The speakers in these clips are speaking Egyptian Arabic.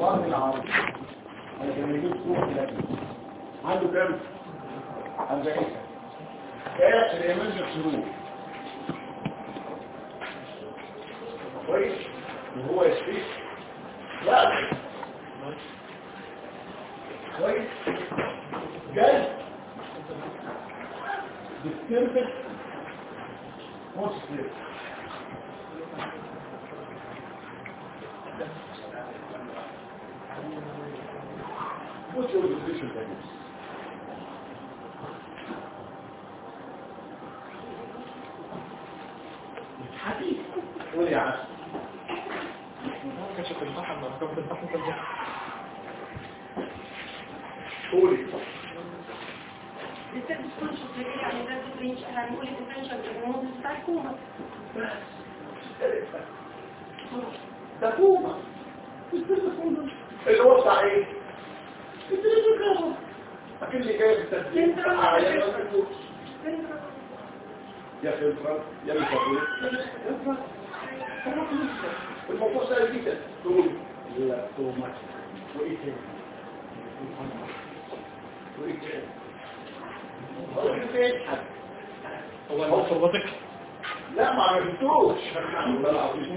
الظهر العرض علشان يجيب صوت لكن عنده كام؟ 40 ده الإيمانجر شروط كويس وهو يشفيك لا كويس جاي disturbed mostly What's your decision, Dennis? حبيب قول يا عسل كشف البحر ما ركبت البحر في البحر قولي الست تكون شخصية يعني ده تفريش هنقول الديفرنشال دياجنوز بتاع الكوما ده كوما اللي هو بتاع ايه؟ اكيد اللي جاي بالتسجيل عيان ما تقولش. يا خبرة يا مكبر الموضوع سهل جدا تقول لا توماس وايه تاني وايه تاني وايه تاني هو هو صوتك لا ما عرفتوش والله العظيم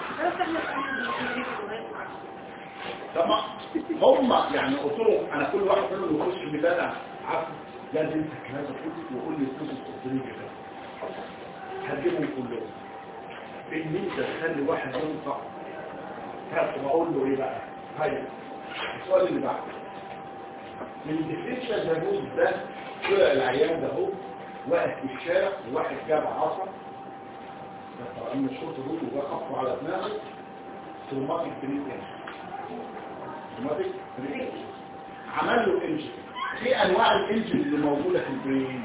طبعا هم يعني قلت له انا كل واحد منهم يخش بدانا عفو لازم انت كمان تقول وقول لي فلوس التصديق كده هتجيبهم كلهم ان انت تخلي واحد ينفع هات واقول له ايه بقى هاي السؤال اللي بعده من الديفرنشال دايجنوز ده طلع العيان ده اهو واقف في الشارع وواحد جاب عصا طبعا من الشرطه دول وجا خبطه على دماغه تروماتيك بريد اوتوماتيك بريك عمل له انجن في انواع الانجن اللي موجوده في البرين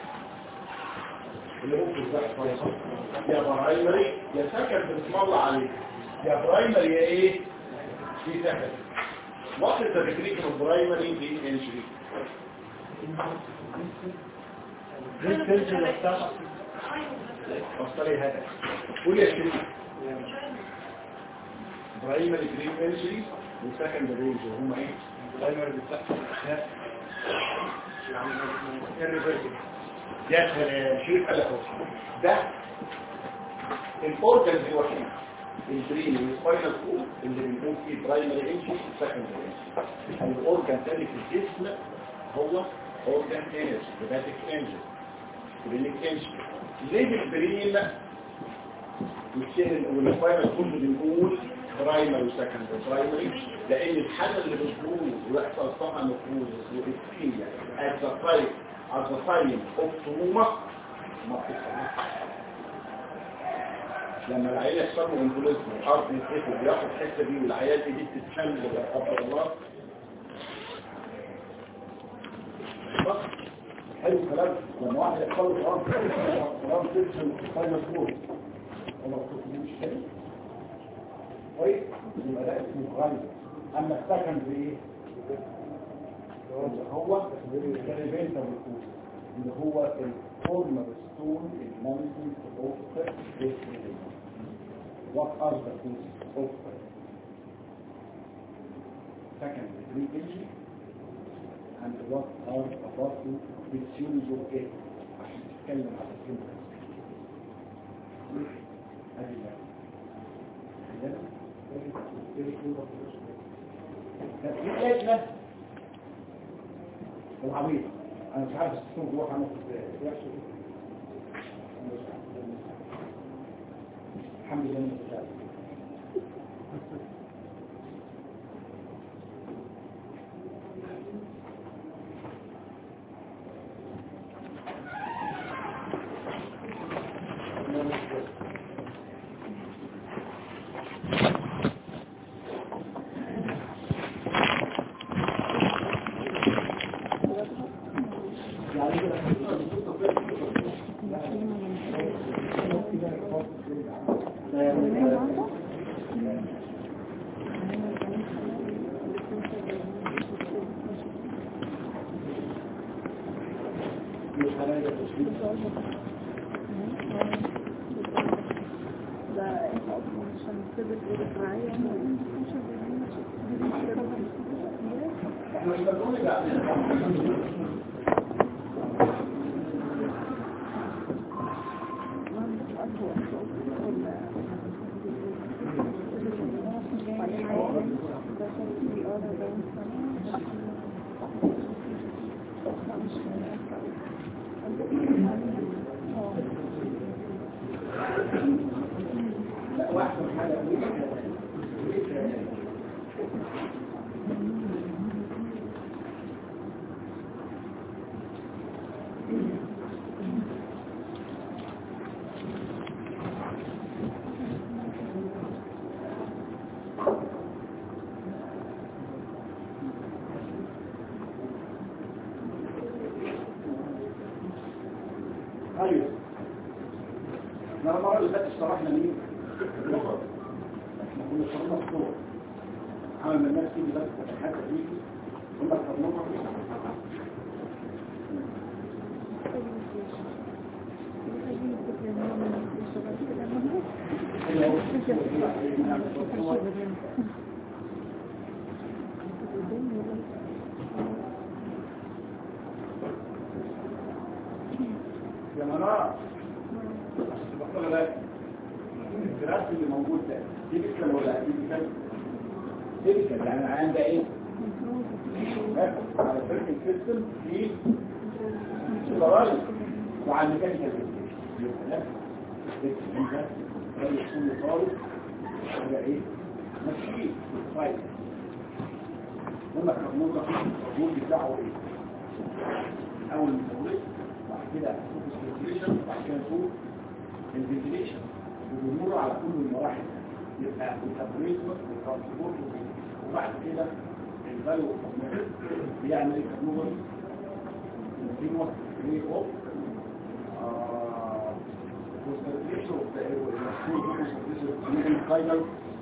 اللي ممكن تحصل يا برايمري يا سكن بسم الله عليك يا برايمري يا ايه في سكن وقت التكريك من البرايمري دي انجري دي التنشن بتاعها وصلي هذا قول يا شريك برايمري جرين انجري وسكن برينج هم ايه التايمر بتاعها يا سلام شريك قال لك ده الاورجنز الوحيد البرين والسباينال كود اللي بنقول فيه برايمري انجري وسكندري انجري الاورجن تاني في الجسم هو اورجن انجري هيباتيك انجري كلينيك انجري ليه البرين والسين والسباينال كود بنقول برايمري وسكندري برايمري لان الحاله اللي بتقول ويحصل طبعا نفوذ وإسكيميا at the time at the time of trauma ما بتحصلش لما العيال يحصلوا انفلونزا وحرف يتقفل وياخد الحته دي والعيال دي بتتشل لا قدر الله بس حلو الكلام لما واحد يحصل له فرام فرام تنشن فاينل فلور وما بتكتبوش كده كويس يبقى ده اسمه غالب اما السكن بايه؟ هو الريفنتر بيكون اللي هو الفورمر ستون المانجمنت اوف what are the causes of second degree injury and what are the possible physiology of it عشان تتكلم على السيمبتومز ادي بقى كانت في لجنه العبيط انا مش عارف السوق جوه عمل ازاي الحمد لله انك تعرف ده انت اصلا عشان تثبت ايه معايا احنا مش بنقول لا لا واحد من حاجة ايوه احنا المره اللي فاتت شرحنا مين اللغه احنا كنا شرحنا الصور عملنا الناس تيجي بس حتى تيجي كنا شرحنا يا منار بطل بالك الجراف اللي موجود ده تيبيكال ولا تيبيكال تيبيكال يعني العيان ده ايه على الفيركن سيستم في سوبرايز وعلى الميكانيكال سيستم ده يكون خالص على ايه ماشي طيب هما كانوا الرول بتاعه ايه اول مولد بعد كده الفلتريشن بعد كده نشوف الفنتيليشن وبنمر على كل المراحل يبقى التبريزم والترانسبورت وبعد كده الفاليو بيعمل الكابنوبل الكيموس ري اوف والفلتريشن والمسؤول من الفاينل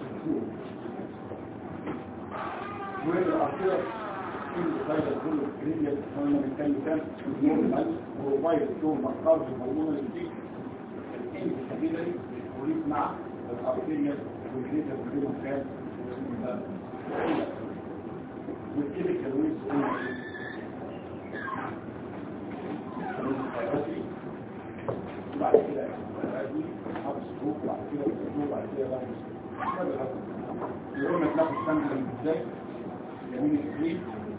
والأخير هذا كل الكريميا لما بنتكلم كان النور المال وروبايل الدور مقارب الهرمون الجديد الكيميا الكبيرة وليس مع الأرتيريا والجيزة كلهم كان والكيميكال ويز بعد كده حبس الروح بعد كده الروح بعد كده بعد كده يقول لك ناخد سنة ازاي يمين الكريم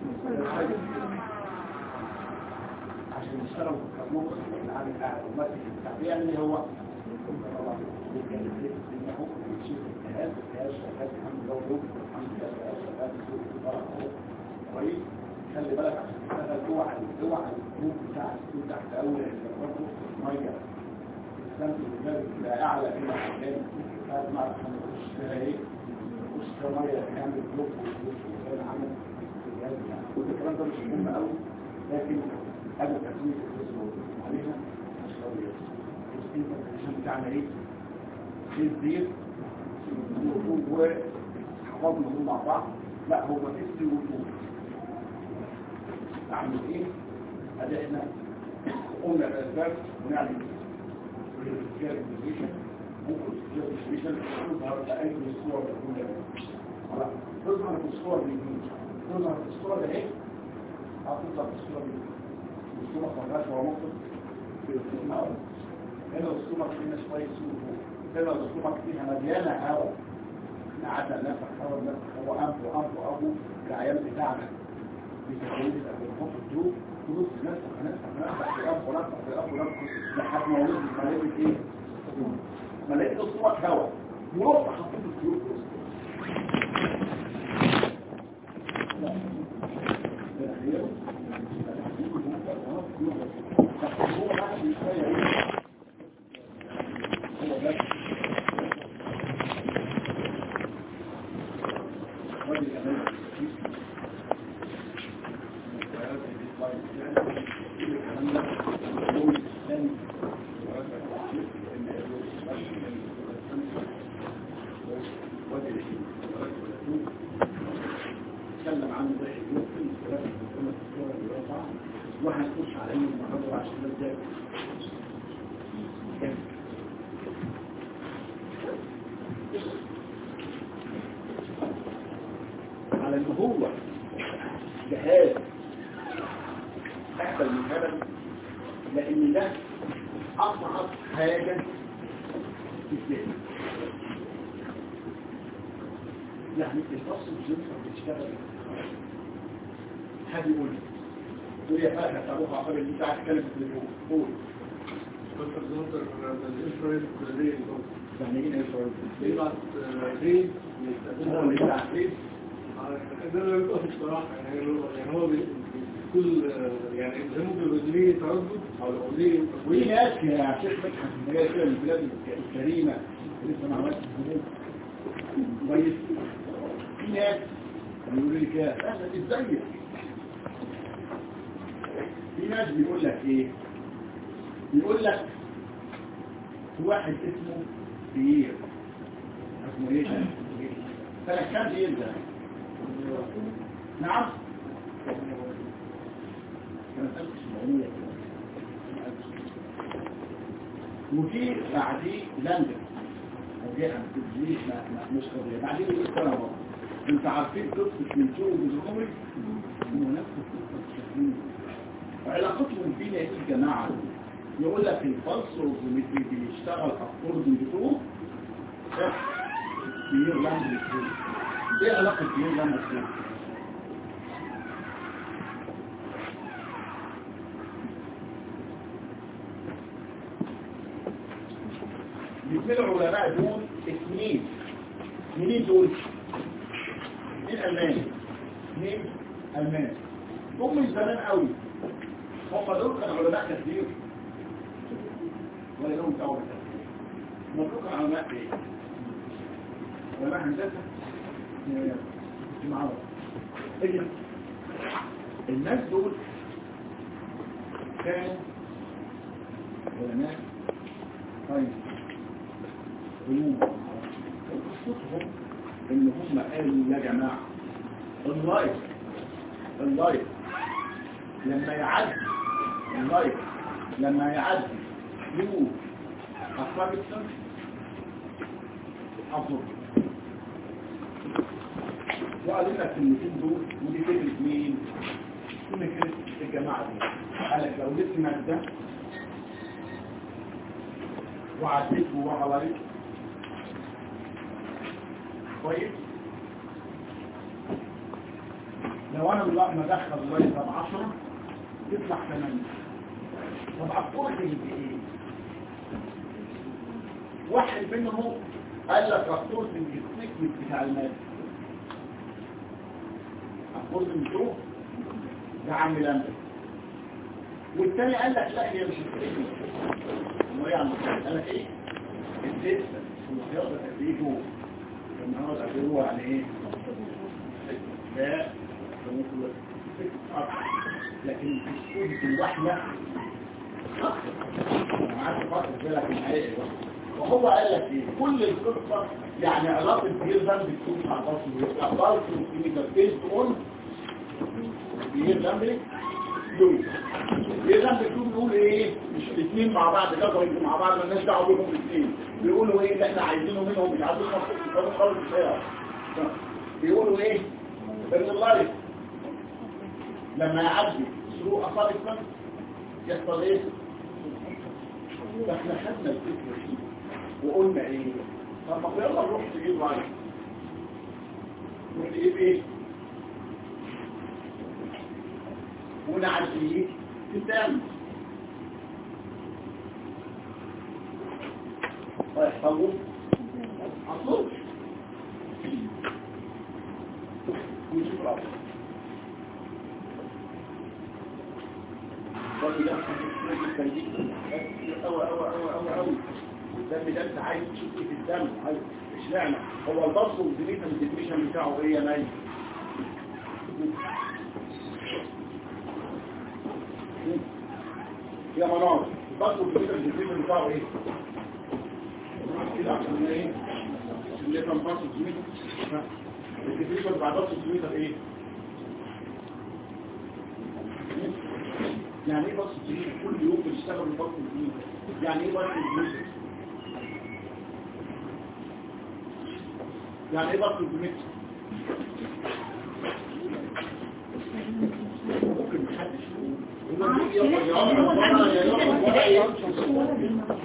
عشان يشتغل في الكرموس العالي قاعد وماسك التعبير اللي هو الجهاز الجهاز شغال الحمد لله ولو الحمد لله الجهاز شغال بسوق الفرق كويس خلي بالك عشان تشتغل جوه على جوه على الجروب بتاع السوق تحت اول برضه ميه السمك اللي لا اعلى الى حاجات لازم اعرف انا بخش فيها ايه بخش فيها ميه يعمل بلوك وزي عمل كل الكلام ده مش مهم قوي لكن هذا تسميه الجزء عليها مش قوي عشان بتاعنا ايه في الزيت وحفظنا دول مع بعض لا هو تسي وطول اعمل ايه ادي احنا قلنا الاسباب ونعمل الكالكوليشن ممكن الكالكوليشن تظهر اي صور تكون خلاص تظهر في الصور دي تظهر في الصور ده ايه هتظهر في الصور دي الصورة خلاص هو ممكن هنا الصورة فيها شوية سوق هنا الصورة فيها مليانة هواء احنا قعدنا نفخ هواء نفخ هواء أنف وأنف وأبو العيال بتاعنا بتكلم بنحط الدوب ونص نفخ نفخ نفخ في أنف ونفخ في أنف ونفخ لحد ما ولد ملاقي ايه؟ ملاقي الصورة هواء ورحت حطيت الدوب نتكلم عنه ده يمكن وهنخش على اي محاضره عشان نبدا على ان هو جهاز احسن من هذا لان ده اصعب حاجة في الذهن يعني الفصل الجنسة بتشتغل حد يقول لي تقول يا فاكهة ابوها عقب اللي انت عايز تتكلم في التليفون قول يعني ايه يسرع هو اللي بتاع فين كل يعني زي ممكن يبقى ليه تردد او ليه وفي ناس يا شيخ مدحت اللي هي كده من البلاد الكريمة اللي لسه ما عملتش الذنوب كويس في ناس بيقولوا لي كده اهلا ازيك في ناس بيقول لك ايه بيقول لك في واحد اسمه بيير اسمه ايه سنة كام بيير ده نعم كانت 1700 وفي بعديه لندن وجهة تدريس مش قضية بعدين الإسلام برضه انت عارفين قصة من شو وزهوري هو نفس القصة الشكلية وعلاقتهم بينا ايه الجماعة يقول لك الفلس والزومتري بيشتغل اكوردنج تو بيير لاند ايه علاقة بيير لاند الاثنين العلماء دول اثنين منين دول اثنين الماني اثنين الماني هم من زمان قوي هم دول كانوا علماء كثير ولا لهم دعوه بالتفكير هم دول كانوا علماء ايه علماء هندسه معاهم اجل الناس دول كانوا علماء طيب علوم قصتهم ان هم قالوا يا جماعة اللايف اللايف لما يعدي اللايف لما يعدي يقول أصاب السنة أفضل وقال لنا الكلمتين دول ودي فكرة مين؟ فكرة الجماعة دي قال لك لو جسمك ده وعديت وغلريت كويس لو انا من ما ادخل الله طب 10 يطلع 8 طب عقول دي ايه واحد منهم قال لك رقصوص من السكمت بتاع المال عقول من شوف ده عم لندن والتاني قال لك لا هي مش السكمت امال ايه عم قال لك ايه الدسة والخياطة تقريبه جوه النهارده هو يعني ايه لا لكن السود الوحدة انا عارف فاكر بالك الحقيقة وهو قال لك ايه كل القصة يعني علاقة بيرزن بتكون مع البصر الأخبار في بيزد اون بيرزن دول بيرزن بتكون بيقول ايه مش الاثنين مع بعض كده يبقوا مع بعض مالناش دعوه بيهم الاثنين بيقولوا ايه اللي احنا عايزينه منهم مش عايزين نخرج خالص الشارع بيقولوا ايه ان الله لما يعدي سلوك اصابع السمك يحصل ايه فاحنا خدنا الفكره دي وقلنا ايه طب ما يلا نروح تجيب لايف نروح تجيب ايه ونعديه في الدم ويحصلوا عصوش ونشوف الأرض والله ده أوي أوي أوي أوي أوي الدم ده انت عايز تشوف ايه في الدم عايز اشمعنى هو البص والديليشن الديفينيشن بتاعه ايه يا نايم يا منار البص والديليشن الديفينيشن بتاعه ايه كده عشان ايه اللي كان باص الجميل الديفينيشن بعد باص الجميل ايه يعني ايه باص الجميل كل يوم بنشتغل باص الجميل يعني ايه باص الجميل يعني ايه باص الجميل معرفش ليه هو الأجل كده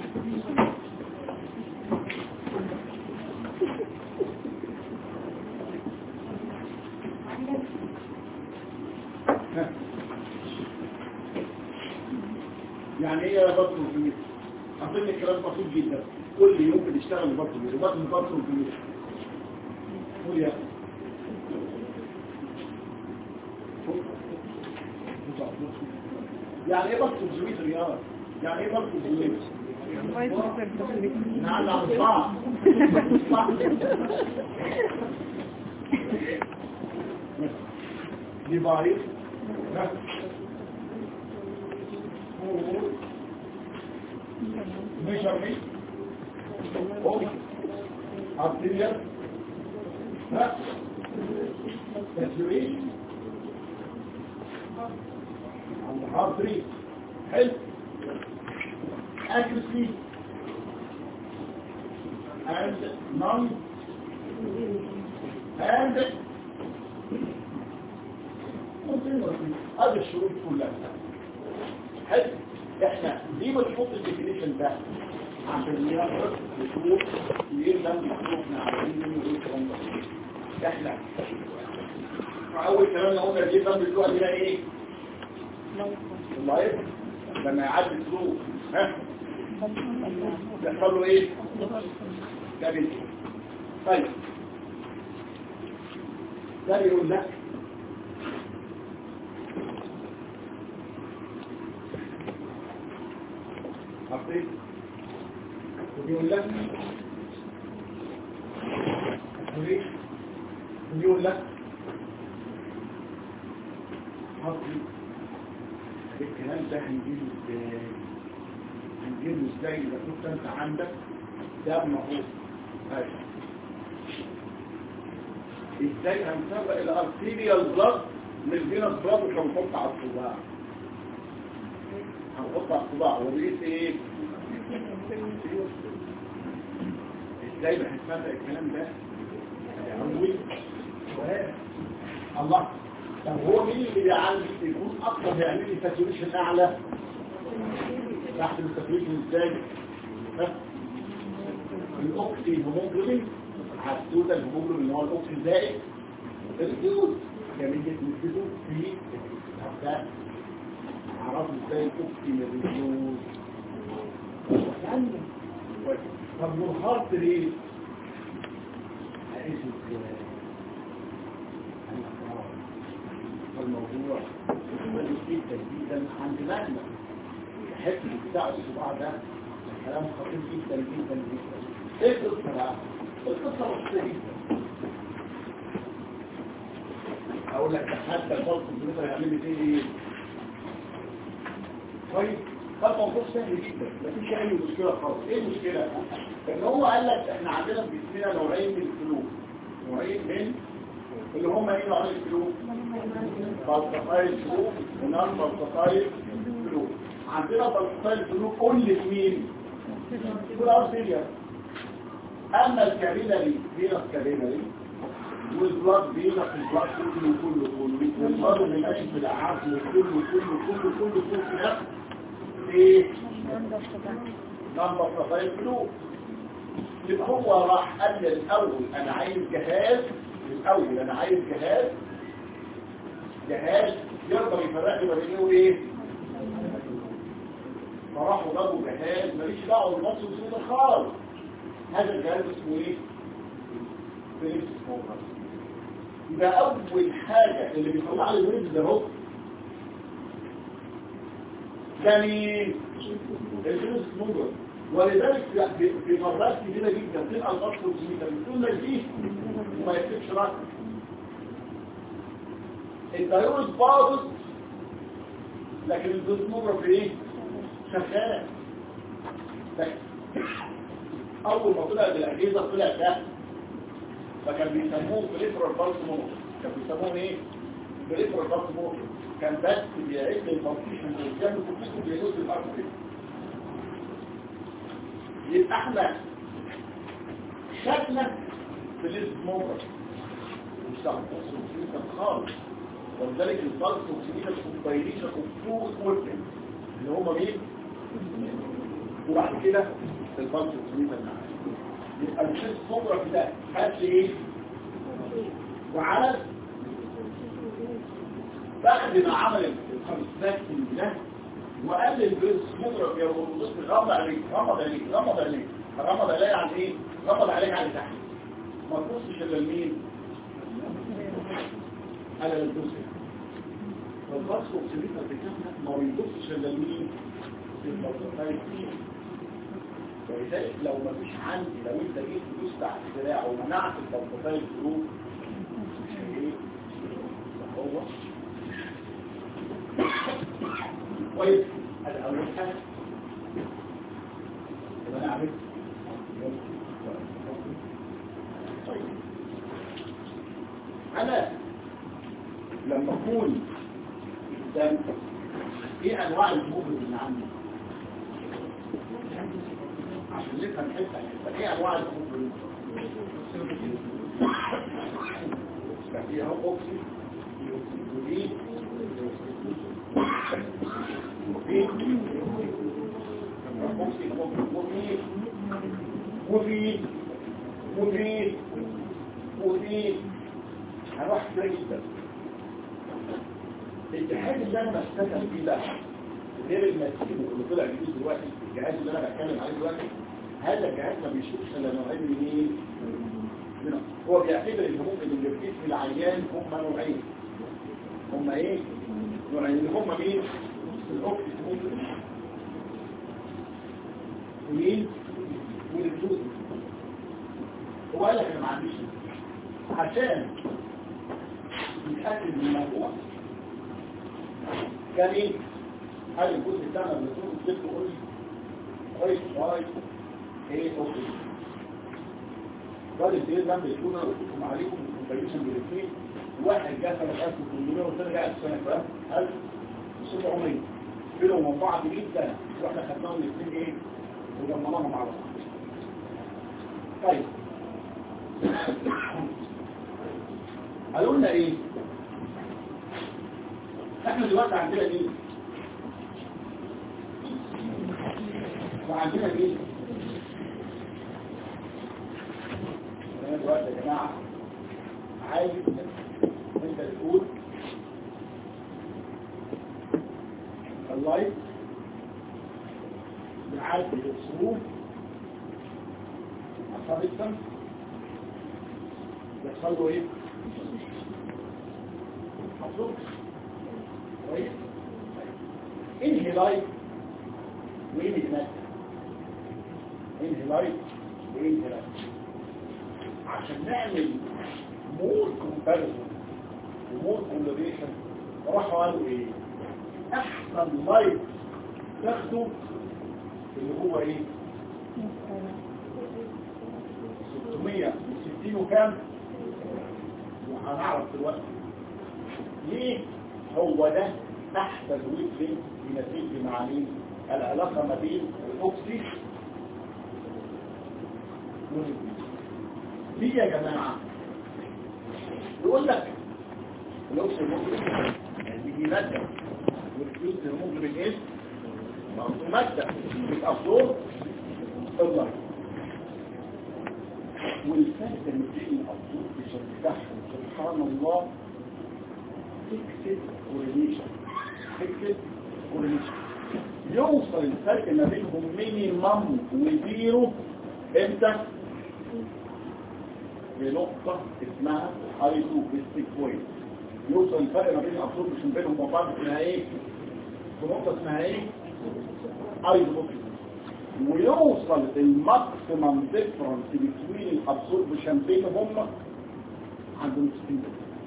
يعني ايه بطل في اظن الكلام بسيط جدا كل يوم بنشتغل بطل في بطل بطل في قول يا يعني ايه بطل في رياض يعني ايه بطل في نعم نعم صح صح ديفايس measurement of arterial saturation and heart rate health accuracy and non and continuously هذه الشروط كلها حلو احنا ليه بنحط الديفينيشن ده عشان نعرف نشوف ليه ده احنا عايزين نقول الكلام ده احنا اول كلام قلنا ليه ده بتوع ده ايه اللايف لما يعدي الظروف ها يحصل له ايه ده بيت طيب ده بيقول لك حطيت وبيقول لك حطيت وبيقول لك حطيت الكلام ده هنجيبه ازاي هنجيبه ازاي اذا كنت انت عندك ده مفروض ازاي هنفرق الارتيريال بلاد من الفينس بلاد مش هنحط على الصباع هنحط على الصباع ولقيت ايه ازاي هنفرق الكلام ده اول سؤال الله طب هو مين اللي بيعلي يكون اكتر بيعمل لي ساتوريشن اعلى تحت الساتوريشن ازاي ها الاوكسي هيموجلوبين هتوتال الهيموجلوبين اللي هو الاوكسي الزائد الريديوز كمان نسبته في ده عرفوا ازاي الاوكسي من الريديوز طب والهارت ليه؟ هقيسه ازاي؟ الموضوع مهم جدا جدا عند لجنة الحته بتاع الصباع ده كلام خطير جدا جدا جدا ايه القصه بقى؟ القصه بسيطه جدا اقول لك حتى الفرق الكمبيوتر هيعمل لي ايه طيب ده موضوع سهل جدا مفيش اي مشكله خالص ايه المشكله ان هو قال لك احنا عندنا في جسمنا نوعين من الفلوس نوعين من اللي هم ايه نوعين الفلوس بلطفايل فلوس ونان بلطفايل فلوس عندنا بلطفايل فلوس كل مين كل ارسيليا اما الكابيلاري فينس كابيلاري والبلاد فينس البلاد كله كله كله والبلاد اللي ماشي في العظم كله كله كله كله كله في نفس ايه نان بلطفايل فلوس يبقى هو راح قال لي الاول انا عايز جهاز الاول انا عايز جهاز جهاز يقدر يفرق لي ما بين ايه وايه فراحوا جابوا جهاز ماليش دعوه بالنص والسود خالص هذا الجهاز اسمه ايه فيليبس موبر ده اول حاجه اللي بيطلع على الفيليبس ده هو ده مين الفيليبس موبر ولذلك في- في مرات كتيرة جدا تبقى الغطس والجميلة بتقول لك دي وما يكتبش رقم الدايورس باظت لكن الدوسموجرافي ايه شغالة لكن اول ما طلع بالاجهزة طلع ده فكان بيسموه بريفرال بالس موتور كان بيسموه ايه بريفرال بالس موتور كان بس بيعد الفانكشن قدام الكمبيوتر بيدوس الارض كده يبقى احنا شكلك في الاسموبر مش تعرف تصل خالص ولذلك البلس اوكسيميتر كومباينيشن اوف تو اكويبمنت اللي هم مين؟ وبعد كده البلس اوكسيميتر معاه يبقى الشيست فوتوغرافي ده هات لي ايه؟ وعمل بعد ما عمل الخمسات ده وقال البرنس مضرب يا بص غمض عليك غمض عليك غمض عليك غمض عليك عن ايه غمض عليك عن تحت ما تبصش الا لمين على الجزء فالبص اوكسيميتر بتاعنا ما بيبصش الا لمين للبص ولذلك لو ما فيش عندي لو انت جيت تدوس تحت دراعه ومنعت البطاطاي الظروف مش هي هو كويس هذا اول حاجه يبقى انا عملت طيب انا لما اكون قدام ايه انواع الموجود اللي عندي عشان نفهم حته حته ايه انواع الموجود فيها اوكسي ودي مفيد مفيد مفيد هروح كده جدا الجهاز اللي انا بشتغل فيه ده غير المسكين اللي طلع جديد دلوقتي الجهاز اللي انا بتكلم عليه دلوقتي هذا الجهاز ما بيشوفش الا نوعين من ايه؟ من- هو بيعتبر ان ممكن اللي في جسم العيان هم نوعين هم ايه؟ نوعين اللي هم مين؟ الاوكسيد ممكن ومين؟ والجلوز هو قال لك انا ما عنديش عشان يتاكد من الموضوع كان ايه؟ قال الجزء بتاعنا اللي بنقول الست قول لي كويس كويس ايه اوكي بعد الدين ده بيكون رسولكم عليكم كومبايشن بالاثنين واحد جه سنة 1800 والثاني جه سنة كام؟ 1700 بينهم وبين بعض 100 سنة واحنا خدناهم الاثنين ايه؟ وجمعناهم على بعض طيب قالوا لنا ايه؟ احنا دلوقتي عندنا مين؟ وعندنا مين؟ انا دلوقتي يا جماعه عايز انت تقول اللايف بيعاد الصروف أصحاب السم يحصل له ايه؟ حصول كويس؟ انهي لايف وانهي نت انهي لايف وانهي نت عشان نعمل مور كومباريزون ومور كولابيشن راحوا قالوا ايه؟ احسن لايف تاخده اللي هو ايه 660 وكام وهنعرف دلوقتي ليه هو ده احسن ويفلين بنتيجه مع مين العلاقه ما بين الاوكسي والهيدروجين ليه يا جماعه يقول لك الاوكسي ممكن دي ماده والفلوس ممكن ايه مادة بتأبزور اللايت والفرق اللي بين الأبزور بشكلهم سبحان الله فيكسد كوريليشن فيكسد كوريليشن يوصل الفرق ما بينهم مينيمم وزيرو امتى؟ بنقطة اسمها ايزو بيستيك بوينت يوصل الفرق ما بين الأبزور مش بينهم وبعض اسمها ايه؟ بنقطة اسمها ايه؟ ايزوبوكسي ويوصل الماكسيمم ديفرنس بين الابسوربشن بينهم عند 60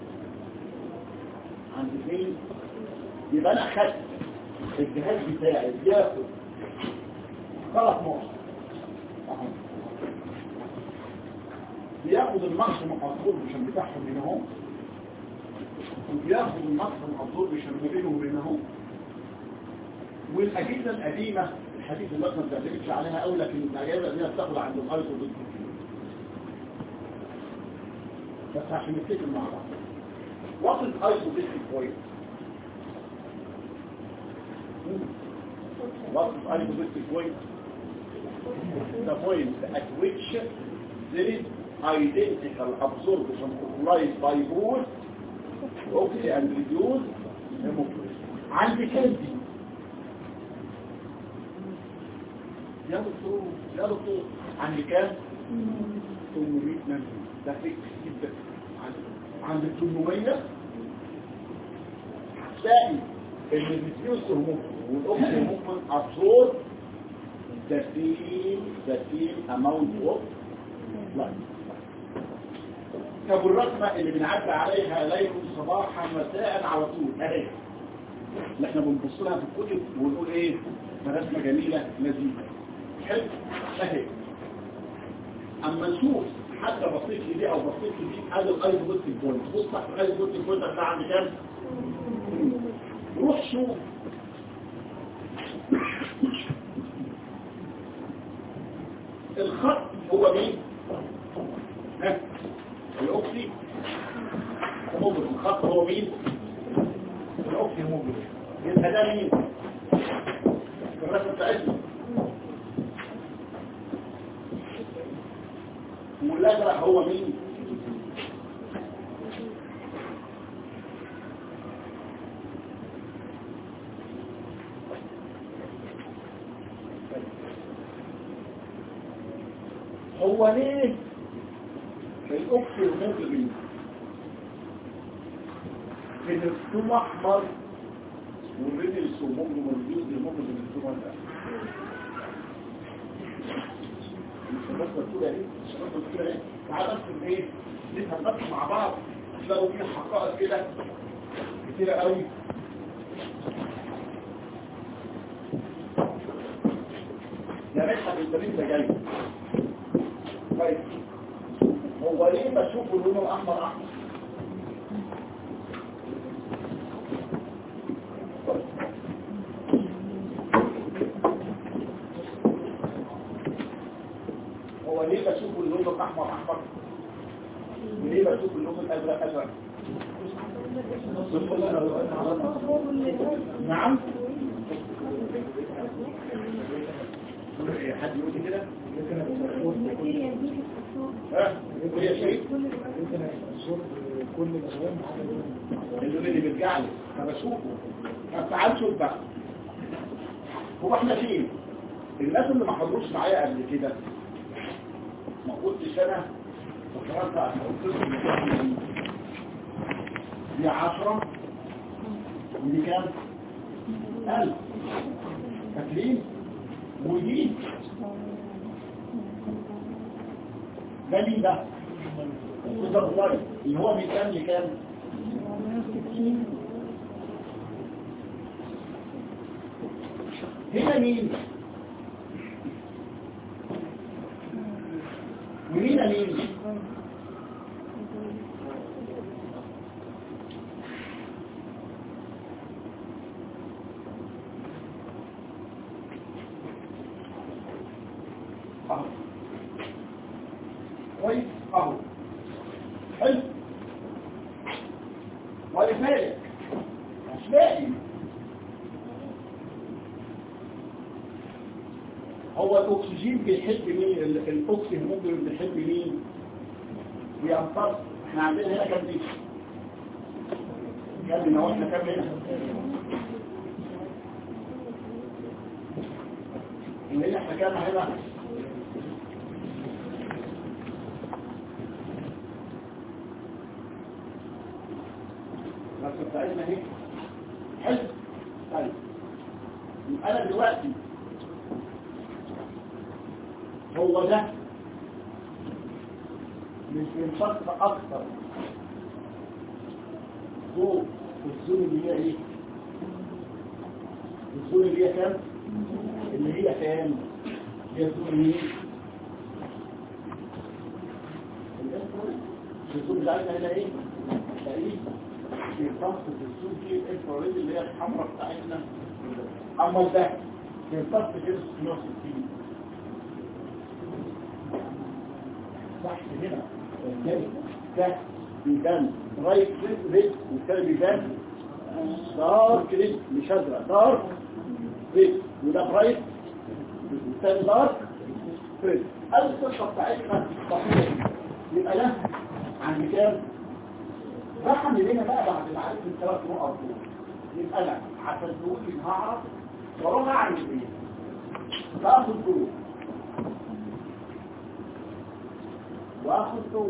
عند فين يبقى انا خدت الجهاز بتاعي بياخد ثلاث نقط أهو. بياخد الماكسيمم ابسوربشن بتاعهم هنا اهو وبياخد الماكسيمم ابسوربشن ما بينهم وبين اهو والأجهزة القديمة الحديث اللي ما بتعتمدش عليها أو لكن الأجهزة القديمة بتاخد عند الخالص وضد بس عشان نتفق مع بعض what is isotopic point what is isotopic point the point at which there is identical absorption of light by both oxy and reduce hemoglobin عند كام دي يا دكتور يا دكتور عند كام 800 نانو ده فيك جدا عند عند 800 هتلاقي ان الريديوس هرمون والاوكسي هرمون absorb the same the same amount of light طب الرسمة اللي بنعدي عليها ليل صباحا مساء على طول اهي اللي احنا بنبص لها في الكتب ونقول ايه ده رسمة جميلة لذيذة حلو اهي اما نشوف حتى بسيط دي او بسيط دي ادي الايزوبوتيك بوينت بص تحت الايزوبوتيك بوينت ده عند كام روح شوف الخط هو مين ها الاوكسي هيموجلوبين الخط هو مين الاوكسي هيموجلوبين يبقى ده مين في الرسمه بتاعتنا والازرق هو مين هو ليه الاوكسي هيموجلوبين من الثوم احمر والريدلس هيموجلوبين والجلد هيموجلوبين الثوم ده الشباب بتقول ايه الشباب بتقول ايه تعال نفهم ايه نفهم نفهم مع بعض تلاقوا في حقائق كده كتيرة قوي يا مدحت انت لسه جاي طيب هو ليه بشوف اللون الاحمر احمر هو ليه بشوف اللون الاحمر احمر وليه بشوف اللون الازرق ازرق نعم حد يقول لي كده ها هي شيء كل الألوان اللون اللي بيرجع لي فبشوفه طب تعال شوف بقى هو احنا فين الناس اللي ما حضروش معايا قبل كده ما قلتش انا وقرأت على القسم دي عشرة ودي كام؟ ألف فاكرين؟ ودي ده مين ده؟ السوبر فلاي اللي هو من كام لكام؟ هنا مين؟ وهنا مين؟ اهو كويس اهو حلو ولذلك هتلاقي هو الاكسجين بيحب مين ال- الاكسجين ممكن بيحب مين بيمتص احنا عندنا هنا كام دي كام هنا واحنا كام هنا هنا احنا كام هنا بس بتاعتنا اهي حلو طيب يبقى انا دلوقتي هو ده مش بينشط اكتر ضوء الزون اللي هي ايه الزون اللي هي كام اللي هي كام هي الزون اللي هي الزون بتاعتنا هنا ايه تقريبا في ضغط الزون دي الانفراريد اللي هي الحمراء بتاعتنا اما ده في ضغط كده 660 تحت هنا الجانب ده بيبان برايت ريد والتاني بيبان دارك ريد مش ازرق دارك ريد وده برايت والتاني دارك ريد القصه بتاعتنا صحيحه يبقى ده عند كام؟ راح من هنا بقى بعد ما عرفت الثلاث نقط دول يبقى انا عشان تقول لي هعرف واروح اعمل ايه؟ باخد دول واخد دول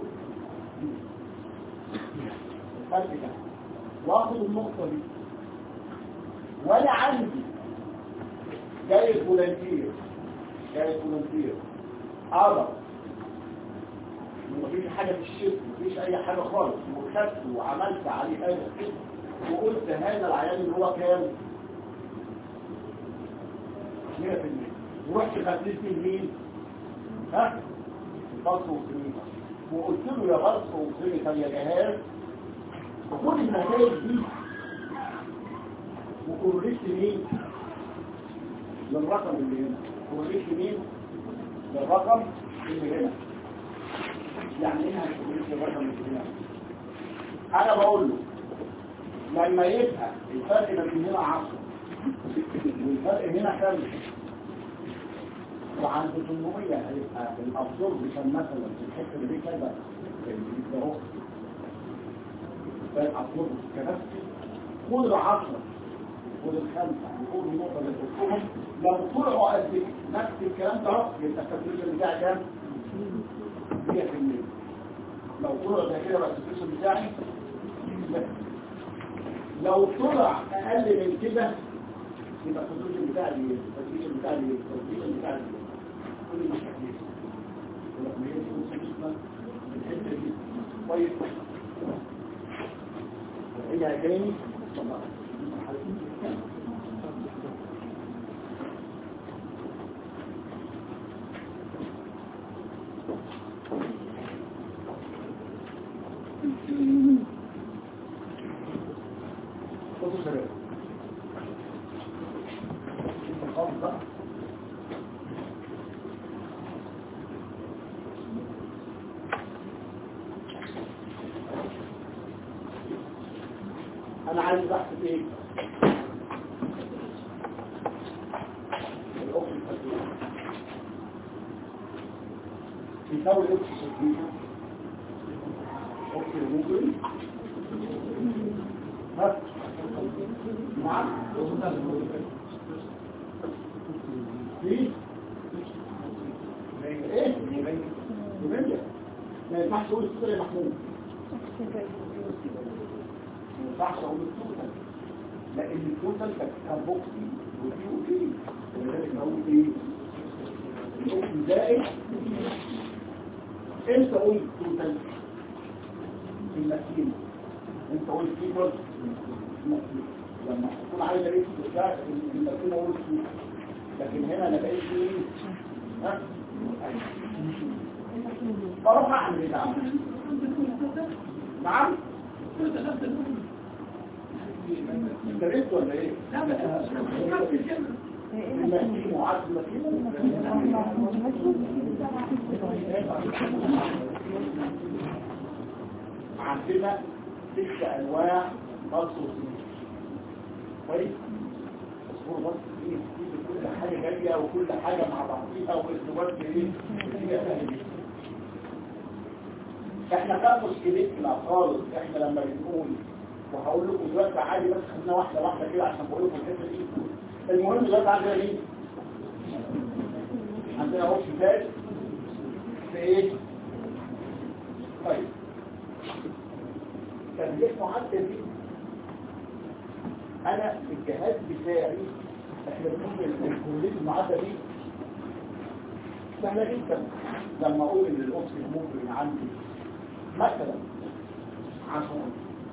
الفرق ده واخد النقطة دي وانا عندي جاي فولنتير جاي فولنتير اقدر مفيش حاجة في الشرك مفيش اي حاجة خالص وخدت وعملت عليه هذا وقلت هذا العيان اللي هو كام 100% ورحت خدت مين ها بص وكريمة وقلت له يا بص وكريمة يا جهاز خد النتائج دي وكورليت مين للرقم اللي هنا كورليت مين للرقم اللي هنا يعني ايه هنكورليت للرقم اللي هنا انا بقول له لما يبقى الفرق ما بين هنا 10 والفرق هنا 5 وعند 800 هيبقى الابسوربشن مثلا في الحته دي كذا اللي هو فالأطلب كنفسي خذ العشرة خذ الخمسة خذ النقطة اللي تذكرهم لو طلعوا قد نفس الكلام ده يبقى التكليف بتاعي كام؟ 100% لو طلع زي كده بقى التكليف بتاعي لا. لو طلع أقل من كده يبقى التكليف بتاعي ايه؟ التكليف بتاعي ايه؟ التكليف بتاعي ايه؟ كل مش تكليف ولما يجي الحتة دي طيب هي تاني انا عايز احسب ايه الاوكسي التسويق يساوي الاوكسي التسويق اوكسي الروبل ها مع في ايه يبين ما ينفعش تقول السر يا محمود ما ينفعش اقول التوتال لان التوتال كانت كاربوكسي ودي ودي ولذلك نقول ايه الاوكسي زائد امتى اقول التوتال في الماكينه انت قلت كيبورد لما تكون عايز ايه ترجع الماكينه اقول التوتال لكن هنا انا بقيت ايه ها اروح اعمل ايه نعم نعم انت لسه ولا ايه المسكين وعاد عندنا ست انواع مخصوصين كويس اصبر بس ايه كل حاجه جايه وكل حاجه مع بعضيها واسلوبات ايه هي سهله احنا كان مشكلتنا خالص احنا لما بنقول وهقول لكم دلوقتي عادي بس خدنا واحده واحده كده عشان بقول لكم الحته دي المهم دلوقتي عندنا ايه عندنا اوبشن ثالث في ايه طيب تنبيه معدل دي انا الجهاز بتاعي احنا بنقول الكليه المعدل دي سهله جدا لما اقول ان الاوبشن ممكن عندي مثلا عشان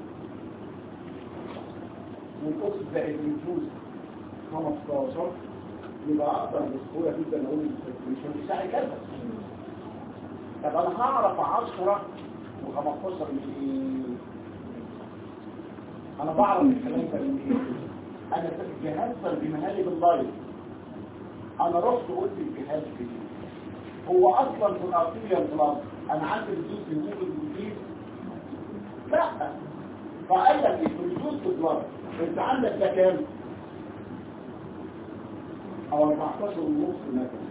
والقصد زائد الفلوس 15 يبقى اقدر بسهوله جدا اقول مش هتساعد كذا طب انا هعرف 10 و15 من ايه انا بعرف الكلام ده من ايه انا الجهاز ترجمها لي باللايف انا رحت قلت الجهاز كده هو اصلا في الارتيريال بلاد انا عندي الجزء الموجود الجديد فقال لك ايه بريدوس بلاد انت عندك ده كام او 14 ونص مثلا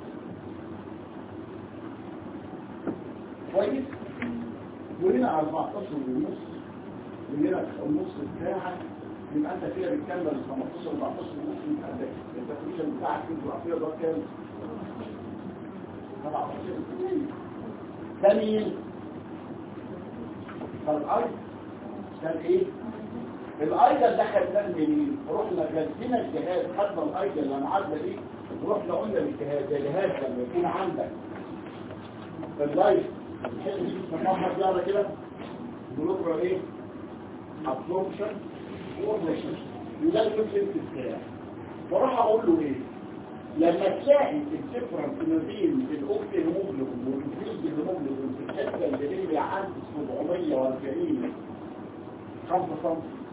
كويس وهنا 14 ونص وهنا النص بتاعك يبقى انت كده بتكمل ال 15 14 ونص يبقى ده التكويشن بتاعك في الجغرافيه ده كام 17 ده مين؟ فالايض كان ايه؟ الايضا دخل ده منين؟ رحنا جزينا الجهاز خدنا الايضا اللي معادله دي ورحنا قلنا للجهاز يا جهاز لما يكون عندك اللايف الحته دي اسمها محمد يارا كده بنقرا ايه؟ absorption وابليشن يبقى الفكره بتاعي فراح اقول له ايه؟ لما تلاقي الديفرنس ما بين الاوكت هيموجلوبين والانفيوز هيموجلوبين في الحته اللي هي عند 740 5 سم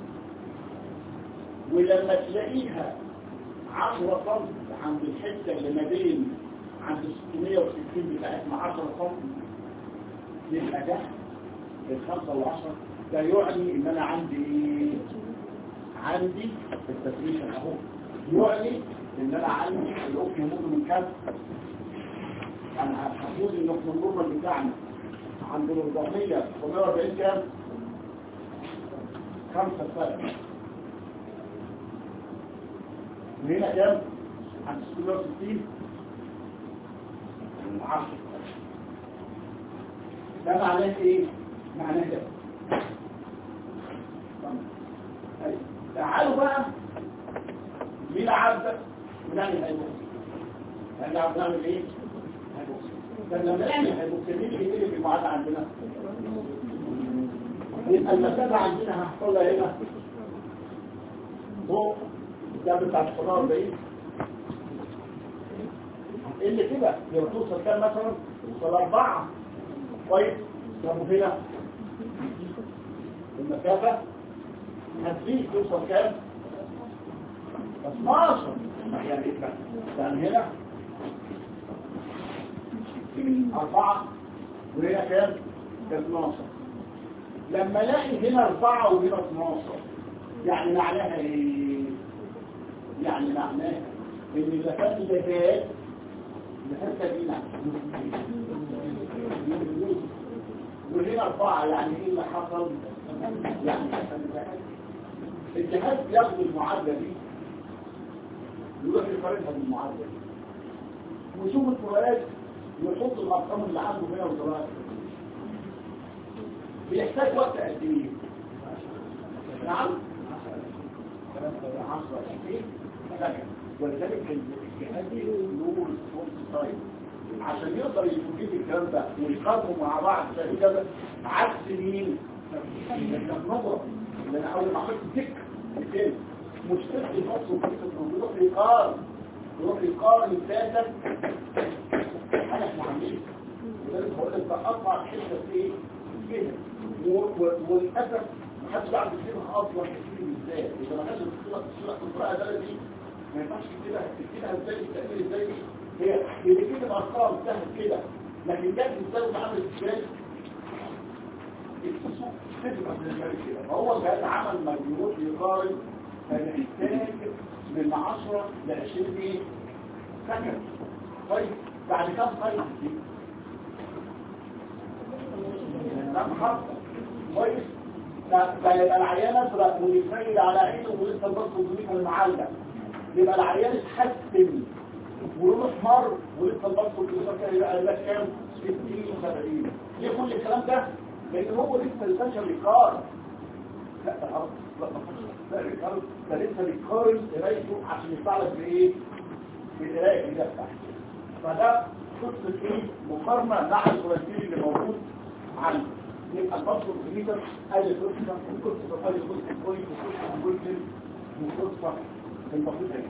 ولما تلاقيها 10 سم عند الحته اللي ما بين عند 660 بتاعتنا 10 سم يبقى ده الخمسة والعشرة ده يعني ان انا عندي ايه عندي التسريشن اهو يعني ان انا عندي الاوكي ممكن من كام انا هقول ان احنا النورمال بتاعنا عند 400 440 كام خمسة فرق وهنا كام عند 660 10 ده معناه ايه معناه ده طيب. تعالوا بقى مين عبد ونعمل هيبوكسي هنعمل نعمل ايه هيبوكسي طب لما نعمل هيبوكسي مين اللي يجي في المعادله عندنا يبقى المسافه عندنا هحصل لها هنا فوق ده بتاع 740 اللي كده لو توصل كام مثلا توصل أربعة كويس طب هنا المسافة هتزيد توصل كام 12 يعني ايه بقى يعني هنا أربعة وهنا كام 12 لما الاقي هنا أربعة وهنا 12 يعني معناها ايه يعني معناها ان المسافة اللي فات الحته دي وهنا أربعة يعني إيه اللي حصل؟ يعني الجهاز بياخد المعادلة دي يروح يقارنها بالمعادلة دي ويشوف الفروقات ويحط الأرقام اللي عنده هنا وزراعة بيحتاج وقت قد إيه؟ نعم؟ 10 20 ولذلك الجهاز له ريسبونس تايم عشان يقدر يجيب الكلام ده ويقارنوا مع بعض زي كده عكس مين؟ التكنولوجيا اللي انا اول ما عملت تك كده مشكلة النص وكيف يروح يقارن يروح يقارن الداتا حاجة احنا عاملين ولذلك بقول لك بقطع الحته في ايه؟ كده وللاسف محدش بيعرف يكتبها اصلا كتير ازاي اذا ما كانش بتكتبها في الصوره القراءه ده دي ما ينفعش تكتبها تكتبها ازاي التأثير ازاي هي بتكتب ارقام سهل كده لكن جت بتساوي عامل ازاي السوق تكتب كده فهو جهاز عمل مجهود يقارن فنحتاج من 10 ل 20 ايه سكند طيب بعد كام طيب دي كام حرف كويس فيبقى العيان ازرق ويتفيد على عينه ولسه البصر ضريح المعلق يبقى العيان اتحسن ولونه احمر ولسه البصر ضريح كان يبقى لك كام 60 و70 ليه كل الكلام ده لان هو لسه البشر بيقارن لا ده غلط لا ده بيقارن ده لسه بيقارن قرايته عشان يطلع لك بايه بالقرايه كده بتاعته فده قصه ايه مقارنه مع الكوليسترول اللي موجود عنده يبقى البصر الكمبيوتر ادي قصه قصه ادي قصه كويس وقصه جولدن وقصه البسيطه دي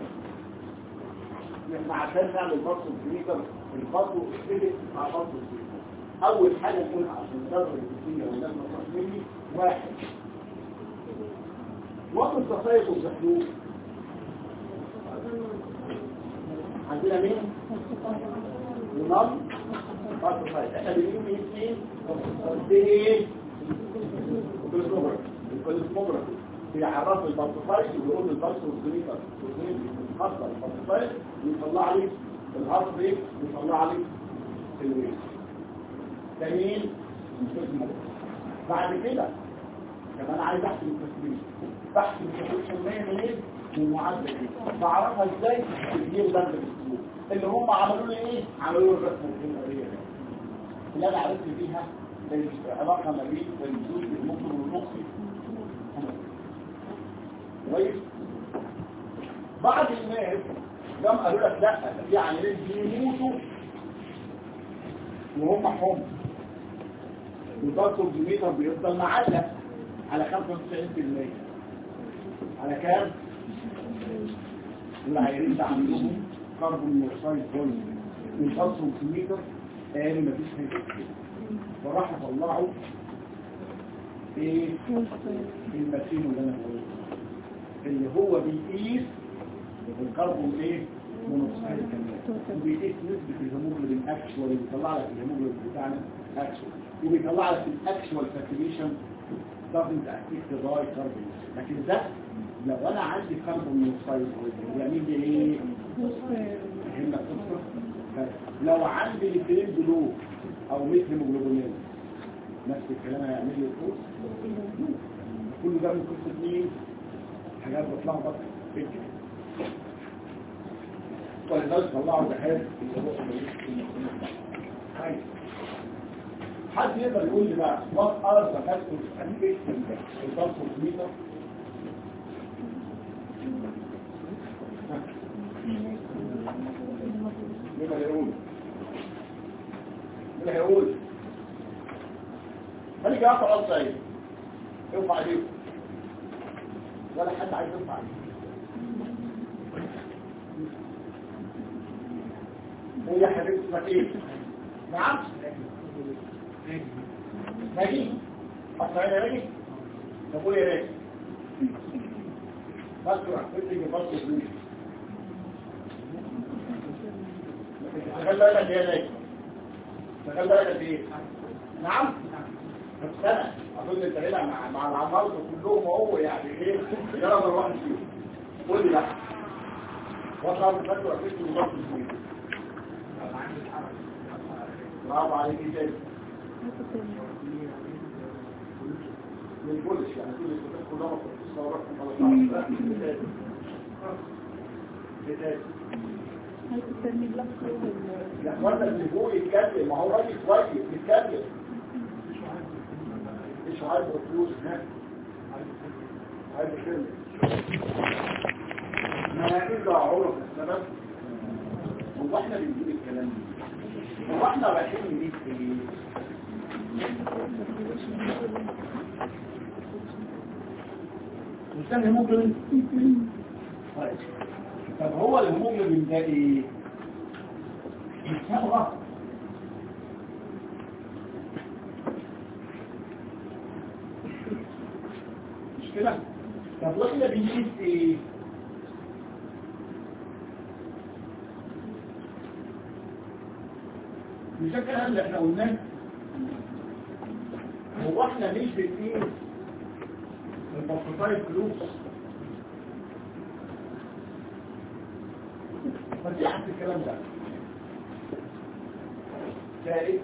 احنا عشان نعمل بصر الكمبيوتر البصر الكمبيوتر مع بصر الكمبيوتر اول حاجه نقولها عشان نقدر الدنيا والناس ما مني واحد وقت التصيف والزحلوق عندنا مين؟ ونظم احنا بنقول اثنين اثنين بالصبر المجرد بيعرف البارتفايل ويقول البارس والسليفر خاصة البارتفايل ويطلع لي الهارت ريت ويطلع لي الويت تانيين مش المجرد بعد كده كمان عايز احسب التسليم بحسب التسليم منين من معدل ايه بعرفها ازاي تدير بند الاسلوب اللي هم عملوا لي ايه عملوا لي الرسمه الجمهوريه اللي انا عرفت بيها العلاقه ما بين الجزء المخرج والمخرج كويس بعد الناس جم قالوا لك لا في عيانين بيموتوا وهم حمر البارتو الجميتر بيفضل معلق على 95% على كام؟ العيانين ده عندهم كربون مونوكسيد فوليوم البارتو الجميتر قال مفيش حاجه فراحوا طلعوا ايه الماسين اللي انا بقوله اللي هو بيقيس الكربون ايه مونوكسيد كمان وبيقيس نسبة الهيموجلوبين اكشوال اللي بيطلع لك الهيموجلوبين بتاعنا اكشوال وبيطلع لك الاكشوال ساتوريشن doesn't affect the dry carbon لكن ده لو انا عندي كربون مونوكسيد بيعمل لي ايه؟ فهمنا القصه؟ لو عندي الاثنين بلو او مثل هيموجلوبين نفس الكلام هيعمل لي الكورس كل ده من قصه مين؟ حاجات بتلخبط في الكلام ولذلك طلعوا جهاز حد يقدر يقول لي بقى what are the factors affecting the pulse meter مين اللي يقول مين اللي هيقول خليك يا اخو الله سعيد ارفع ايديك ولا حد عايز يرفع ايديه هي حبيبتي اسمك ايه نعم ناجي اصلا انا ناجي تقول يا ناجي بسرع بدي بفصل فلوس تخيل بالك يا ناجي تخيل بالك قد ايه نعم سنة اظن انت هنا مع مع العمارة كلهم هو يعني ايه يلا نروح نشوف قول لي بقى واطلع بفكر اكيد بفصل فلوس برافو عليك ايه تاني من كلش يعني كل الكتاب كلها في الصورات يا اخوانا اللي فوق يتكلم ما هو راجل كويس يتكلم مش عايز فلوس عايز يتكلم ما الا عرف السبب هو احنا بنجيب الكلام ده هو احنا رايحين نجيب ايه مستني هيموجلوبين طيب طب هو الهيموجلوبين ده ايه الصبغه مش كده طب واحنا بنجيب ايه مش ده الكلام اللي احنا قلناه هو احنا مش بنقيس البسطاية فلوس فدي عكس الكلام ده ثالث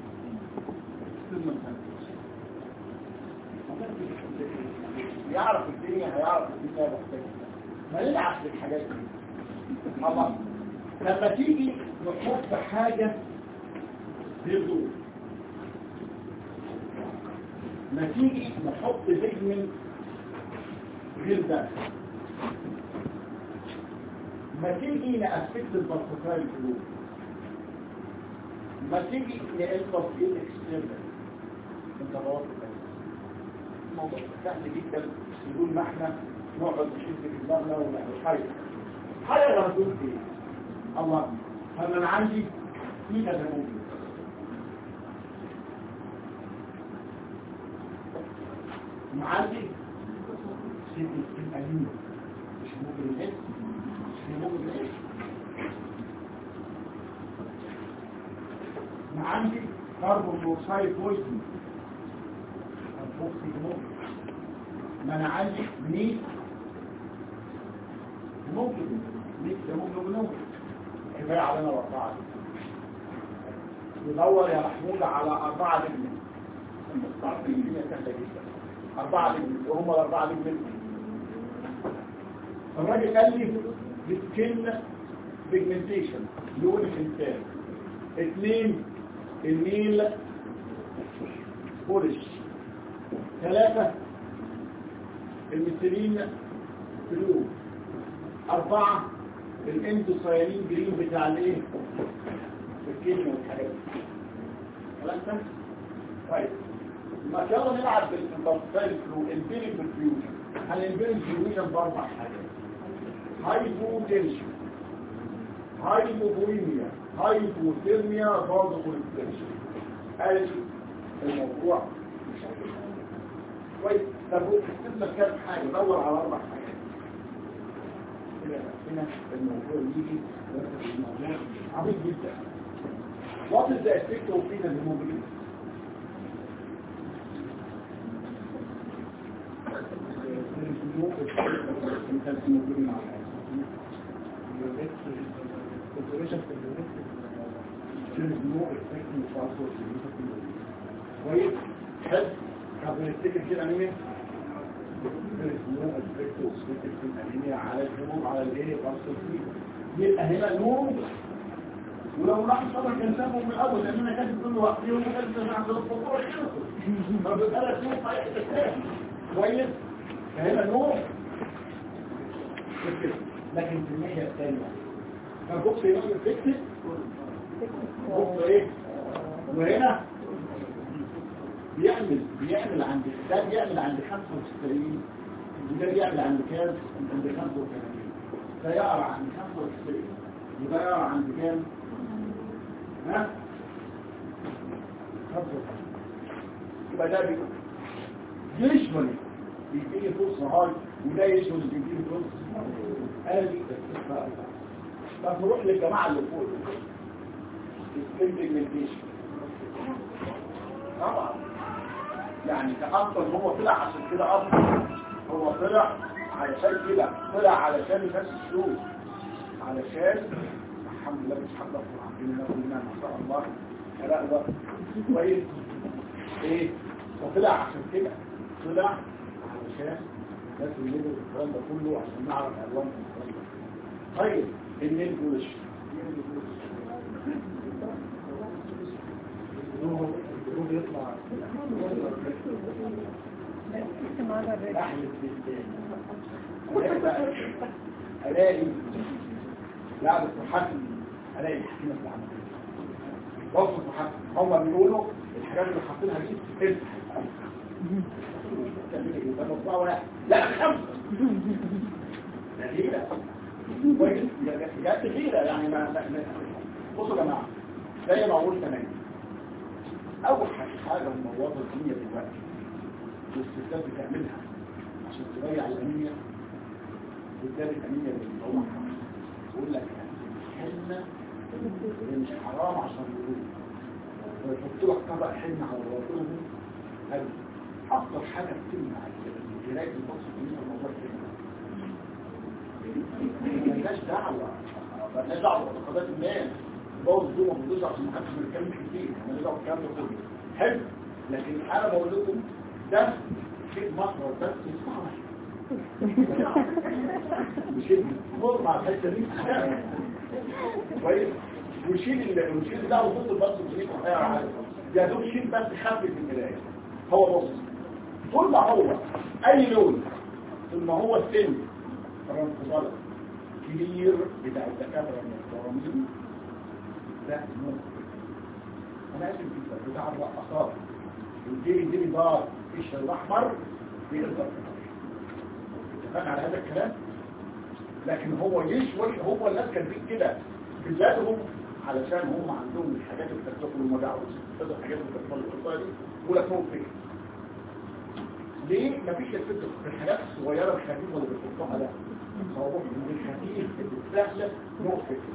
يعرف الدنيا هيعرف الدنيا محتاجة ما نلعب في الحاجات دي الله لما تيجي نحط حاجة بيضوء ما تيجي نحط بيجمنت غير ده ما تيجي نأفكت البرتقال فلوس ما تيجي نقلب في الاكسترنال انت بوظت الموضوع سهل جدا بدون ما احنا نقعد نشد في دماغنا ونعمل حاجه حاجه غير دول ايه الله فانا عندي في تدريب معدي سيدي الأليم مش ممكن الهد مش ممكن الهد معدي كاربون موكسايد بويزن الفوكسي ممكن ما انا عندي 100 ممكن 100 هيموجلوبين كفايه علينا الاربعه ندور يا محمود على اربعه لجنه تعرفين الدنيا سهله جدا اربعه لجنه وهم الاربعه لجنه الراجل قال لي بالسكن بيجمنتيشن لون الانسان اثنين الميل بولش ثلاثة المثلين بلو أربعة الاندوسايلين جرين بتاع الايه الكلمة والحاجات دي. كلام سهل؟ طيب ما يلا نلعب بالبطال فلو البيري بالفيوجن هنلبيري الفيوجن باربع حاجات هايبوتنشن هايبوبوليميا هايبوثيرميا برضه كوليسترول ادي الموضوع مش عارف. كويس طب كتبنا كام حاجه دور على اربع حاجات كده هنا الموضوع يجي بس الموضوع عميق جدا What is the effect of fetal hemoglobin? There is no effect of fetal hemoglobin on There is no effect in phosphorus كويس حلو طب نفتكر كده انيميا There is no effect of fetal anemia على الهرمون على الايه phosphorus يبقى هنا نور ولو راح صبر كان سابه من الاول لان انا كاتب كل وقت يوم وكاتب انا عند الفطور فبيبقى لك نور حقيقي كويس فهنا نور لكن في الناحيه الثانيه فالبوكس يبقى فيكتد بوكس ايه وهنا بيعمل بيعمل عند ده بيعمل عند 95 وده بيعمل عند كام عند 85 فيقرا عند 95 يبقى يقرا عند كام ها يبقى ده بيقول يشمل بيديني فرصة هاي وده يشمل بيديني فرصة ادي الاستثناء طب نروح للجماعة اللي فوق السبيجمنتيشن طبعا يعني كأفضل هو طلع عشان كده أفضل هو طلع علشان كده طلع علشان يفس السوق علشان الحمد لله مش حد أفضل عندنا كلنا ما شاء الله لا لا كويس ايه وطلع عشان كده طلع علشان الناس اللي يدرس الكلام ده كله عشان نعرف الوان الكلام ده طيب النيل بولش يطلع احلف بالله الاقي لعبة محكم الاقي حكيمة في العمل وصف محكم هم بيقولوا الحاجات اللي حاطينها دي افتح يبقى مطبعة ولا لا خمسة نتيجة كويس جات تغيرة يعني ما ما- بصوا يا جماعة زي ما قلت تمام أول حاجة الموضوع الدنيا دلوقتي والستات بتعملها عشان تضيع الأنيميا بالذات الأنيميا اللي هو يقول لك الحنة مش حرام عشان يقول ويحط لك طبق حنة على الرطوبة هذه أكتر حاجة بتمنع الجرايد البصر من الموضوع كده ملناش دعوة ملناش دعوة باعتقادات الناس بوظ الدنيا بتوزع عشان محدش بيتكلم كتير مالناش دعوة بالكلام ده كله حلو لكن انا بقول لكم ده شيء مصر بس اسمعوا مش مر مع الحته دي كويس وشيل ال- وشيل ده وصوت البص وشيل الحياه عادي يا دوب شيل بس خفف المرايه هو بص طول ما هو اي لون طول ما هو السن فرنسا كبير بتاع الدكاتره المحترمين ده ممكن انا اسف جدا بتاع الرقصات والديري ديري دار فيش الاحمر بيقدر اتفقنا على هذا الكلام لكن هو يشوي هو الناس كانت كده بذاتهم علشان هم عندهم الحاجات اللي بتكتفوا المجاعة وتكتفوا الحاجات اللي بتكتفوا القصة دي يقول لك نوع فكر ليه مفيش الفكر في الحاجات الصغيرة الخفيفة اللي بتحطها ده موضوع من الخفيف السهلة نوع فكر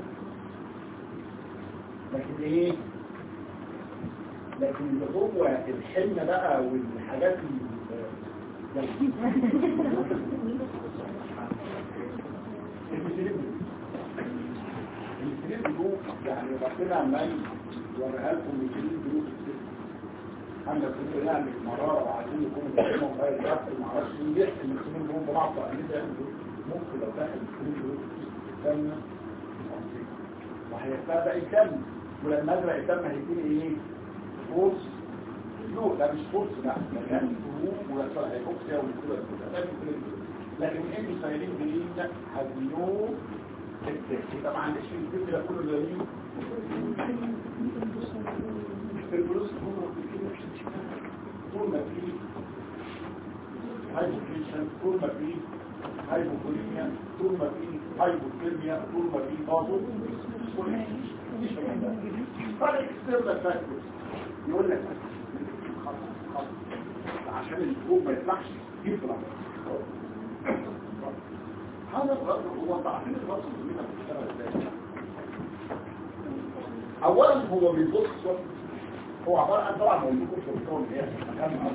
لكن ايه لكن اللي هو الحنة بقى والحاجات ال- المثلين بلوك يعني ربنا عمال يوريها لكم مثلين بلوك عندك كنت يعني مرارة وعايزين يكونوا بيحكموا غير الرأس معرفش مين بيحكي المسلمين بهم ببعض فقالين ده ممكن لو داخل المسلمين بلوك استنى وهيبقى بقى يتم ولما ازرع يتم هيديني ايه؟ فورس نو ده مش فورس لا ده كان هروب ويصل هيبوكسيا والكلى لكن انت سايلين جديد ده هدينوه يبقى ما عندكش في الفيلم ده كله جميل الفلوس طول ما في هايبوكريشن طول ما في هايبوكوليميا طول ما في هايبوكيميا طول ما في بازو فرق اكسترنال فاكتورز يقول لك خلاص خلاص عشان الجروب ما يطلعش يطلع هذا الرجل هو تعرفين الرجل اللي بتشتغل ازاي اولا هو بيبص هو عباره عن طبعا موجود في الكون هي مكان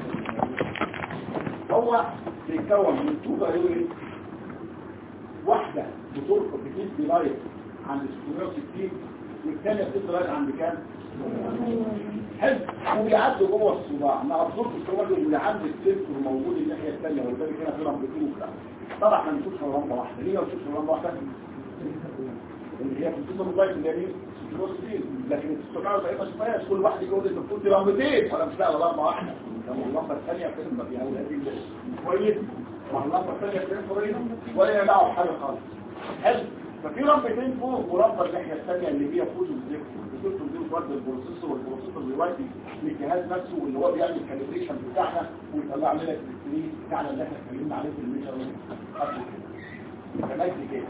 هو بيتكون من تو فاليوري واحده بترفع بتدي لايت عند 660 والثانيه بتدي لايت عند كام؟ حلو وبيعدوا جوه الصباع مع الصوت الصباعي اللي عند السنسور موجود الناحيه الثانيه ولذلك هنا في رمبتين وكده طبعا احنا بنشوف في رمبه واحده ليه ما بنشوفش في رمبه واحده اللي هي في السنسور اللايت الجميل لكن السكر ما شفناش كل واحد يقول انت بتقول دي رمبتين ولا مش لا رمبه واحده لما اللمبه الثانيه بتبقى فيها هذه كويس مع اللمبه الثانيه بتبقى ولا يدعوا حاجه خالص حلو ففي رمبتين فوق ورمبه الناحيه الثانيه اللي هي فوز الزيت الزيت دي بتودي البروسيسور والبروسيسور بيودي للجهاز نفسه واللي هو بيعمل الكاليبريشن بتاعنا ويطلع لنا السكرين بتاعنا اللي احنا اتكلمنا عليه في الميجرمنت قبل كده كمان كده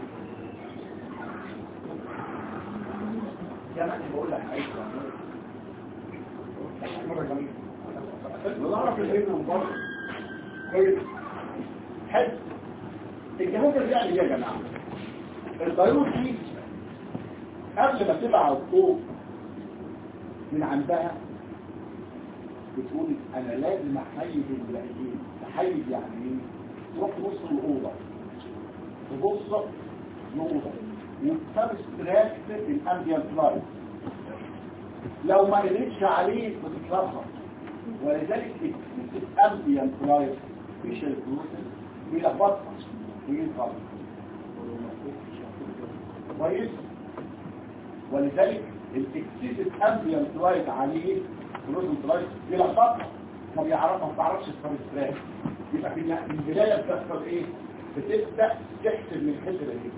كمان بقول لك عايز مرة جميلة نعرف العلم من بره كويس حلو الجهاز الرئوي ايه يا جماعه الضيوف دي قبل ما تبع الضوء من عندها بتقول انا لازم احيد الملايين تحيد يعني ايه تروح تبص الاوضه تبص الاوضه وتبستراكت الامبيانت لايت لو ما قدرتش عليه بتتلخبط ولذلك الامبيانت لايت مش الجلوتين بيلخبطها وينفض كويس ولذلك الاكسيس امبيانت لايت عليه جلوتين لايت بيلخبطها ما بيعرفها ما بتعرفش السبستراكت يبقى في البدايه بتحصل ايه بتبدا تحسب من الحته دي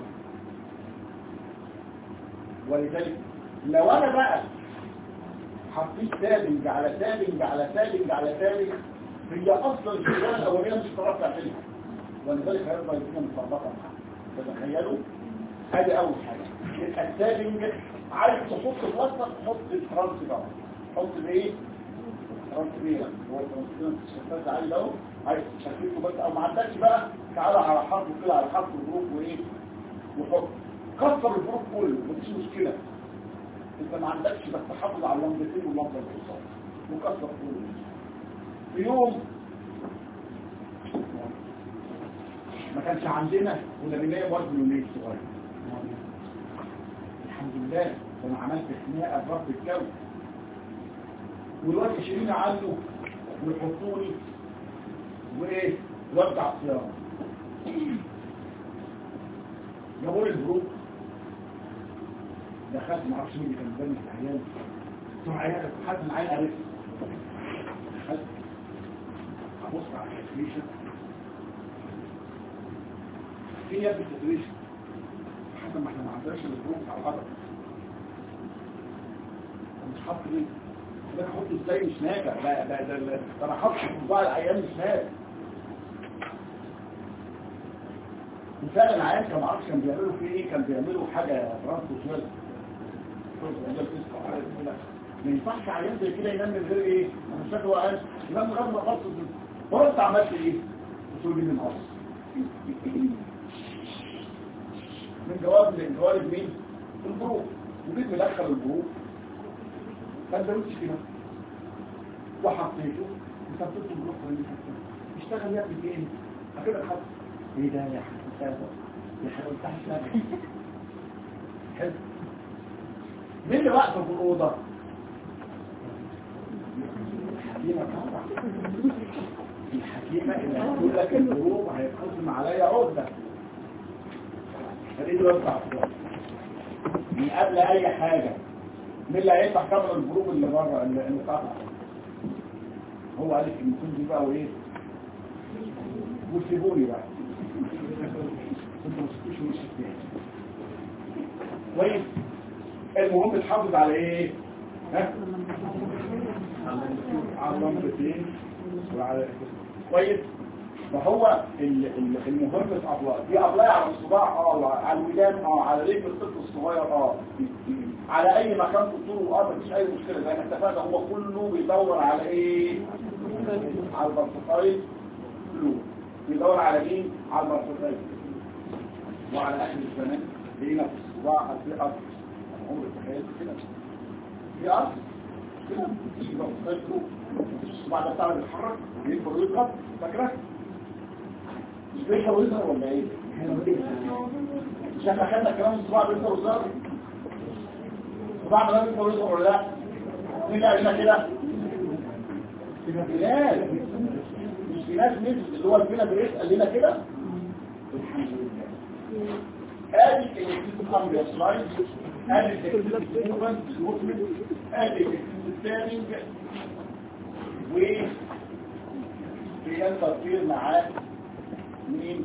ولذلك لو انا بقى حطيت سابنج على سابنج على سابنج على سابنج هي اصلا الشغلانه الاولانيه مش هتعرف تعملها ولذلك هيرضى يكون مطبقه معاها تتخيلوا ادي اول حاجه يبقى السابنج عايز تحط في الوسط تحط الترانس ده حط الايه ترانس ايه هو الترانس الشفاف عايز اهو عايز تشكله بس او ما عندكش بقى تعالى على حرف كده على حرف الجروب وايه وحط كسر الجروب كله مفيش مشكله انت ما عندكش بس تحافظ على اللمبتين واللمبه الوسطى وكسر كله في يوم ما كانش عندنا كنا بنلاقي وزن يومين صغير الحمد لله انا عملت خناقه برب الجو والواد يشيلين عنه ويحطوني وايه وارجع الصيام جابوا لي الجروب دخلت ما اعرفش مين اللي كان قدامي في العيال بتوع عيال حد من عيال عرف دخلت ابص على التدريشه في يد التدريشه حتى ما احنا ما عندناش الجروب على القدر مش حاطط ليه ده احطه ازاي مش نافع لا ده ده ده انا حاطه في صباع العيال مش نافع وفعلا العيال كان معرفش كان بيعملوا فيه ايه كان بيعملوا حاجه ترانسفيرس ما ينفعش عيان زي كده ينام من غير ايه انا مش فاكر هو قال ينام من غير ما اقص هو انت عملت ايه قلت له من قص من جواب من جواب مين الجروب وجيت مدخل الجروب كان ده كده وحطيته وثبته الجروب اللي مش تشتغل يا ابني فين كده خلاص ايه ده يا حسن يا حسن تحت حلو مين اللي واقفه في الاوضه الحكيمه طبعا الحكيمه اللي هتقول لك الظروف هيتقسم عليا عقده فدي دلوقتي تعطيها من قبل اي حاجه مين اللي هيدفع ثمن الجروب اللي بره اللي اللي طالع هو قال لك المفروض دي بقى وايه وسيبوني بقى انتوا ما سبتوش وش التاني كويس المهم تحافظ على ايه ها على اللمبتين وعلى كويس فهو ال- ال- المهم في اطلاق دي اطلاق على الصباع اه على الودان اه على رجل الطفل الصغير اه على اي مكان في الطول اه مفيش اي مشكله زي ما اتفقنا هو كله بيدور على ايه على البرتقال فلو بيدور على مين على البرتقال وعلى اهل الزمان لقينا في الصباع في اصل عمر تخيل كده في اصل كده في برتقال فلو الصباع ده بتاعه بيتحرك بيكبر ويضغط فاكره مش بيكبر ويظهر ولا ايه مش احنا خدنا كلام الصباع بيكبر ويظهر الصباع ده بيكبر ويظهر ولا لا مين قال لنا كده كده بلاد مش في ناس نزل اللي هو الفينا بريس قال لنا كده الحمد لله ادي الكتيب امر يا سلايد ادي الكتيب موفمنت الموفمنت ادي الكتيب ستانينج و في تطبيق معاه مين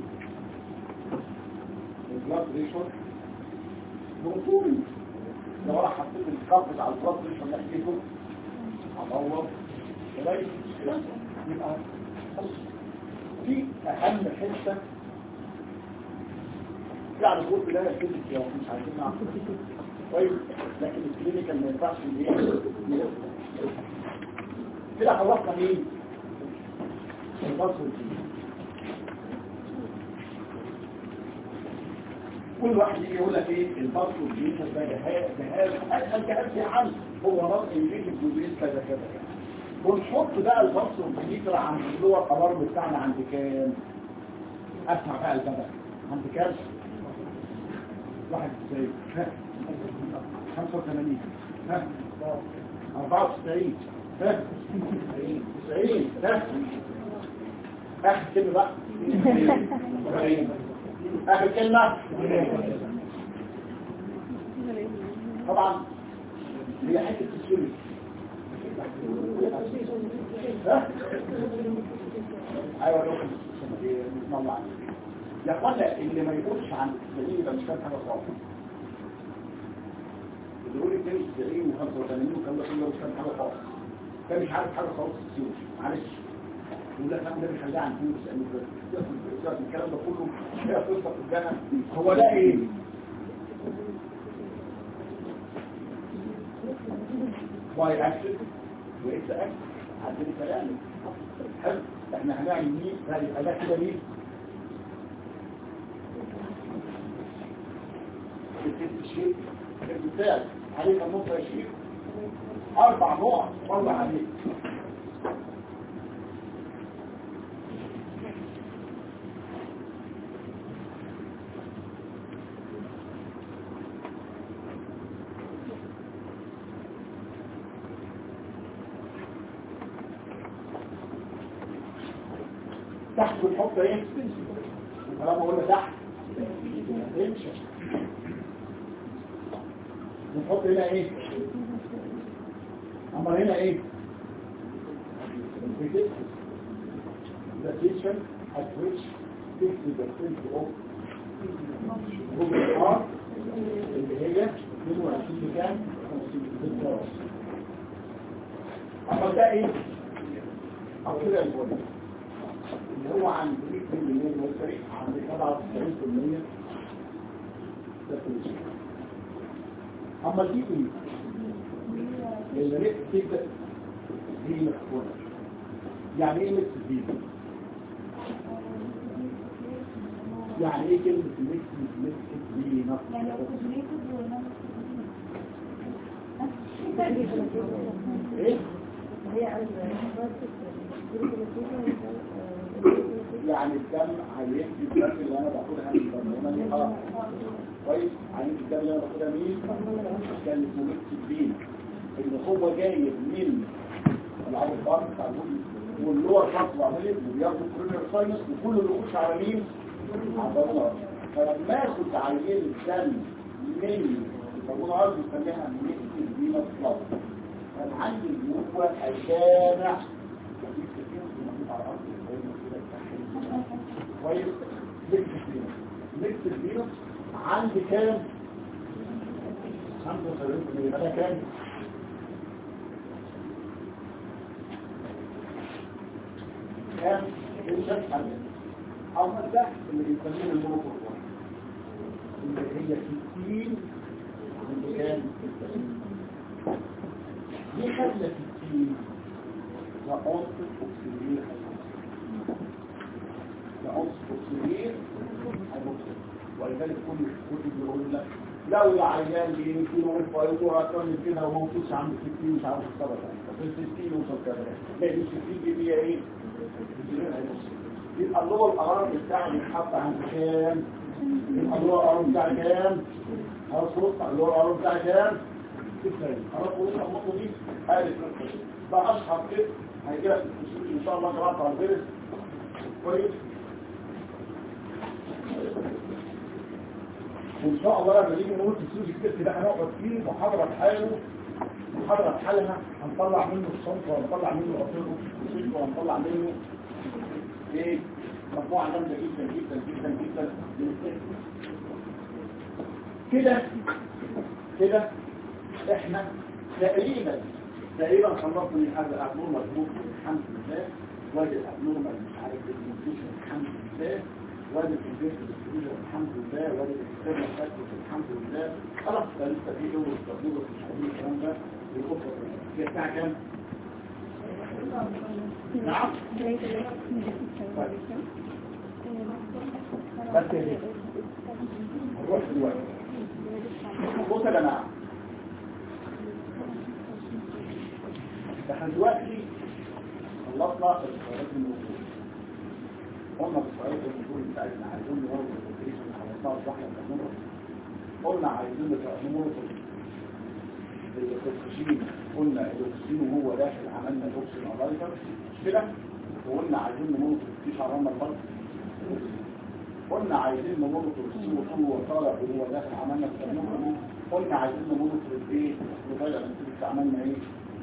البلاد بريشر بروتوري لو انا حطيت القبض على البلاد بريشر نحكيته هدور قريب يبقى خلاص. دي اهم حته يعني تقول في ده الفيزيك يا مش عايزين نعرف طيب لكن الكلينيكال ما ينفعش ان ايه كده خلصنا مين البصر كل واحد يجي يقول لك ايه البصر والجيش ده جهاز جهاز اسهل جهاز يا عم هو رأس يجيك الجزئين كذا كذا كذا ونحط بقى البصر والجيش عند اللي هو القرار بتاعنا عند كام اسمع بقى البدء عند كام واحد وتسعين ها خمسة وثمانين ها أربعة وتسعين ها تسعين ها آخر كلمة بقى سبعين. آخر كلمة طبعا هي حتة تسويق ها ايوه لو بسم الله عليك يا اخوانا اللي ما يقولش عن التسعين يبقى مش فاهم حاجه خالص اللي يقول 92 و85 والكلام ده كله مش فاهم حاجه خالص ده مش عارف حاجه خالص في السيوش معلش يقول لك انا ده بيخليها عن فلوس يعني الكلام ده كله فيها قصه في الجنه هو ده ايه؟ واي اكسس واكس اكس عندنا كلام حلو احنا هنعمل مين هذه ده كده مين الشيء البتاع عليك النقطة يا شيخ أربع نقط والله عليك تحت بنحط ايه طالما قلنا تحت انشا بنحط هنا ايه اما هنا ايه the tension at which 50% of group R اللي هي 22 بكام 50 راس اما ده ايه او كده البولي اللي هو عند 100% المصري عند 97% ده كل شيء اما دي ايه اللي ريت تبدا دي مخبوره يعني ايه ميكس دي يعني ايه كلمه ميكس ميكس دي يعني لو كوزميتد ايه هي الجروب اللي يعني الدم هيدي الدم اللي انا باخدها من البرمونة اه كويس عين الدم اللي انا باخدها مين كان اسمه ميكس بين ان هو جايب من العرض البارك بتاع الجزء واللور بارك وعمليه وبياخدوا كورنر ساينس وكل اللي يخش على مين على البرمونة فلما اخد عينين الدم من البرمونة عرض بنسميها ميكس بين الفلاور كان عندي جوه الجامع كويس ميكس الفيروس ميكس الفيروس عندي كام 75 انا كام كام الشك أما ده اللي بيسميه المونوكوربون اللي هي 60 عند كام دي خدنا 60 وعنصر أكسجين وعنصر أكسجين هيبصر ولذلك كل الكتب بيقول لك لو العيان بيمكن ويفايقوا اكتر من كده وهو مش عنده 60 مش عارف السبب في ال 60 وصل كده لان ال 60 دي هي ايه؟ يبقى اللي هو القرار بتاعي بيتحط عند كام؟ يبقى اللي هو القرار بتاعي كام؟ خلاص بص اللي هو القرار بتاعي كام؟ خلاص بص النقطه دي قالت ده اشهر كده هيجي لك ان شاء الله جربت على الفيرس كويس وان شاء الله لما نيجي نقول السوشي الست ده هنقعد فيه محاضره بحاله محاضره بحالها هنطلع منه الصنف وهنطلع منه العصير والسوشي وهنطلع منه ايه مجموعه جامده جدا جدا جدا جدا من الست كده كده احنا تقريبا تقريبا خلصنا من هذا الابنور مضبوط الحمد لله وادي الابنور مش عارف الانفيشن الحمد لله وادي الانفيشن الحمد لله وادي الاكسترنال فاكتورز الحمد لله خلاص ده لسه في دور التطبيق مش عارفين الكلام ده بالأخرى هي بتاع كام؟ نعم بس كده نروح دلوقتي بص يا جماعه احنا دلوقتي خلصنا السؤالات الموجودة قلنا السؤالات الموجودة بتاعتنا عايزين نورد الكومبليشن خلصناها صح ولا قلنا عايزين نورد الاكسجين قلنا الاكسجين وهو داخل عملنا الاكسجين الايزر مش كده وقلنا عايزين نموت مفيش عملنا الفرق قلنا عايزين نموت السي وهو طالع وهو داخل عملنا التنمر قلنا عايزين نموت الايه وطالع نتيجه عملنا ايه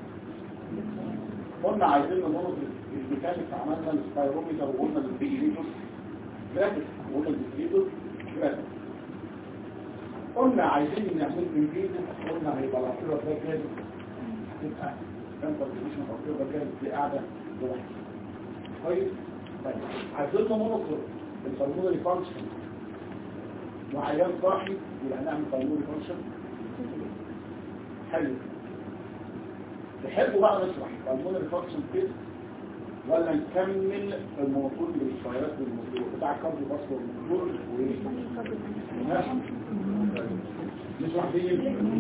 قلنا عايزين نمرض الميكانيك عملنا السبايروميتر وقلنا البيجيليتور جرافيك وقلنا البيجيليتور جرافيك قلنا عايزين نعمل انجليزي قلنا هيبقى العصيرة ده جاهز هتبقى كانت البوزيشن العصيرة ده جاهز دي قاعدة لوحدها كويس طيب عايزين نمرض الفالمونري فانكشن وعيان صاحي يبقى هنعمل فالمونري فانكشن حلو تحبوا بقى نشرح الفالمونري فانكشن تيست ولا نكمل الموضوع بالشويات والموضوع بتاع الكارديو بس والموضوع وايه ماشي نشرح دي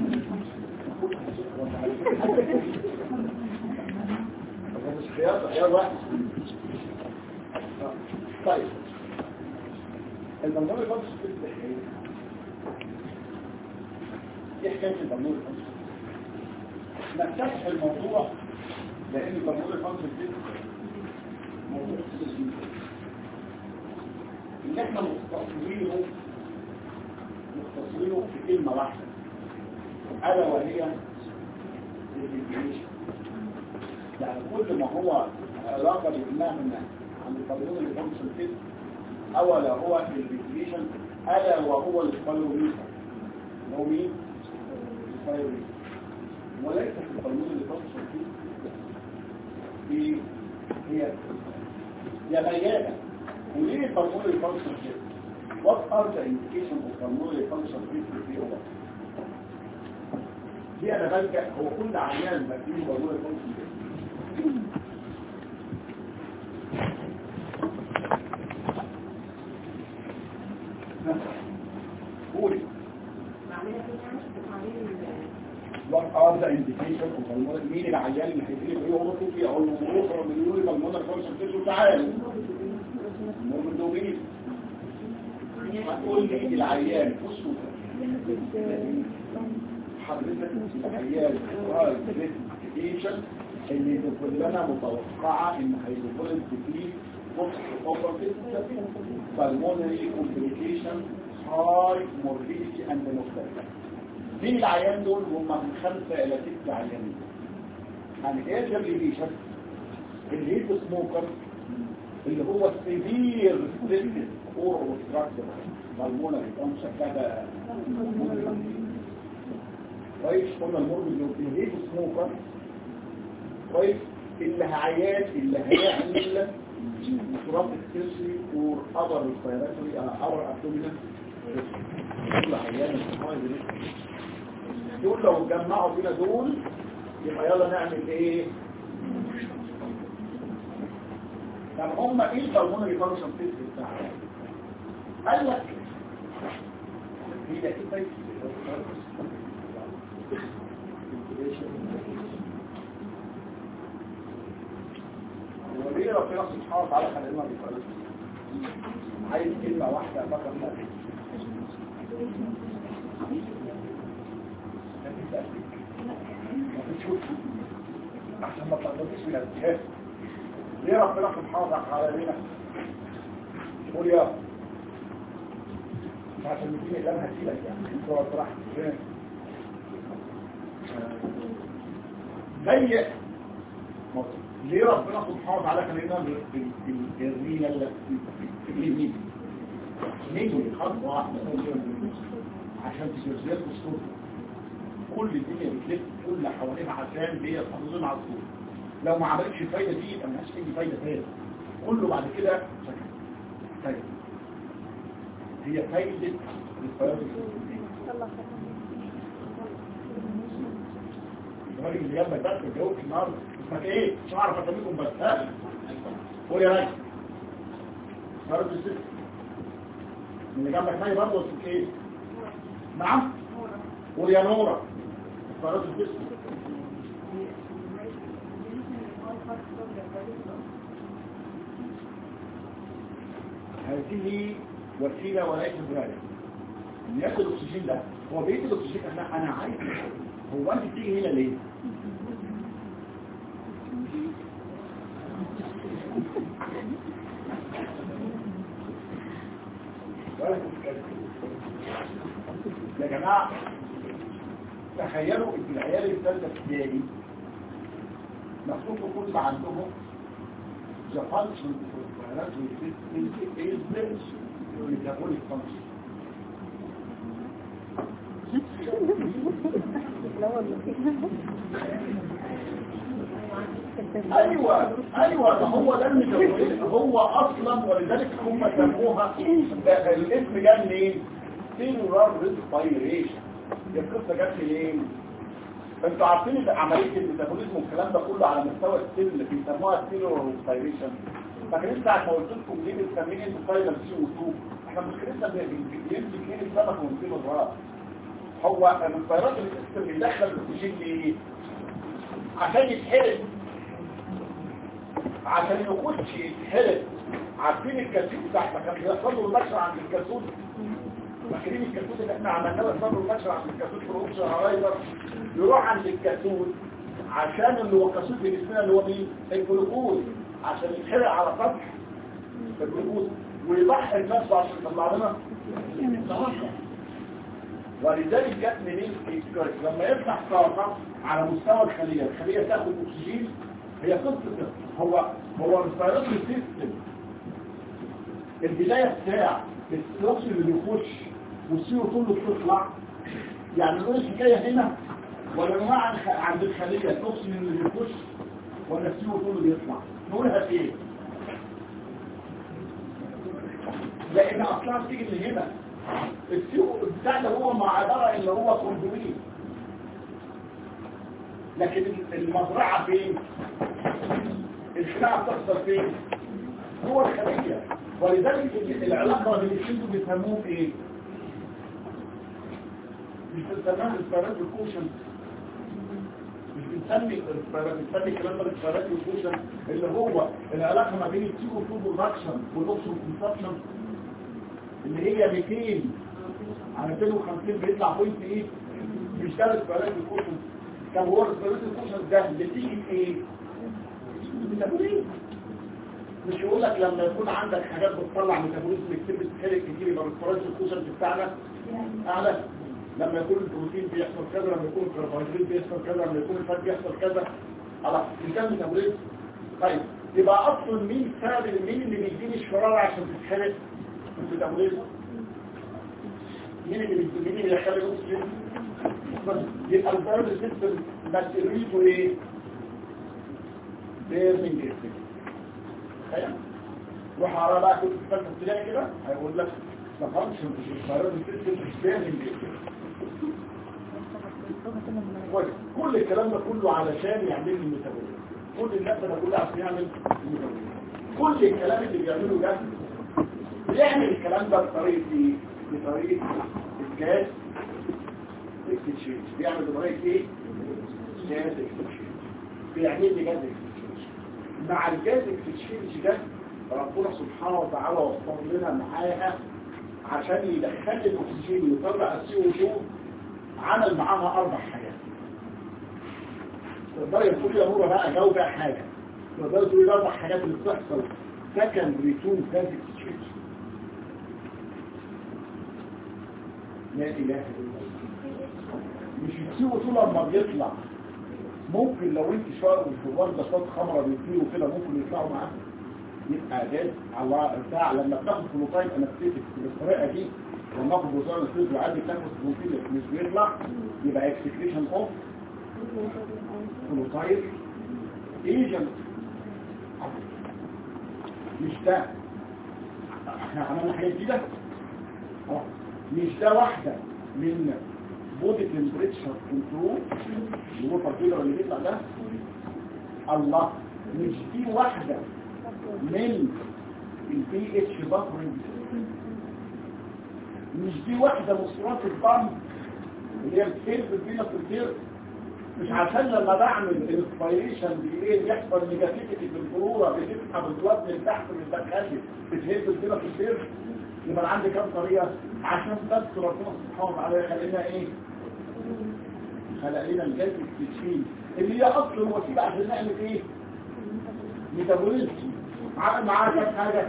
مش خيار خيار واحد طيب البرنامج فانكشن تيست ايه ايه حكايه البرنامج فانكشن نفتح الموضوع لان البرنامج فانكشن تيست موضوع سياسي ان احنا مختصرينه مختصرينه في كلمه واحده الا وهي الديفينيشن يعني كل ما هو علاقه بالمهنه عند البرنامج فانكشن تيست اولا هو الديفينيشن الا وهو السبايروميتر هو مين؟ السبايروميتر وليس في القانون اللي تنشر فيه هي يا ميانة وليه القانون اللي تنشر فيه what are the indication of القانون اللي تنشر فيه في هو دي انا بلجأ هو كل عيان بكتير قانون اللي تنشر فيه قولي what are the indication of pulmonary مين العيان اللي هيجيلي بايه هو فيه اقول له روح من يقول لي pulmonary concentration تعال تقول لي العيان بصوا حضرتك العيان رايت ريسكيشن اللي كلنا متوقعة ان هيدخل فيه بوست اوبرتيف بالمونري كومبليكيشن هاي موربيديتي اند مورتاليتي مين العيان دول هم من خمسة الى ست عيانين يعني ايه جرليشن الهيت سموكر اللي هو السيفير ريستريكتد اور اوبستراكتيف بالمونري فانكشن كده كويس قلنا المرض اللي هو الهيت سموكر كويس اللي هعيان اللي هيعمل مشروبات الكسري اور اذر ريسبيراتوري اور ابدومينال دول عيان الصحايا دول لو جمعوا فينا دول يبقى يلا نعمل ايه طب هم ايه البلمونري فانكشن تيست بتاعهم قال لك هي كده وليه ربنا سبحانه وتعالى خلقنا بفرق عايز كلمة واحدة فقط لا عشان ما تغلطش من الجهاز ليه ربنا سبحانه وتعالى لنا قول يا مش عشان نديني اللي انا هسيلك يعني انت هو صراحة زي ليه ربنا سبحانه وتعالى خلينا الرينا اللي في اليمين نيجي خطوة واحدة عشان تسيرسيات الصوت كل الدنيا بتلف كل حواليها عشان هي تحافظون على الصوت لو ما عملتش الفايدة دي يبقى ملهاش اي فايدة تاني كله بعد كده سكت فايدة هي فايدة الفياض الراجل اللي جنبك بس الجوك النهارده اسمك ايه؟ مش هعرف اسميكم بس ها قول يا راجل نهارده الست اللي جنبك مالي برضه اسمك ايه؟ نعم قول يا نورة فرات الجسم هذه وسيلة وليس ذلك ياخد الاكسجين ده هو بيت الاكسجين انا انا عايز هو انت بتيجي هنا ليه يا جماعة تخيلوا ان العيال الثالثة ابتدائي مكتوب في كل عندهم the function of respiratory system is the metabolic function ايوه ايوه ده هو ده الميتابوليك هو اصلا ولذلك هم سموها الاسم جاب منين سيلولار ريسبيريشن هي القصه جت منين انتوا عارفين ان عمليه الميتابوليزم والكلام ده كله على مستوى السيل اللي بيسموها السيلولار ريسبيريشن فاكرين ساعه ما قلت لكم ليه بنسميه انتفايلر سي او 2 احنا مشكلتنا بيمسك ليه السمك ونسيب الراس هو الفيروس السيستم بيدخل الاكسجين ليه عشان يتحرق عشان يخش يتحرق عارفين الكاسوت بتاع ما كان بيحصل له البشر عند الكاسوت فاكرين الكاسوت اللي احنا عملناه بيحصل له البشر عند الكاسوت في الاوبشن هرايدر يروح عند الكاسوت عشان اللي هو الكاسوت في جسمنا اللي هو مين الجلوكوز عشان يتحرق على سطح الجلوكوز ويضحي نفسه عشان يطلع لنا الطاقه ولذلك جت منين الكارك لما يفتح طاقه على مستوى الخليه الخليه تاخد اكسجين هي قصه هو هو الريسبيراتوري سيستم البدايه بتاع الاكسجين اللي بيخش والسي او 2 اللي بتطلع يعني نقول الحكايه هنا ولا نوع عند الخليه الاكسجين اللي بيخش ولا السي او 2 اللي بيطلع نقولها ايه لان اصلا بتيجي من هنا السوق بتاع ده هو مع عبارة اللي هو كوندوين لكن المزرعة فين الخلاعة بتحصل فين هو الخلية ولذلك العلاقة بين الاثنين دول بيسموهم ايه مش بنسميها الاسبيرات الكوشن مش بنسمي الاسبيرات بنسمي الكلام ده الاسبيرات الكوشن اللي هو العلاقة ما بين السيكو فود برودكشن والاوكسجين كونسبشن اللي هي 200 على 250 بيطلع بوينت ايه مش ده السؤالات الكوشن طب هو السؤالات الكوشن ده بتيجي بايه ميتابوليزم مش يقول لك لما يكون عندك حاجات بتطلع ميتابوليزم كتير بتتحرق كتير يبقى الفراش الكوشن بتاعنا اعلى لما يكون البروتين بيحصل كذا لما يكون الكربوهيدرات بيحصل كذا لما يكون الفات بيحصل كذا خلاص ده ميتابوليزم طيب يبقى اصلا مين سبب مين اللي بيديني الشرارة عشان تتحرق الميتابوليزم مين اللي بيديني مين اللي يخلي الاكسجين بس يبقى البارد سيستم مسؤوليته ايه بيرنينج افكت تخيل روح على بقى كل ثالثه ابتدائي كده هيقول لك ما فهمش البارد سيستم مش بيرنينج افكت كويس. كل الكلام ده كله علشان يعمل لي ميتابوليزم كل الناس ده كله عشان يعمل ميتابوليزم كل الكلام اللي بيعمله ده بيعمل الكلام ده بطريقه ايه بطريقه الجاز اكستشينج بيعمل بطريقه ايه جاز اكستشينج بيعمل لي جاز اكستشينج مع الجاز اكستشينج ده ربنا سبحانه وتعالى وفر لنا معاها عشان يدخل الاكسجين ويطلع السي او 2 عمل معاها اربع حاجات تقدر تقول يا نورة بقى جاوب بقى حاجة تقدر تقول الاربع حاجات اللي بتحصل secondary to gas exchange لا اله الا الله مش يسيبوا طول لما بيطلع ممكن لو انت شوية في وردة صوت خمرة بيطيروا كده ممكن يطلعوا معاها يبقى جاز على بتاع لما بتاخد فلوتايد انستيتك بالطريقه دي لما اخد فلوتايد انستيتك وعادي تاخد فلوتايد مش بيطلع يبقى اكسكريشن اوف فلوتايد ايجنت مش ده احنا عملنا حاجه جديده اه مش ده واحده من بودي تمبريتشر كنترول اللي هو التركيبه اللي بيطلع ده الله مش دي واحده من البي اتش بافرنج مش دي واحدة مصرات الضم اللي هي الكيرف بينا في الكيرف مش عشان لما بعمل الانسبيريشن بايه يحصل نيجاتيفيتي في الفلورا بتسحب الوزن من تحت من الدخل بتهز الدنيا في الكيرف يبقى عندي كام طريقة عشان بس ربنا سبحانه وتعالى خلينا ايه خلق لنا الجاز التشفين اللي هي اصل الوسيله عشان نعمل ايه ميتابوليزم عامل معاه كام حاجة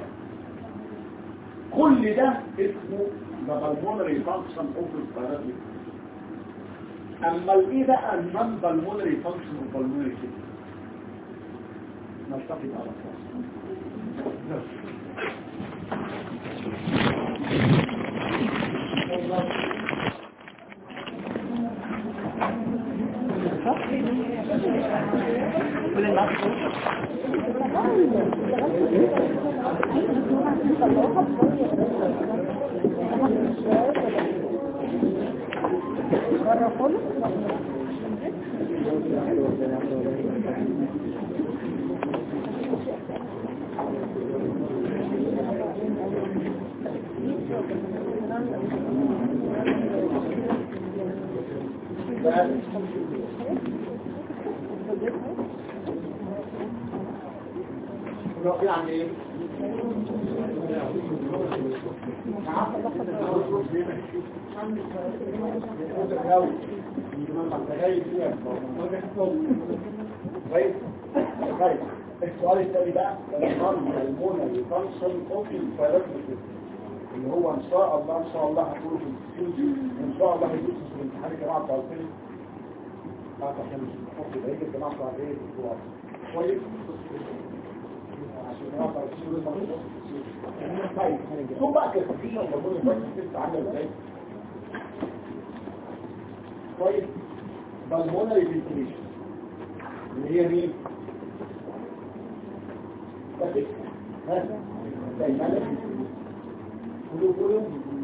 كل ده اسمه ده بالمونري فانكشن اوف الباراديك اما الايه بقى النون بالمونري فانكشن اوف بالمونري سيستم نلتقي على كل الناس يعني ايه السؤال الثاني بقى المونة يفنصل اوفي الفيروس اللي هو ان شاء الله ان شاء الله هتقوله في السيوز ان شاء الله هيدوس في الامتحان الجماعة بتاع الفيلم بعد عشان مش هيجي الجماعة بتاع ايه الاسبوع كويس طيب ثم بقى كالفيشن والبرمون الفايت ست عامله ازاي طيب بالمونري فينتيليشن اللي هي مين بس ها دايما كله كله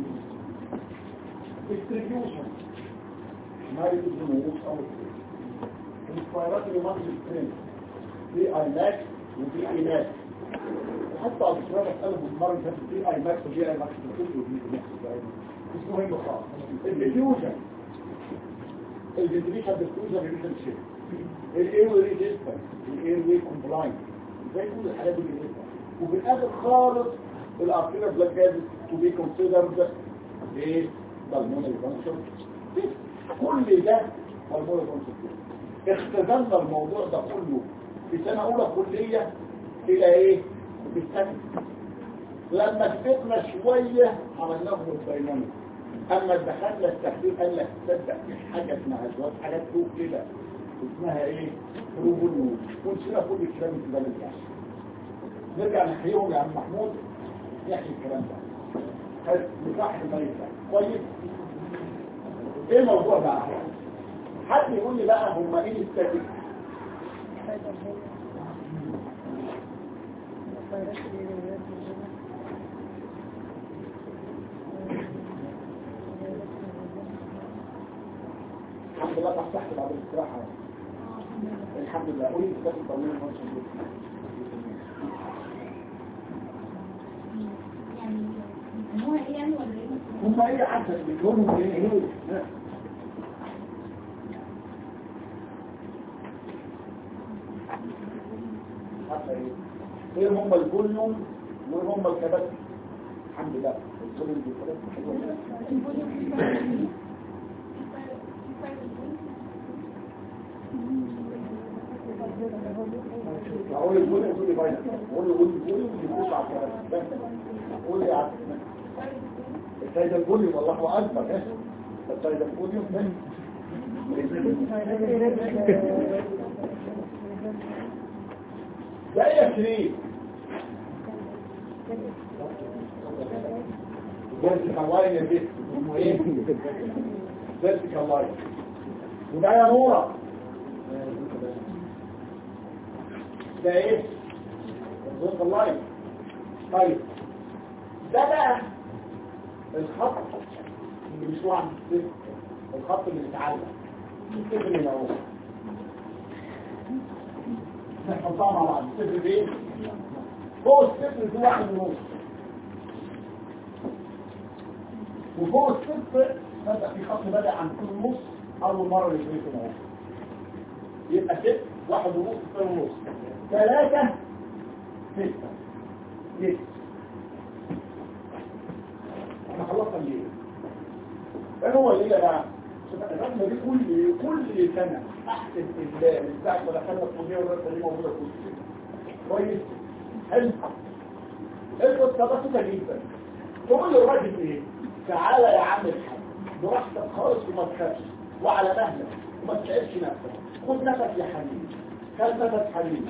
distribution ما يجوز موجود خالص الفايرات اللي مصر الترند في اي ماكس وفي اي ماكس حتى على الصورة بسأله بالمرة اللي فاتت في اي ماكس وفي اي ماكس بكل ودي مش مهم خالص الديفيوجن الفنتريشن ديفيوجن ريليشن شيب الاير وي ريزيستنس الاير وي كومبلاين زي كل الحاجات دي جدا وفي الاخر خالص الارتيريال بلاد جاز تو بي كونسيدرد ايه بالمونري فانكشن كل ده بالمونري فانكشن اختزلنا الموضوع ده كله في سنه اولى كليه الى ايه بالسنه لما كبرنا شويه عملناه بالدايناميك اما دخلنا التحليل قال لك تصدق في حاجه اسمها شويه حاجات فوق كده اسمها ايه روبون ونسينا كل الكلام اللي بالك يعني نرجع نحييهم يا عم محمود يحيي الكلام ده هل نصح الميت ده كويس ايه الموضوع بقى حد يقول لي بقى هم ايه الستاتيك الحمد لله تحت بعد الاستراحه الحمد لله قولي كتاب الطويل ما شاء الله يعني هو ايه يعني ولا ايه؟ هم ايه عارفه بيكونوا ايه ايه ها. عارفه ايه ايه هم البوليوم وايه هم الكبات الحمد لله البوليوم والكبات اقول البوليوم تقول لي باينه قول قول البوليوم يخش على الكبات قول يا عبد السيد البوليوم الله اكبر ايه السيد البوليوم ده ايه يا شريف فيرتيكال لاين يا بيت اسمه ايه فيرتيكال لاين وده يا نورة ده ايه فيرتيكال لاين طيب ده بقى الخط اللي مش واحد الصفر الخط اللي متعلق الصفر اللي اهو نحطها مع بعض الصفر فين فوق الصفر في واحد ونص وفوق الصفر بدأ في خط بدأ عن كل نص أول مرة يشريكم اهو يبقى ست واحد ونص صفر ونص ثلاثة ستة ستة احنا خلصنا ليه ايه هو اللي بقى الرسمه دي كل كل سنه احسن الله من ساعه ما دخلنا الكليه والرسمه دي موجوده كل سنه كويس حلو القصه بسيطه جدا تقول للراجل ايه تعالى يا عم الحاج براحتك خالص وما تخافش وعلى مهلك وما تتعبش نفسك خد نفس يا حبيبي خد نفس حبيبي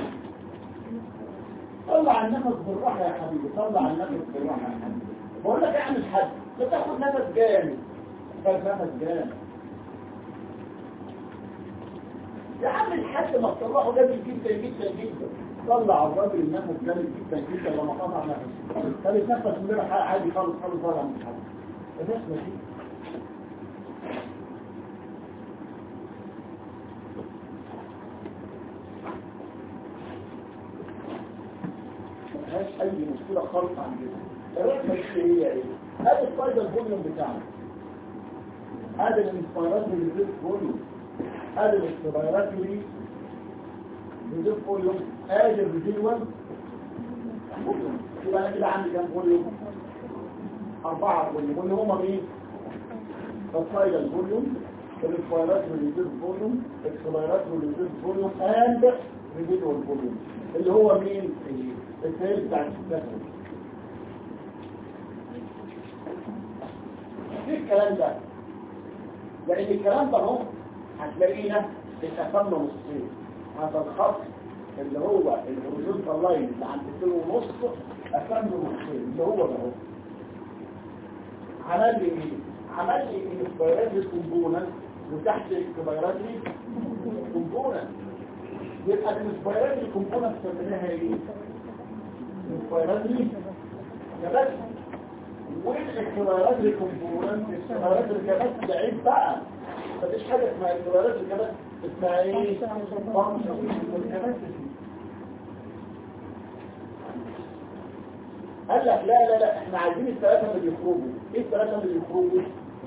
طلع النفس بالراحه يا حبيبي طلع النفس بالراحه يا حبيبي بقول لك اعمل حد بتاخد نفس جامد خد نفس جامد يا عم الحد ما تطلعه جامد جدا جدا جدا طلع الراجل النفس جامد جدا جدا لما قطع نفسه خلي نفس من غير حاجه عادي خالص خالص طالع من الحد الرسمه دي مفيهاش اي مشكله خالص عندنا الرسمه دي هي ايه هذا الفايدة الفوليوم بتاعنا هذا الانسبيرات اللي بيزيد فوليوم هذا الانسبيرات اللي بيزيد فوليوم هذا الريزيدوال يبقى انا كده عندي كام فوليوم أربعة فوليوم واللي هم مين؟ الفايدة الفوليوم الانسبيرات اللي بيزيد فوليوم الانسبيرات اللي بيزيد فوليوم اند ريزيدوال فوليوم اللي هو مين؟ السيل بتاع السكتة ايه الكلام ده لان الكلام ده اهو هتلاقينا اتقسمنا نصين هذا الخط اللي هو الهوريزونتال لاين اللي عند كيلو ونص قسمنا نصين اللي هو ده اهو عمل لي ايه عمل لي انسبيراتري كومبوننت وتحت انسبيراتري كومبوننت يبقى الانسبيراتري كومبوننت سميناها ايه انسبيراتري بس والاختبارات الكمبوننت اختبارات الكبات ده عيب بقى مفيش حاجة اسمها اختبارات الكبات اسمها ايه؟ فانكشن والكبات قال لك لا لا لا احنا عايزين الثلاثة اللي بيخرجوا ايه الثلاثة اللي بيخرجوا؟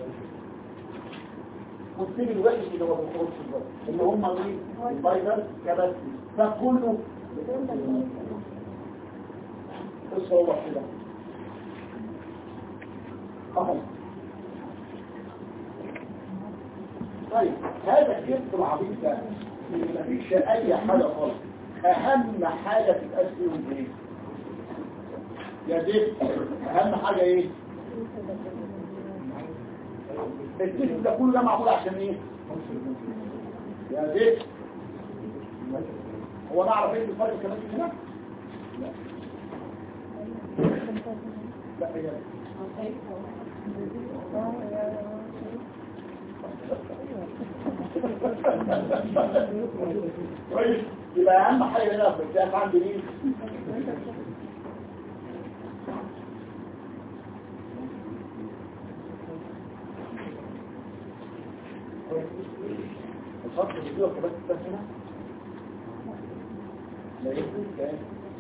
والسيب الوحش اللي ما بيخرجش ده اللي هم مين؟ الفايبر كبات فكله بص هو كده اهو طيب هذا الجبت العبيط ده اللي مفيش اي حاجه خالص اهم حاجه تتقاس فيهم ايه يا زيت اهم حاجه ايه الجسم ده كله ده معمول عشان ايه يا زيت هو نعرف ايه الفرق كمان هنا لا لا هي كويس يبقى اهم حاجه هنا بتاعت عند مين الخط اللي فيه كمان تسمع لا يمكن كان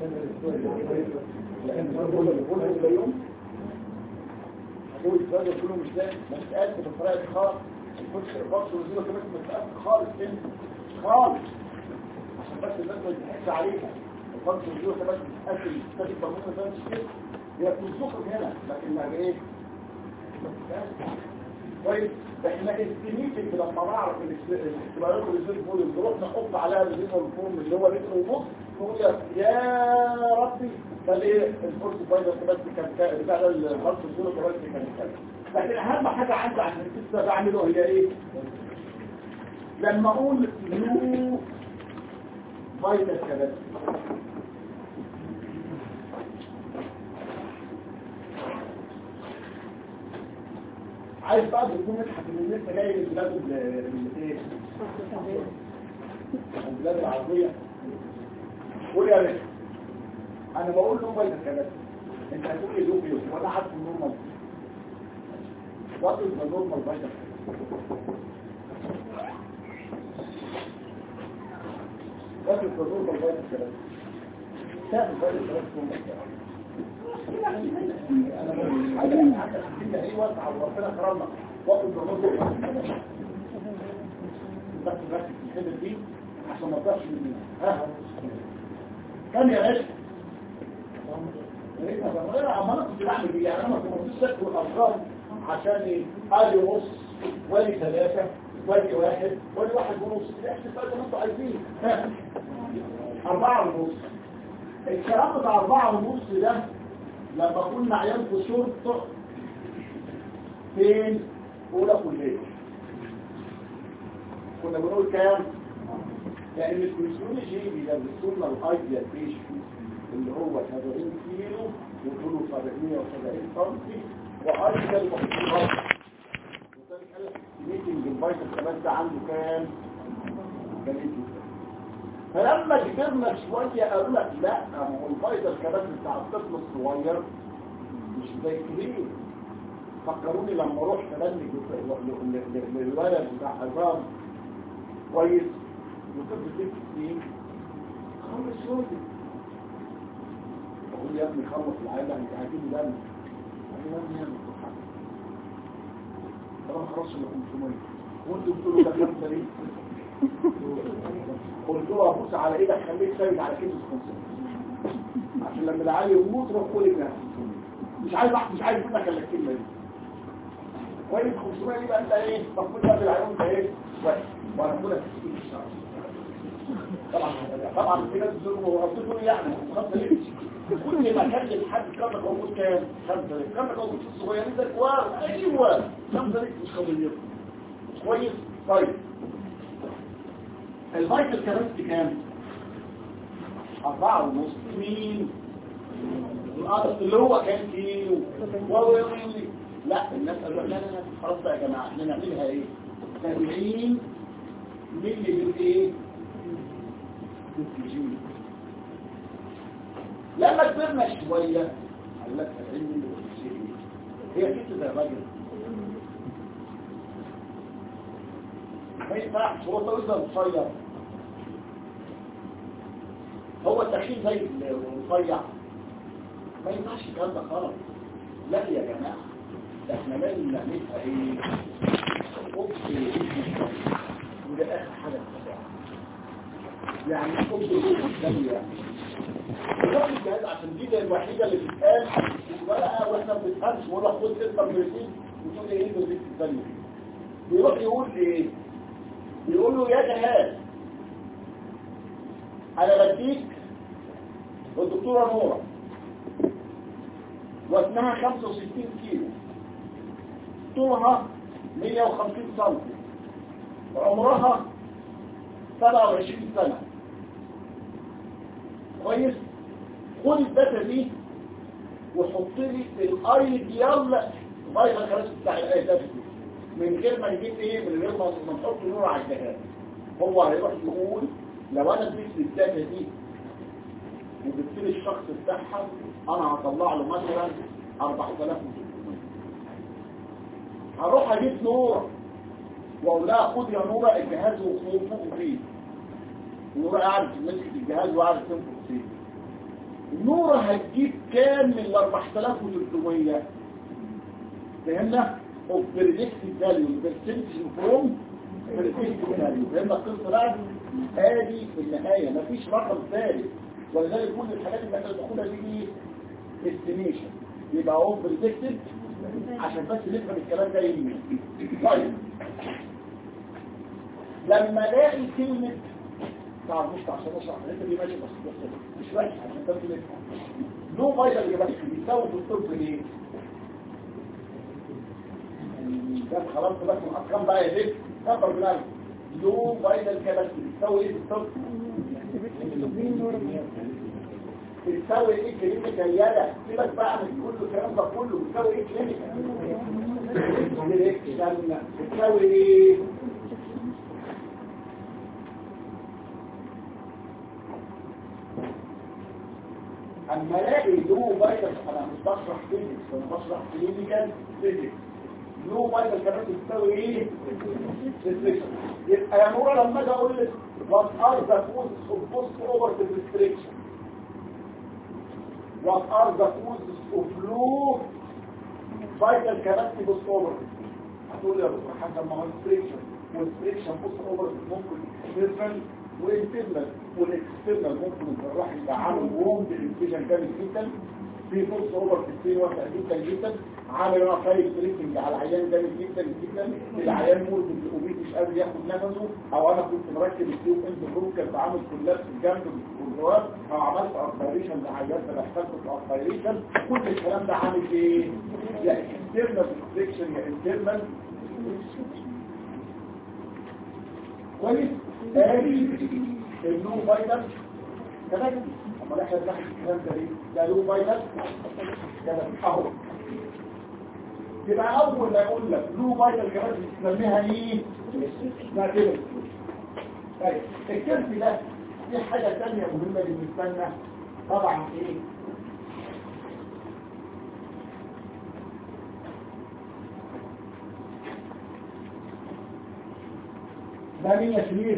لان الرجل اللي بيقول كل يوم هتقول الفرق كله مش لاقي ما تتقاس بالطريقه دي خالص الفرق الفرق والزيرو كمان ما تتقاس خالص انت خالص عشان بس الناس ما تحس عليها الفرق والزيرو كمان ما تتقاس تاخد بالمصر ده مش كده هي بتنسخك هنا لكن ما ايه ما تتقاس كويس احنا استنيتك لما نعرف الاختبارات اللي زي الفول نروح نحط عليها الريزو الفورم اللي هو لتر ونص نقول يا ربي ده ايه الفورس فايبر كمان كان كان- بتاع ده الفرس الزيرو كمان كان كان لكن اهم حاجه عندي عشان لسه بعمله هي ايه لما اقول نو فايبر كمان عايز بقى تكون مدحت ان لسه جاي من بلاد ال- ال- ايه البلاد العربية قول يا باشا انا بقول له بيت الكلام انت هتقول لي دوبيو وانا عارف النورمال وات از ذا نورمال بيت وات از ذا نورمال بيت الكلام تعمل بيت الكلام انا مش حاجه حاجه ايه واسعه وربنا كرمنا وقت الظهور بس بس الحته دي عشان ما تضيعش مننا ها كم يا باشا يا ريت انا عمال كنت بعمل ايه يعني انا كنت بشكل الارقام عشان ايه ادي ونص وادي ثلاثه وادي واحد وادي واحد ونص احسب بقى زي ما انتوا عايزين ها أربعة ونص الكلام بتاع أربعة ونص ده لما كنا عيال في الشرطة فين أولى كلية كنا بنقول كام لأن الفسيولوجي بيلبسونا الأيديا بيشن اللي هو 70 كيلو وطوله 770 سم وأيديا المفروض وذلك قال لك ميتنج البايت الكلام ده عنده كام؟ كان فلما كبرنا شوية قالوا لك لا ما هو الفايدة كمان بتاع الطفل الصغير مش زي كبير فكروني لما رحت بني للولد بتاع حرام كويس وطفل ست سنين خلص شوية بقول يا ابني خلص العيلة انت هتجيب دم قال لي يا ابني يا ابني طبعا ما خلصش الا 500 وانتوا بتقولوا ده كام سنين قلت له ابص على ايدك خليك ثابت على كيس 500 عشان لما العيال يموت روح قول انها 500 مش عايز مش عايز منك الا الكلمه دي كويس 500 دي بقى انت ايه المفروض بقى العيال انت ايه واحد وانا بقول لك طبعا طبعا في ناس بتقول ربنا يعني خمسه ليه كل ما كان الحد كان موجود كام خمسه ليه كان موجود في الصغيرين ده كوار ايوه خمسه ليه مش قضيه كويس طيب المايكل كارنتي كام أربعة ونص مين الأرض اللي هو كان كيلو و- لا الناس قالوا لا لا لا خلاص بقى يا جماعة احنا نعملها ايه 70 ملي بالايه بالجيل لما كبرنا شوية قال لك 70 ملي بالجيل هي كده زي الراجل ما ينفعش هو طويل ده قصير هو التخين زي الرفيع ما ينفعش الكلام ده خالص لا يا جماعه ده احنا لازم نعملها ايه اوبشن وده اخر حاجه بتاعها يعني اوبشن الثانيه يعني الجهاز عشان دي ده الوحيده اللي بتتقال بقى واحنا ما بنفهمش ولا خد انت بريسيد وتقول لي ايه البريسيد الثانيه بيروح يقول لي ايه بيقول له يا جهاز انا بديك والدكتوره نوره وزنها 65 كيلو طولها 150 سم عمرها 27 سنة كويس خد الداتا دي وحط لي الايديال فايروس خلاص بتاع الداتا دي من غير ما نجيب ايه من غير ما ما نحط نور على الجهاز هو هيروح يقول لو انا اديت الداتا دي وجبت لي الشخص بتاعها انا هطلع له مثلا 4300 هروح اجيب نور واقول لها خد يا نوره الجهاز وفوق فيه نوره قاعد مسك الجهاز وقاعد تنفخ فيه نوره هتجيب كام من ال 4300 فهمنا اوف بريدكتد فاليو برسنتج فروم بريدكتد فاليو فهمنا القصه بقى ادي في النهايه مفيش رقم ثالث ولذلك كل الحاجات اللي احنا بناخدها دي استيميشن يبقى هو بريدكتد عشان بس نفهم الكلام ده يمين طيب لما الاقي كلمة تعال مش عشان اشرح انت دي ماشي بس بس مش وحش عشان بس نفهم لو فايدة اللي بس بيساوي في الطب ليه؟ ده خلاص بس الارقام بقى يا بيت كفر بالله لو فايدة الكبس بتساوي ايه في الطب؟ بتساوي ايه كلمة يالا سيبك بقى من كل الكلام ده كله بتساوي ايه كلمة بتساوي ايه اما الاقي له فايتال انا مش بشرح فيزيكس انا بشرح كلينيكال فيزيكس له فايتال كمان بتساوي ايه ريستريكشن يبقى يا نورا لما اجي اقول لك وات ار ذا كوزز اوف بوست اوفر ريستريكشن what are the causes of low vital capacity post over هتقول يا دكتور حسب ما هو الستريكشن والستريكشن بوست اوفر ممكن اكسترنال وانترنال والاكسترنال ممكن الجراح يبقى عامل ووم بالانفيجن جامد جدا في بوست اوفر في السين واسع جدا جدا عامل انا فايل ستريكنج على العيان جامد جدا جدا العيان مولد الاوبيت مش قادر ياخد نفسه او انا كنت مركب التيوب انت جروب كان بعمل كلاب في الجنب والجواب او عملت ارتيريشن لعيان فاحتاجت ارتيريشن كل الكلام ده عامل ايه؟ يا اكسترنال ريستريكشن يا انترنال كويس؟ تاني النو فايتال كمان اما احنا بناخد الكلام ده ليه؟ ده له فايتال كمان اهو يبقى اول ما يقول لك له فايتال كمان بتسميها ايه؟ اسمها كده طيب الكلمة ده في حاجة تانية مهمة بالنسبة لنا طبعا ايه؟ ده مين يا شريف؟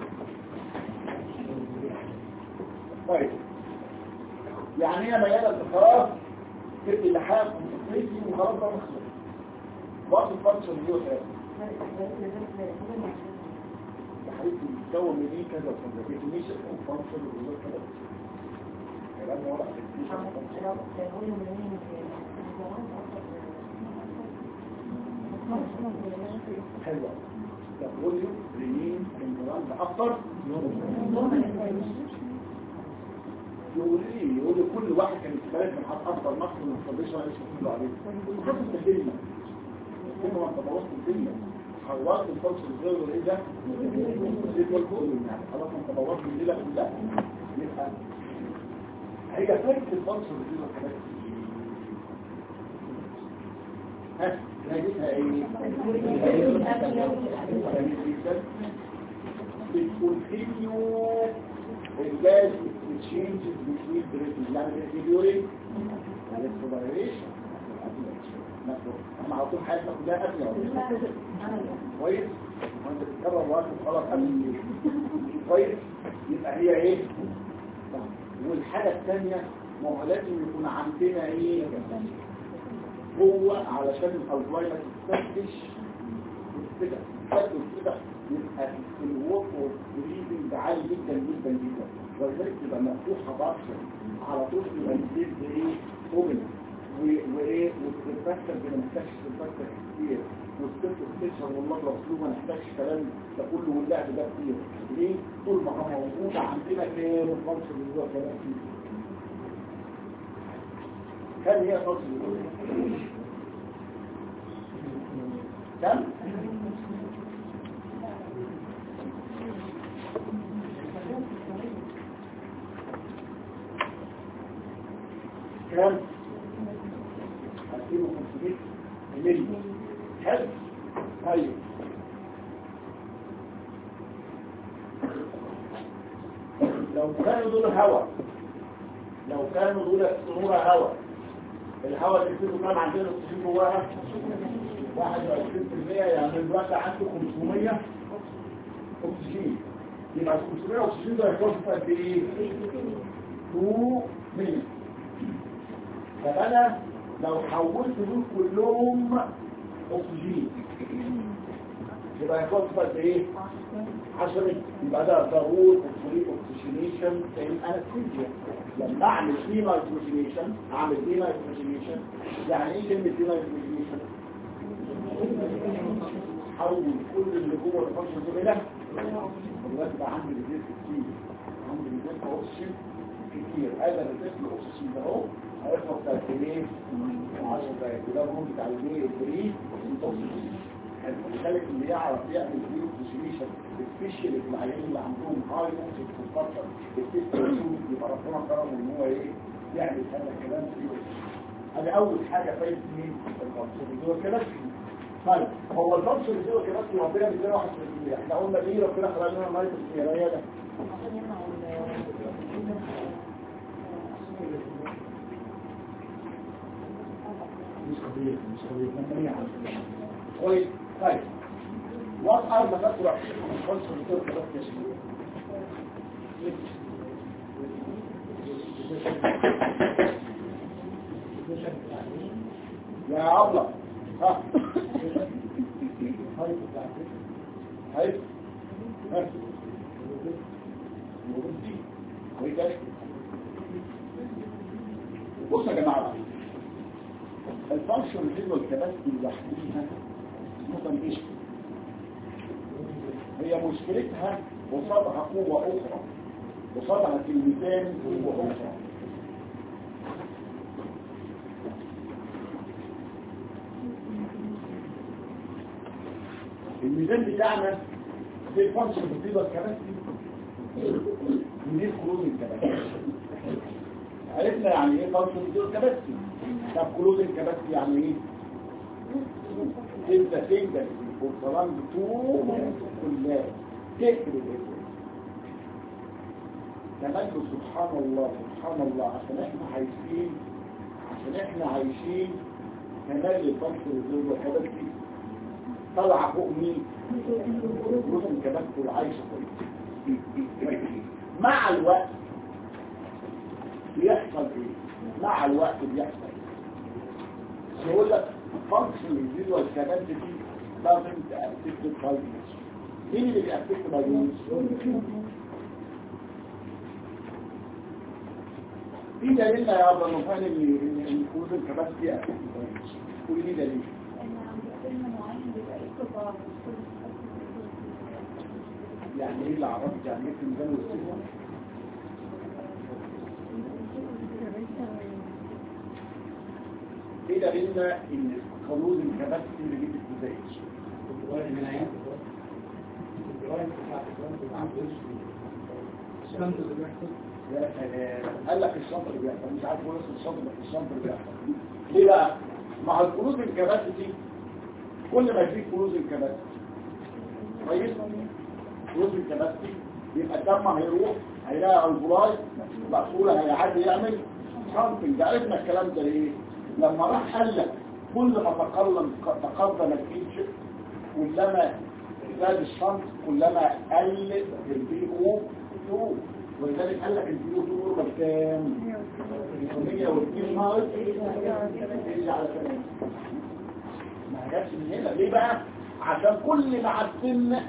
طيب يعني هي ميالة الخلاص جبت اللحام ومسكريتي وخلاص ده مخلص برضه الفانكشن دي وثلاثة يا حبيبتي بتتكون من ايه كذا وكذا ديفينيشن وفانكشن وغير كذا كلام ورق حلوة تقول له ريمين انجرام اكتر يقول لي يقول لي كل واحد كان يستفاد من حد افضل مصر من الفضيشة ايش كله عليه وحاسس الدنيا كل ما انت بوظت الدنيا حولت الفرص الزر وايه ده زيت والكل يعني خلاص انت بوظت الليله كلها يبقى هي فايت الفرص الزر والكلام ها نجدها ايه بتكونتينيو الجاز changes between breathing يعني الفيديوري الاسبيريشن احنا على طول حياتنا كلها قبل كويس وانت بتكرر وقت خلاص قبل كويس يبقى هي ايه والحاجه الثانيه ما هو لازم يكون عندنا ايه هو علشان الاوزواي ما تستفتش كده تستفتش كده يبقى الوقت والبريدنج عالي جدا جدا جدا ولذلك تبقى مفتوحه بارشل على طول يبقى الجلد ايه اوبن و- وايه وتتفكر بما نحتاجش تتفكر كتير والطفل بتشرب والله رسوله ما نحتاجش كلام ده كله واللعب ده كتير ليه؟ طول ما هو موجود عندنا كام الفانكشن اللي هو كلام فيه كم هي فانكشن كم؟ كم؟ 2500 ملي حلو طيب لو كانوا دول هواء لو كانوا دول صنورة هواء الهواء اللي فيه كام عندنا اكسجين جواها 21% يعني دلوقتي عنده 500 اكسجين يبقى ال 500 اكسجين ده يخلصوا في قد ايه؟ 2 طب انا لو حولت دول كلهم اكسجين يبقى يخلصوا في قد ايه؟ 10 يبقى ده ضروري فري اوكسجينيشن ان انستيزيا لما اعمل فيما اوكسجينيشن اعمل فيما اوكسجينيشن يعني ايه كلمه فيما اوكسجينيشن حول كل اللي جوه الفانكشن دول ده دلوقتي بقى عندي ريزيست كتير عندي ريزيست اوكسجين كتير هذا الريزيست الاكسجين ده اهو هيخلص قد ايه 10 دقايق وده الرقم بتاع الايه الفري اوكسجين لذلك اللي يعرف يعمل فيه اوكسجينيشن سبيشال العيانين اللي عندهم هاي اوكسجين في الفتره التست يبقى ربنا كرمه ان هو ايه يعمل هذا الكلام فيه ادي اول حاجه فايت مين الكونسوليدور كده طيب هو الكونسوليدور كده ربنا بيدينا 1% احنا قلنا ليه ربنا خلق لنا ميه في العياده مش قضيه مش قضيه مبنيه على الكلام. كويس طيب what are the factor actions of consolidor كده يا شباب يا عبلة ها هاي هاي ها بصوا يا جماعة الفانكشن فيجوال كباستي لوحديها اسمها ايش هي مشكلتها قصادها قوة أخرى قصادها كلمتين قوة أخرى الميزان بتاعنا زي الفانكشن بتبقى الكباستي من الكلوزنج كباستي عرفنا يعني ايه فانكشن بتبقى الكباستي طب كلوزنج كباستي يعني ايه انت تقدر والكلام بتوع كلها تقفل الاسم تمام سبحان الله سبحان الله عشان احنا عايشين عشان احنا عايشين كمال الفانكشن الزوج والحاجات دي طالعه فوق مين؟ رسم كمان كل عايشه كويس مع الوقت بيحصل ايه؟ مع الوقت بيحصل ايه؟ يقول لك function individual capacity doesn't affect by age. مين اللي بيأفكت by age؟ في دليل يا ابو نفان ان ان الكود الكباسيتي افكت باي age. قولي لي دليل يعني ايه اللي عرفت يعني ايه الميزان والسيزون؟ ايه دليلنا ان قانون الكباسيتي اللي جبت ازاي؟ يا سلام قال لك الشنطه اللي بيحصل مش عارف هو اسم الشنطه بس الشنطه اللي بيحصل ليه بقى؟ مع الكنوز الكباسيتي كل ما يزيد كنوز الكباسيتي كويس؟ كنوز الكباسيتي يبقى الدم هيروح هيلاقي البراي مقفوله هيعدي يعمل سامبنج عرفنا الكلام ده ليه؟ لما راح قال لك كل ما تقلم تقدم الفيتشر كلما زاد الشنط كلما قل البي او 2 ولذلك قال لك البي او 2 قرب كام 102 مارس يجي على كلام ما جاتش من هنا ليه بقى عشان كل ما عدلنا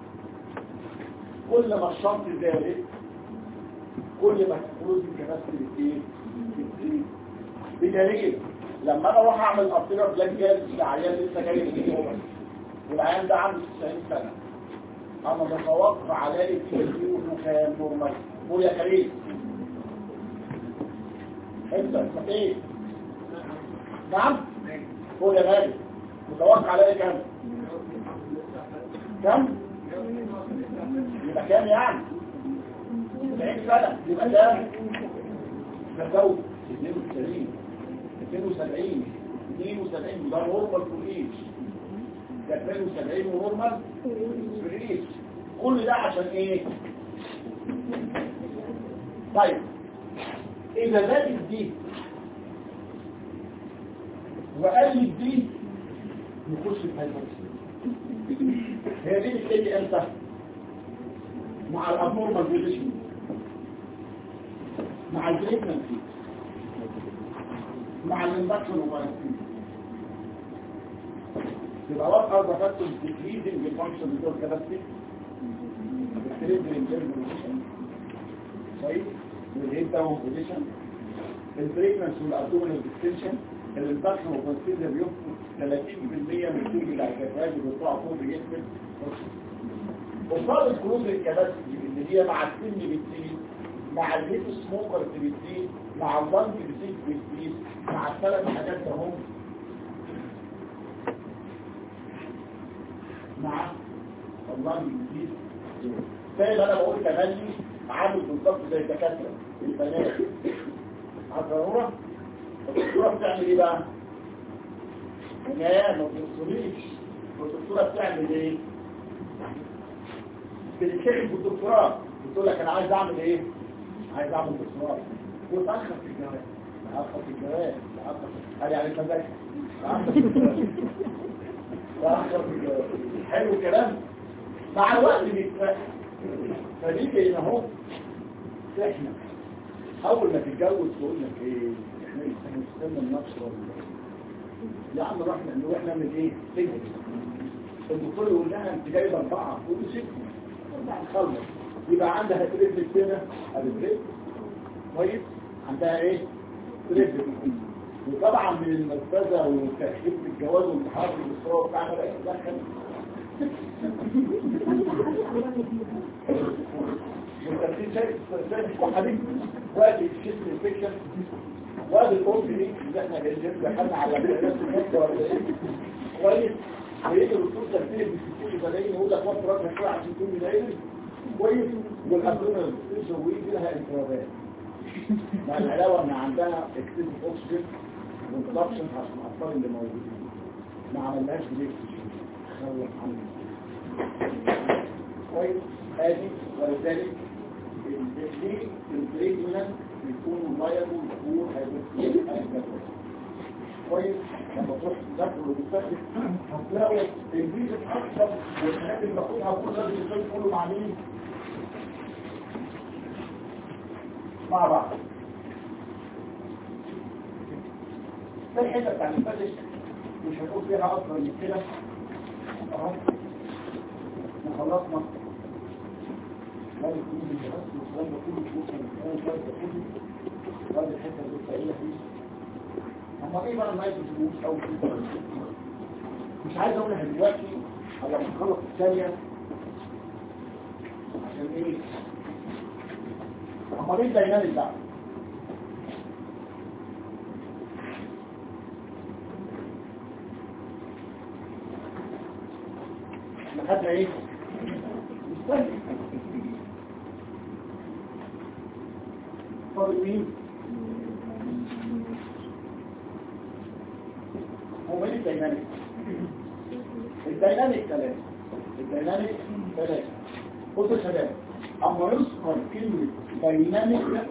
كل ما الشنط زادت كل ما الفلوس الكباسة بتزيد بتزيد بدليل لما انا اروح اعمل ارتيريا بلاك جاز لعيان لسه جاي من يوم والعيان ده عنده 90 سنه انا بتوقع الاقي في له كام نورمال قول يا كريم انت انت ايه نعم قول يا مالك متوقع الاقي كام كم يبقى كام يعني 90 سنه يبقى كام تزود 72 72 72 ده نورمال فور ايج ده 72 ونورمال فور ايج كل ده عشان ايه طيب اذا زادت دي وقلت دي نخش في هايبوكسيا هي دي بتيجي امتى مع الابنورمال بوزيشن مع البريجنسي مع الاندكشن وبايوكسي يبقى what are the factors decreasing the function of your capacity decrease the internal position كويس والهيد داون بوزيشن البريجنسي والابدومينال ديستنشن الاندكشن وبايوكسي بيفقد 30% من كل الاعتقاد اللي بيطلعوا فوق الجسم وصار الكروز الكباسيتي اللي هي مع السن بتزيد مع الهيت سموكر بتزيد مع اللنج بتزيد بتزيد مع الثلاث حاجات ده هم مع اللنج بتزيد زي ما انا بقول تملي عامل بالظبط زي الدكاتره البنات على الضروره الدكتوره بتعمل ايه بقى؟ لا ما بتوصليش الدكتوره بتعمل ايه؟ بتتكلم بالدكتوراه بتقول لك انا عايز اعمل ايه عايز اعمل دكتوراه وتاخر في الجواز تاخر في الجواز تاخر هل يعني مزاج تاخر في الجواز تاخر في الجواز حلو الكلام مع الوقت بيتفهم فدي كده اهو احنا اول ما تتجوز تقول لك ايه احنا هنستنى النفس ولا يا عم رحنا نروح نعمل ايه تجري الدكتور يقول لها انت جايبه اربعه تقول له سته خلص يبقى عندها تريد كده البريد كويس عندها ايه تريد وطبعا من المرتزه وتأكيد الجواز والتحرك بالصور بتاعنا بقى يتدخل والترتيب شايف شايف وحبيب وادي الشيست انفكشن وادي الكورس دي اللي احنا جايين دخلنا على الناس الناس ولا ايه كويس ويجي الدكتور ترتيب بيشوفوا زباين يقول لك وقت رجع شويه عشان تكون ملايين كويس والابدومينال ديستنشن ويجي لها انترابات مع العلاوه ان عندها اكسيد اوكسجين وانترابشن عشان الاطفال اللي موجودين ما عملناش ليه الله عنه كويس ادي ولذلك دي البريجنان بيكون لايبل يكون هيبقى كويس لما تروح تذاكر وتفتح هتلاقوا الفيزا اكثر والحاجات اللي باخدها كلها بالنسبه كله مع مين؟ مع بعض ده الحته بتاع الفتش مش هنقول فيها اكتر من كده اهو وخلصنا لا يكون الجهاز والكلام ده كله شوف الكلام ده كله وادي الحته اللي بتلاقيها دي اما ايه بقى النايت فلوس او مش عايز اقولها دلوقتي على ما نخلص الثانيه عشان ايه اما ايه الديناميك بقى احنا خدنا ايه مستهل فاضل مين هو ايه الديناميك الديناميك ثلاثة الديناميك ثلاثة خدوا يا شباب اما يذكر كلمة ديناميك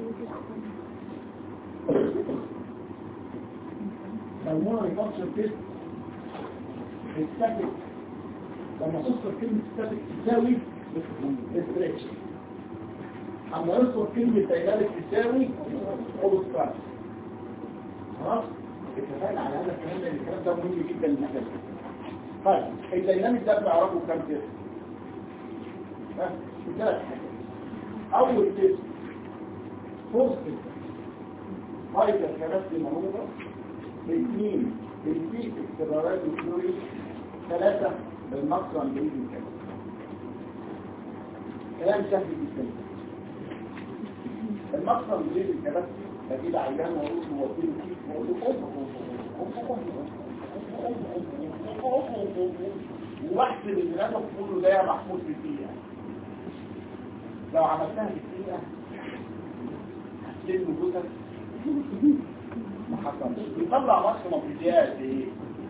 سموها ريفانكشن تيست الستاتيك لما تذكر كلمة ستاتيك تساوي ستريتش اما يذكر كلمة ديناميك تساوي اوبستراكت خلاص اتفقنا على هذا الكلام لان الكلام ده مهم جدا للناس طيب الديناميك ده بنعرفه كام تيست ها ثلاث حاجات اول تيست فورس تيست هايدر كراسي منوبة اثنين الفيك اختبارات الفلوري ثلاثة بالمصر الانجليزي الكلام كلام سهل جدا المصر الانجليزي الكلام بجيب عيان واقول له وكيل فيك واقول له واحسب ان انا كله ده محمود في الدقيقة لو عملتها في الدقيقة هتسلم جوزك ما حصلش بيطلع مصر مفيديات ايه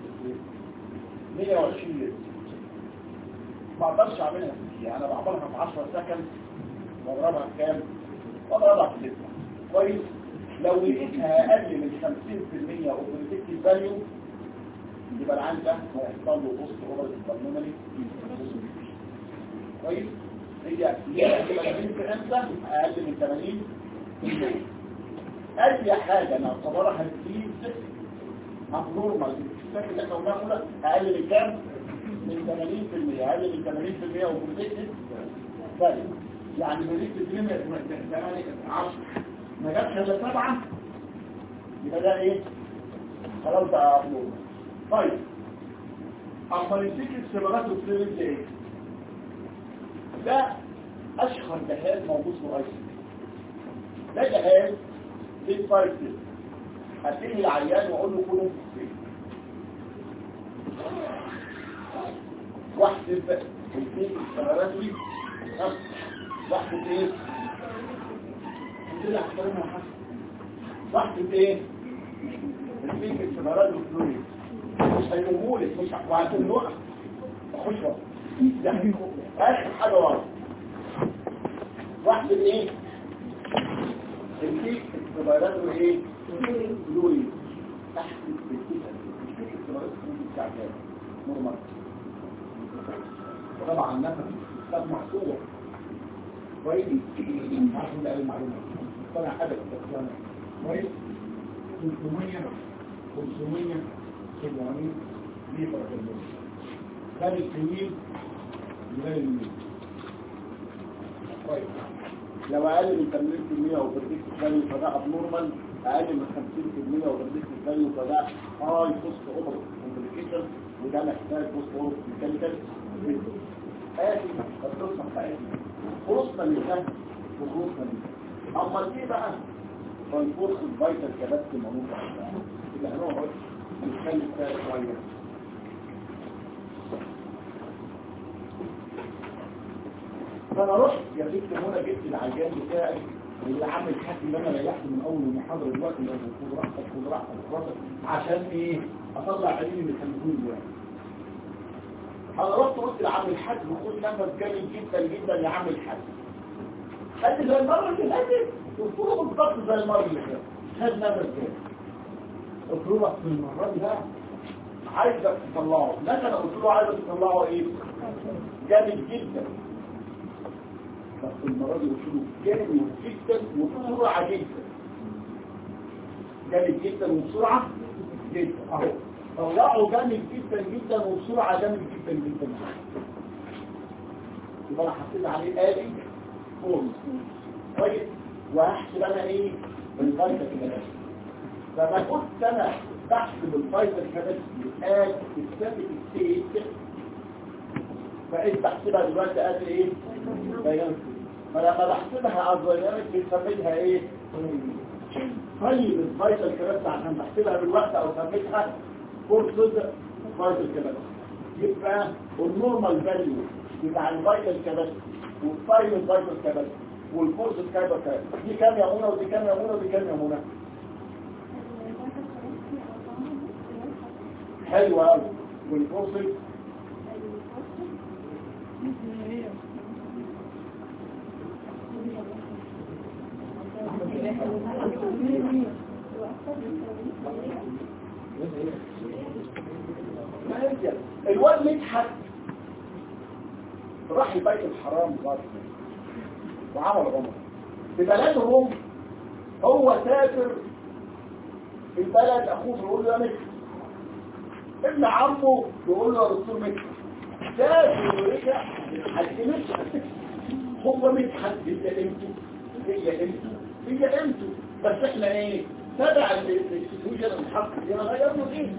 120 لتر ما اقدرش اعملها في دقيقة انا بعملها في 10 سكند واضربها في كام واضربها في 6 كويس لو لقيتها اقل من 50% اوبريتيف فاليو يبقى العين ده هيحصل له بوست اوفر البلمونري كويس هي هي في امتى اقل من 80 اي حاجه نعتبرها تزيد ابنورمال الشكل اللي احنا قلناه هنا اقل من كام من 80% اقل من 80% اوبريتيف فاليو يعني مريض الدنيا 8 10 ما جابش الا 7 يبقى ده ايه خلاص بقى ابنورمال طيب اما نديك السيرفرات والسيرفرات ايه ده اشهر جهاز موجود في الاي ده جهاز ليه فايل هتيجي العيان واقول له كله في واحد اثنين السيرفرات دي واحد ايه كده احترمها حسن واحد ايه الفيك السيرفرات والفلويد مش هيقومولك مش وعشان نقع اخش يعني اخر حاجه ورا واحد ايه الفيك اختباراته ايه فلويد تحت الفيك اختبارات فلويد بتاع كام نورمال طبعا نفس ده محصور كويس عشان ده المعلومه طلع حاجه كويس 300 500 700 لتر في المية ده الكميل وده الميل طيب لو اقل من 80% او بريدكت فاليو فده ابنورمال اقل من 50% او بريدكت فاليو فده هاي بوست اوفر كومبليكيشن وده محتاج بوست اوفر ميكانيكال ادي القصه بتاعتنا خلصنا من ده وخلصنا من ده اما دي بقى فالفورس الفيتال كبات المنوطه اللي هنقعد نتكلم فيها شويه فانا رحت يا بنت هنا جبت العيان بتاعي اللي عامل حكي اللي انا ريحته من اول المحاضره دلوقتي اللي خد راحتك خد راحتك خد راحتك عشان ايه اطلع عيني من التليفون دلوقتي انا رحت قلت لعم الحاج وخد نفس جامد جدا جدا يا عم الحاج خد زي المره اللي فاتت قلت له بالظبط زي المره اللي فاتت خد نفس جامد قلت له في المره دي بقى عايزك تطلعه لكن انا قلت له عايزك تطلعه ايه جامد جدا بس المرة دي قلت له جامد جدا وبسرعة جدا جامد جدا وبسرعة جدا اهو طلعه جامد جدا جدا وبسرعة جامد جدا جدا يبقى انا حطيت عليه آلي فورم طيب وهحسب انا ايه بالفايتة كده فما كنت انا بحسب الفايتة كده آل الثابت ستيت بقيت بحسبها دلوقتي قد ايه دايناميك فلما بحسبها على الدايناميك بنسميها ايه طيب الفايتال كبات عشان بحسبها بالوقت او سميتها فورسز فايتال كبات يبقى النورمال فاليو بتاع الفايتال كبات والتايم الفايتال كبات والفورس كايبر كبات دي كام يا منى ودي كام يا منى ودي كام يا منى حلوة قوي والفورس الواد مدحت راح البيت الحرام غاز وعمل عمر في بلدهم هو سافر في البلد اخوه يقول له يا مدحت ابن عمه يقول له يا دكتور مدحت سافر ورجع الحاج مدحت هو مدحت هي انتوا هي انتوا هي انتوا بس احنا ايه تابع الاكسكيوشن الحق فيها غير له ايه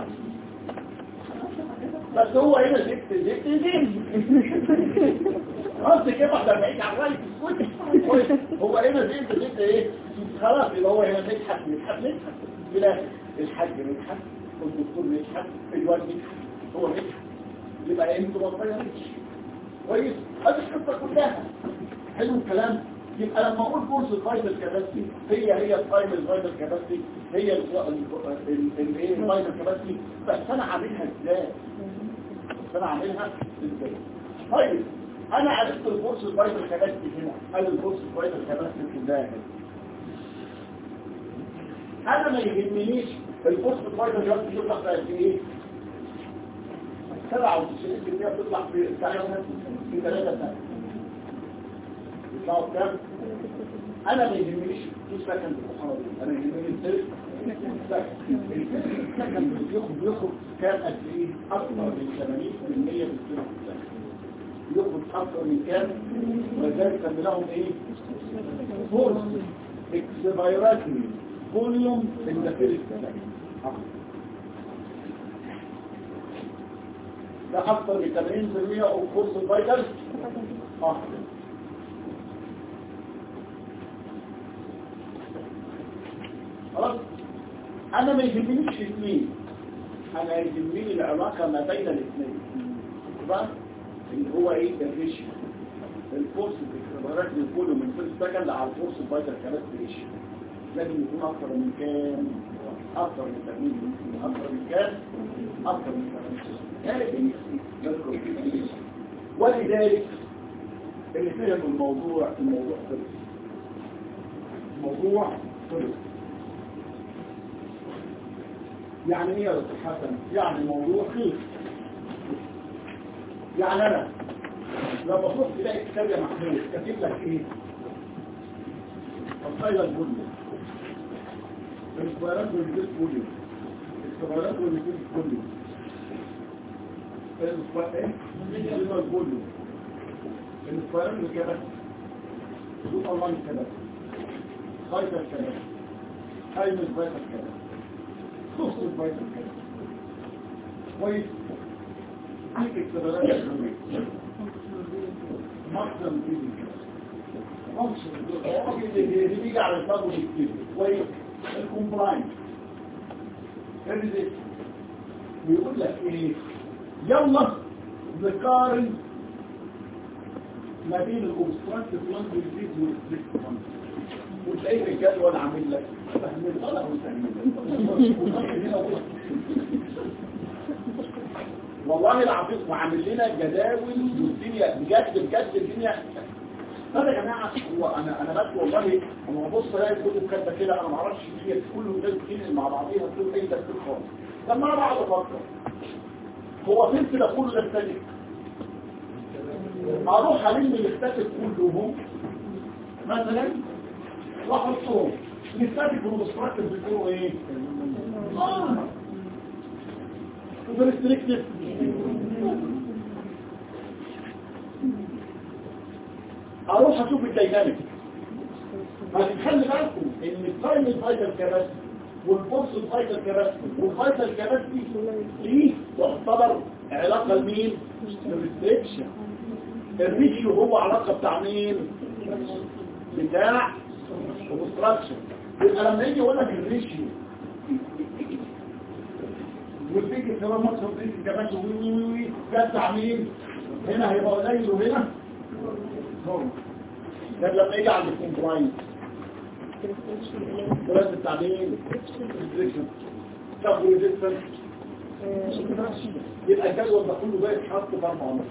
بس هو هنا زفت زفت زفت قصدي كده واحده بعيد عن الرايت هو هنا زفت زفت ايه خلاص يبقى هو هنا نضحك نضحك نضحك بلا الحاج نضحك والدكتور نضحك الواد نضحك هو نضحك يبقى انتوا ما اتغيرتش كويس هذه القصه كلها حلو الكلام يبقى لما اقول كورس الفايتال كاباسيتي هي هي التايم الفايتال كاباسيتي هي الايه الفايتال كاباسيتي بس انا عاملها ازاي بس انا عاملها ازاي طيب انا عرفت الكورس الفايتال كاباسيتي هنا قال الكورس الفايتال كاباسيتي كلها انا ما يهمنيش الكورس الفايتال كاباسيتي يطلع في قد ايه 97% بتطلع في ساعتها في 3 سنين يطلعوا كام انا ما يهمنيش تو سكند البخاري انا يهمني الثلث السكند بياخد بياخد كام قد ايه اكثر من 80% بالسنه ياخد اكثر من كام ولذلك كان لهم ايه فورس اكسبيراتي فوليوم الداخلي ده اكثر من 80% او كورس الفايتال اه خلاص انا ما يهمنيش الاثنين انا يهمني العلاقة ما بين الاثنين بقى اللي هو ايه الريشيو الفورس الاختبارات اللي كله من فيرست سكند على الفورس الفايتال كانت ريشيو لازم يكون اكثر من كام اكثر من 80 اكثر من كام اكثر من 80 ولذلك اللي فهم الموضوع الموضوع خلص الموضوع خلص يعني ايه يا دكتور حسن يعني موضوع خلص يعني انا لما تروح تلاقي كتاب يا محمود كاتب لك ايه الفايلة الجملة الاسبوعات والجزء كله الاسبوعات والجزء كله الاسبوعات الجزء كله الاسبوعات والكبس شوف الله الكبس خايفة الكبس خايفة الكبس الكبس خصوص البيت الكبس كويس دي اكتبارات الكبس مقدم في الكبس اللي بيجي على الفضل كتير كويس الكومبلاينس الريزيت بيقول لك ايه يلا نقارن ما بين الاوبستراكتيف لانج ديزيز والريستريكتيف لانج وتلاقيه الجدول عامل لك فهمت غلط والله العظيم وعامل لنا جداول والدنيا بجد بجد الدنيا طب يا جماعه هو انا انا بس والله انا ببص الاقي كله كاتبه كده انا ما اعرفش هي كله الناس بتنقل مع بعضيها بتقول ايه تفكير خالص لما انا بقعد افكر هو فين كده كله ده الثاني اروح الم الاختاتف كلهم مثلا واحطهم الاختاتف والمستركز بيكونوا ايه اه وبالستريكتيف اروح اشوف الديناميك هتخلي بالكم ان التايم الفايتال كباستي والفورس الفايتال كباستي والفايتال كباستي دي تعتبر علاقه لمين؟ الريستريكشن الريشيو هو علاقه بتاع مين؟ بتاع اوبستراكشن يبقى لما يجي يقول لك الريشيو والفكر كمان مصر والفكر كمان وي وي وي ده بتاع مين؟ هنا هيبقى قليل وهنا نورمال ده لما يجي عند الكومبرايز دراسة التعليم ريستريكشن كف ريزيستنس يبقى الجدول ده كله ده يتحط في اربع نقط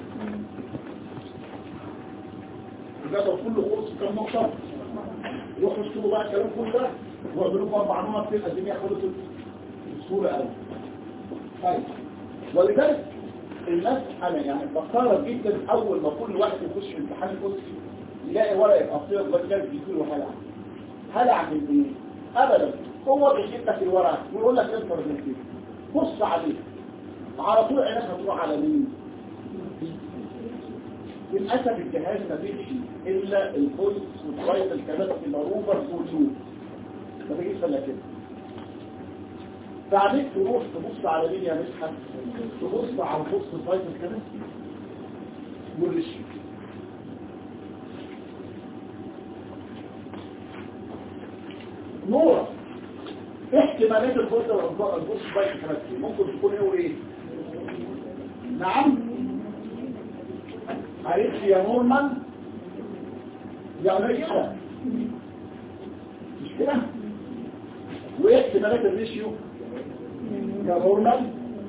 الجدول كله خلص كام نقطة روحوا اشتروا بقى الكلام كله ده واعملوه في اربع نقط تبقى الدنيا خلصت بسهولة قوي طيب ولذلك المسألة يعني بستغرب جدا أول ما كل واحد يخش امتحان الكرسي يلاقي ورقة قصيرة وكتاب بيقول له هلع هلع من ايه؟ أبدا هو بيجيب لك الورقة ويقول لك انت رجلتين بص عليه على طول عينك هتروح على مين؟ للأسف الجهاز ما بيمشي إلا الفويس والفايت الكلام في الأروبر والجود ما بيجيش إلا كده بعدين تروح تبص على مين يا مدحت تبص على البوست فايتر كمان والريشيو نور احتمالات البوست البوست فايتر كمان ممكن تكون ايه وايه نعم عرفت يا نورمان يا قليلة مش كده وايه احتمالات الريشيو يا نورمان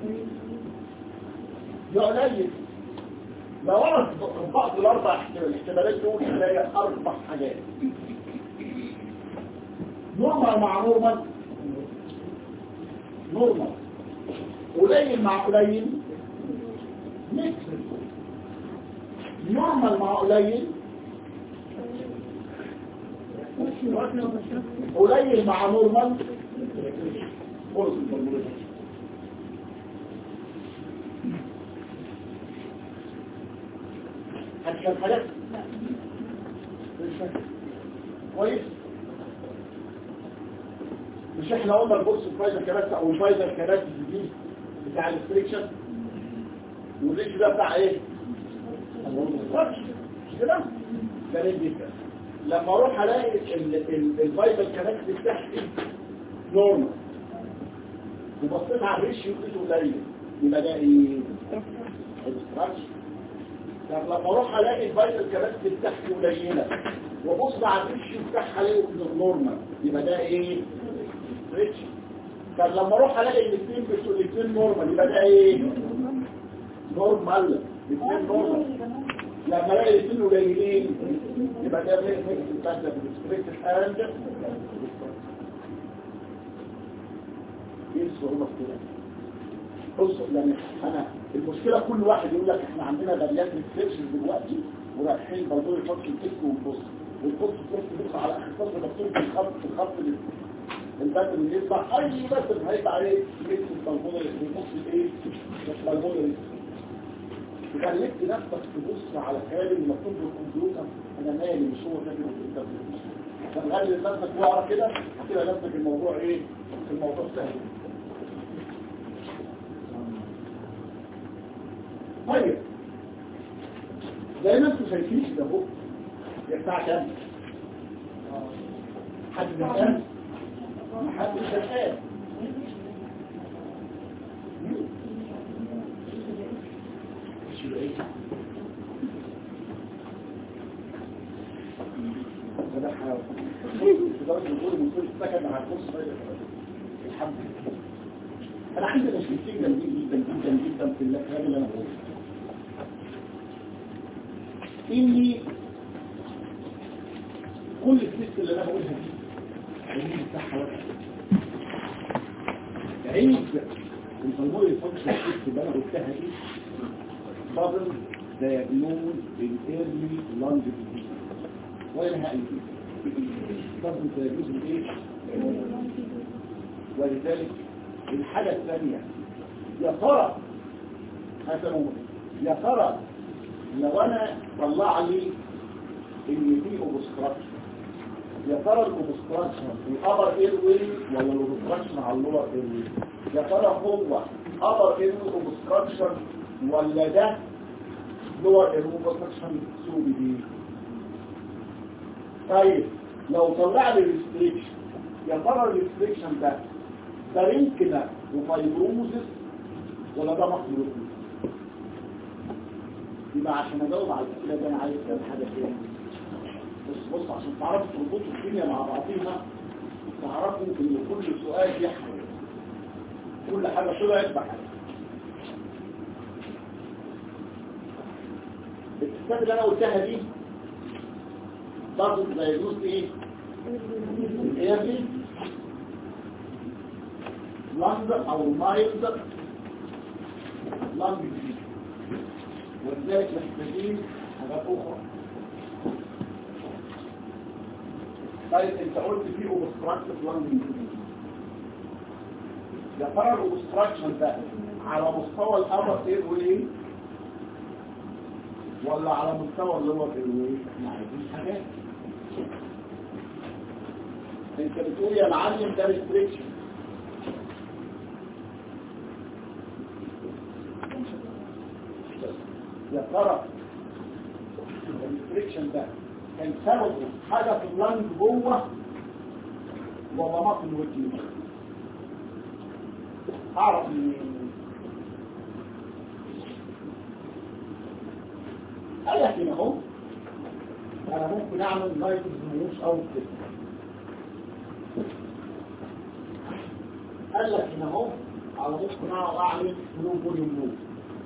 يا قليل لو انا طبقت الاربع احتمالات دول هلاقي اربع حاجات نورمال مع نورمال نورمال قليل مع قليل مثل نورمال مع قليل قليل مع نورمال هتشوف حاجات كويس مش احنا قلنا البورس الفايزر كراسة او الفايزر كراسة دي بتاع الستريكشن والريش ده بتاع ايه مش كده جميل جدا لما اروح الاقي الفايبر كانكت بتاعتي نورمال وبصيت على الريش لقيته قليل يبقى ده ايه obstruction. طب لما اروح الاقي الفايبر كانكت بتاعتي قليله وابص على الريش بتاعها الاقيه نورمال يبقى ده ايه ريتش طب لما اروح الاقي الاثنين بتوع الاثنين نورمال يبقى ده ايه نورمال الاثنين نورمال لما الاقي الاثنين قليلين يبقى ده ميكس بتاعت الريستريكتد اند ايه الصعوبه في كده بص يعني انا المشكله كل واحد يقول لك احنا عندنا بريات ريستريكشن دلوقتي ورايحين برضه فانكشن تيست ونبص والبص تيست بص على اختصاص مكتوب في الخط في الخط الباتر اللي يطلع اي باتر هيبقى عليه ميكس البلبونر بيبص ايه البلبونر خليك نفسك تبص على الكلام اللي مكتوب في الكمبيوتر انا مالي مش هو ده اللي انت فنغلب نفسك واعرف كده هتبقى نفسك الموضوع ايه الموضوع سهل طيب زي ما انتم شايفين كده اهو الساعه كام حد زهقان محدش زهقان الحمد لله انا عندي مشكلتين جامدين جدا جدا جدا في الكلام اللي انا بقوله اني كل الست اللي انا بقولها دي عيني بتاعها واحد عيب الفالموري فانكشن الست اللي انا قلتها دي بابل diagnose in early lung disease وين هاي بابل diagnose in ايه ولذلك الحاجة الثانية يا ترى هسموه يا ترى لو انا طلع لي ان في اوبستراكشن يا ترى الاوبستراكشن في الابر ايروي ولا الاوبستراكشن على اللور ايروي يا ترى هو ابر ايروي اوبستراكشن ولا ده لور ايروي اوبستراكشن سوبي دي طيب لو طلع لي ريستريكشن يا ترى الريستريكشن ده بارينكنا وفايبروزس ولا ده مخلوق يبقى عشان اجاوب على الاسئله دي انا عايز كام حاجه كده بص بص عشان تعرفوا تربطوا الدنيا مع بعضيها تعرفوا ان كل سؤال يحمل كل حاجه طلعت بحاجه الكتاب اللي انا قلتها دي برضه دايجنوز ايه؟ ايه لانج او مايلد لانج ديزيز ولذلك محتاجين حاجات اخرى طيب انت قلت في اوبستراكتيف لانج ديزيز يا ترى الاوبستراكشن ده على مستوى الابر اير واي ولا على مستوى اللور اير واي احنا عايزين حاجات انت بتقول يا معلم ده ريستريكشن يا ترى الريستريكشن ده كان سببه حاجه في اللنج جوه ولا مطن وجهي اعرف منين قال لك هنا اهو انا ممكن اعمل نايتروجين او كده قال لك هنا اهو على ممكن اقعد اعمل فلو فوليوم لوب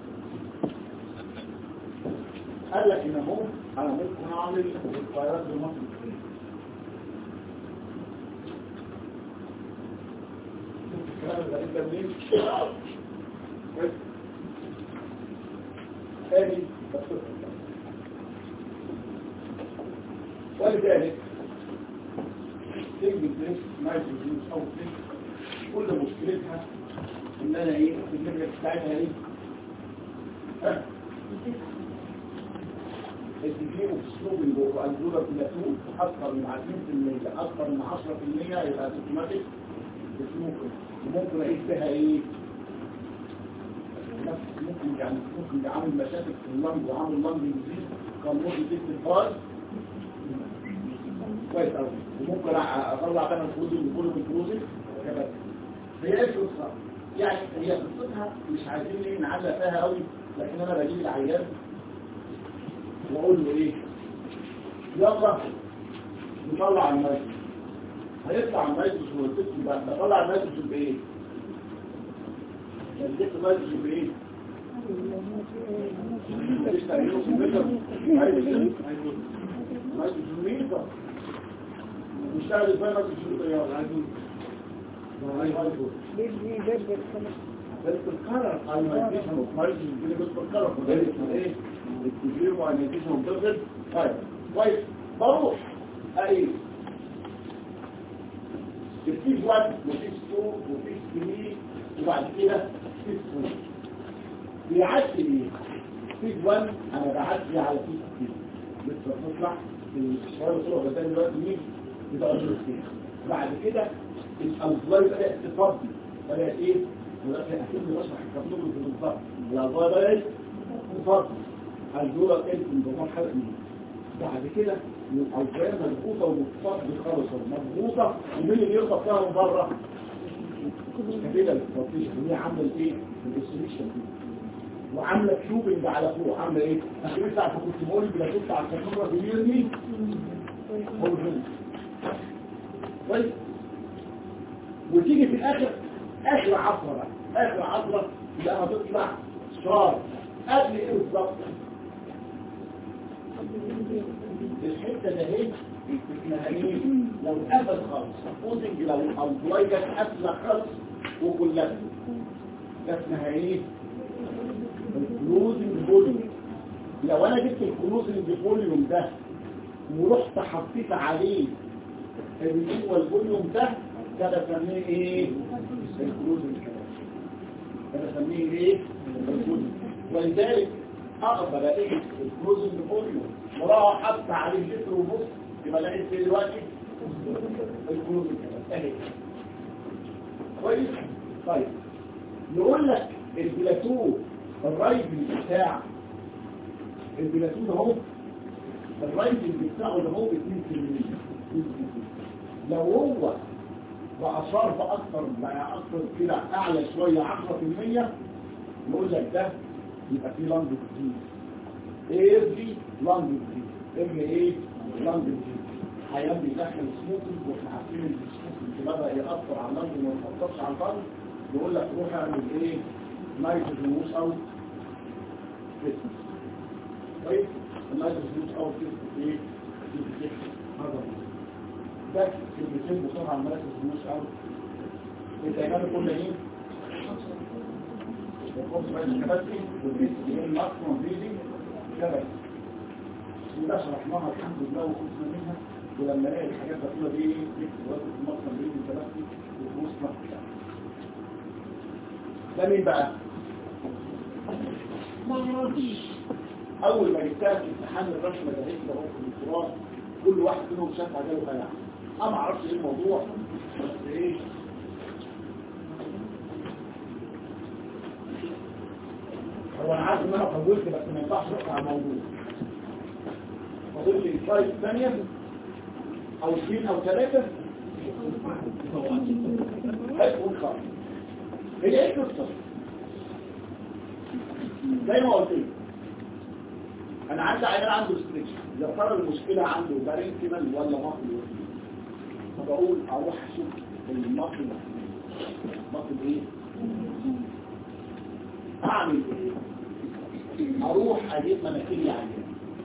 قال لك هنا اهو انا ممكن اعمل الفيروس المصري الكلام الغريب ده منين؟ كويس؟ ادي بصير ولذلك تجد بليس نايتروجين او بليس كل مشكلتها ان انا ايه الفكره بتاعتها ايه ها الديجي وسلوبنج والجوله بلاتون اكثر من 20% اكثر من 10% يبقى اوتوماتيك ممكن ممكن اقيس بها ايه نفس ممكن يعني ممكن يعمل مشاكل في اللنج وعامل لنج ديزيز كان ممكن تكتب فاز كويس قوي وممكن اطلع بقى الفلوس اللي كله بالفلوس كمان هي ايه القصه يعني هي قصتها مش عايزين ايه نعلق فيها قوي لكن انا بجيب العيان واقول له ايه يلا نطلع المايك هيطلع المايك والست بقى نطلع المايك بايه الست المايك بايه مش تعملوا في البيت مايك ميزه مشتغل ازاي مايك طياره عايزين بس الكلر ايونيزيشن اوف مارجن دي بس الكلر وده اسمه ايه التجريب وايونيزيشن اوف دبل طيب كويس بروح اي الفيز 1 وفيز 2 وفيز 3 وبعد كده فيز 4 بيعدي ايه فيز 1 انا بعدي على فيز 2 لسه بتطلع الشوارع طلعوا قدام دلوقتي مين بتاع الفيز بعد كده الأوزار بدأت تفضي بدأت إيه؟ بدأت أكيد بشرح الكابلوج بالضبط الأوزار بدأت تفضي الجورة كانت من ضمان حلق مين بعد كده الأوزار مضغوطة ومتفضي خالص مضغوطة ومين اللي يرضى فيها من بره؟ كده الفضيشة هي عاملة إيه؟ الإسوليشن دي وعاملة كيوبنج على فوق عاملة إيه؟ أخير ساعة كنت بقول بلا كنت على الكاميرا بيرمي هو الهند كويس وتيجي في الاخر اخر عصرة بقى اخر عصرة لما تطلع شرار قبل ايه بالظبط الحتة ده هي اسمها ايه لو قفل خالص سبوزنج لو الأوضلاي جت قافلة خالص وكلها ده اسمها ايه الكلوزنج فوليوم لو انا جبت الكلوزنج فوليوم ده ورحت حطيت عليه اللي هو الفوليوم ده ده بسميه ايه الكلوزنج ده بسميه ايه الكلوزنج ولذلك اقدر الاقي الكلوزنج فوليوم وراح حط عليه لتر ونص يبقى لقيت ايه دلوقتي الكلوزنج اهي كويس طيب نقول لك البلاتو الرايفنج بتاع البلاتو ده اهو الرايفنج بتاعه ده هو ب 2% لو هو بقى صرف اكتر بقى اكتر كده اعلى شوية 10% نقول لك ده يبقى فيه لانج كتير ايه في لانج كتير ايه ايه لانج كتير حيان بيدخل سموكينج واحنا عارفين ان السموكينج بدا ياثر على اللانج وما يفكرش على الفرد يقول لك روح اعمل ايه نايتروجين او فيتنس طيب النايتروجين او فيتنس ايه هذا ده كلمتين بسرعه عن مراكز الفلوس او التعامل كل ايه الخبز بقى الكباتي والبيت اللي هي الماكسيموم بريدنج كباتي وده شرحناها الحمد لله وخلصنا منها ولما نلاقي الحاجات بطولة دي نكتب وقت الماكسيموم بريدنج كباتي وفلوس مكتب ده مين بقى؟ اول ما جبتها في امتحان الرسمه ده هيك اهو في الدكتوراه كل واحد منهم شاف عجله خيال انا ما اعرفش ايه الموضوع بس ايه هو انا عارف ان انا طولت بس ما ينفعش نقطع على الموضوع فاضل لي سلايد ثانيه او اثنين او ثلاثه هيكون خالص هي ايه القصه زي ما قلت لك انا عندي عيان عنده ستريكشن يا ترى المشكله عنده بارينكيمال ولا مصل فبقول اروح اشوف المصل مصل ايه اعمل ايه اروح اجيب مناخيري عليه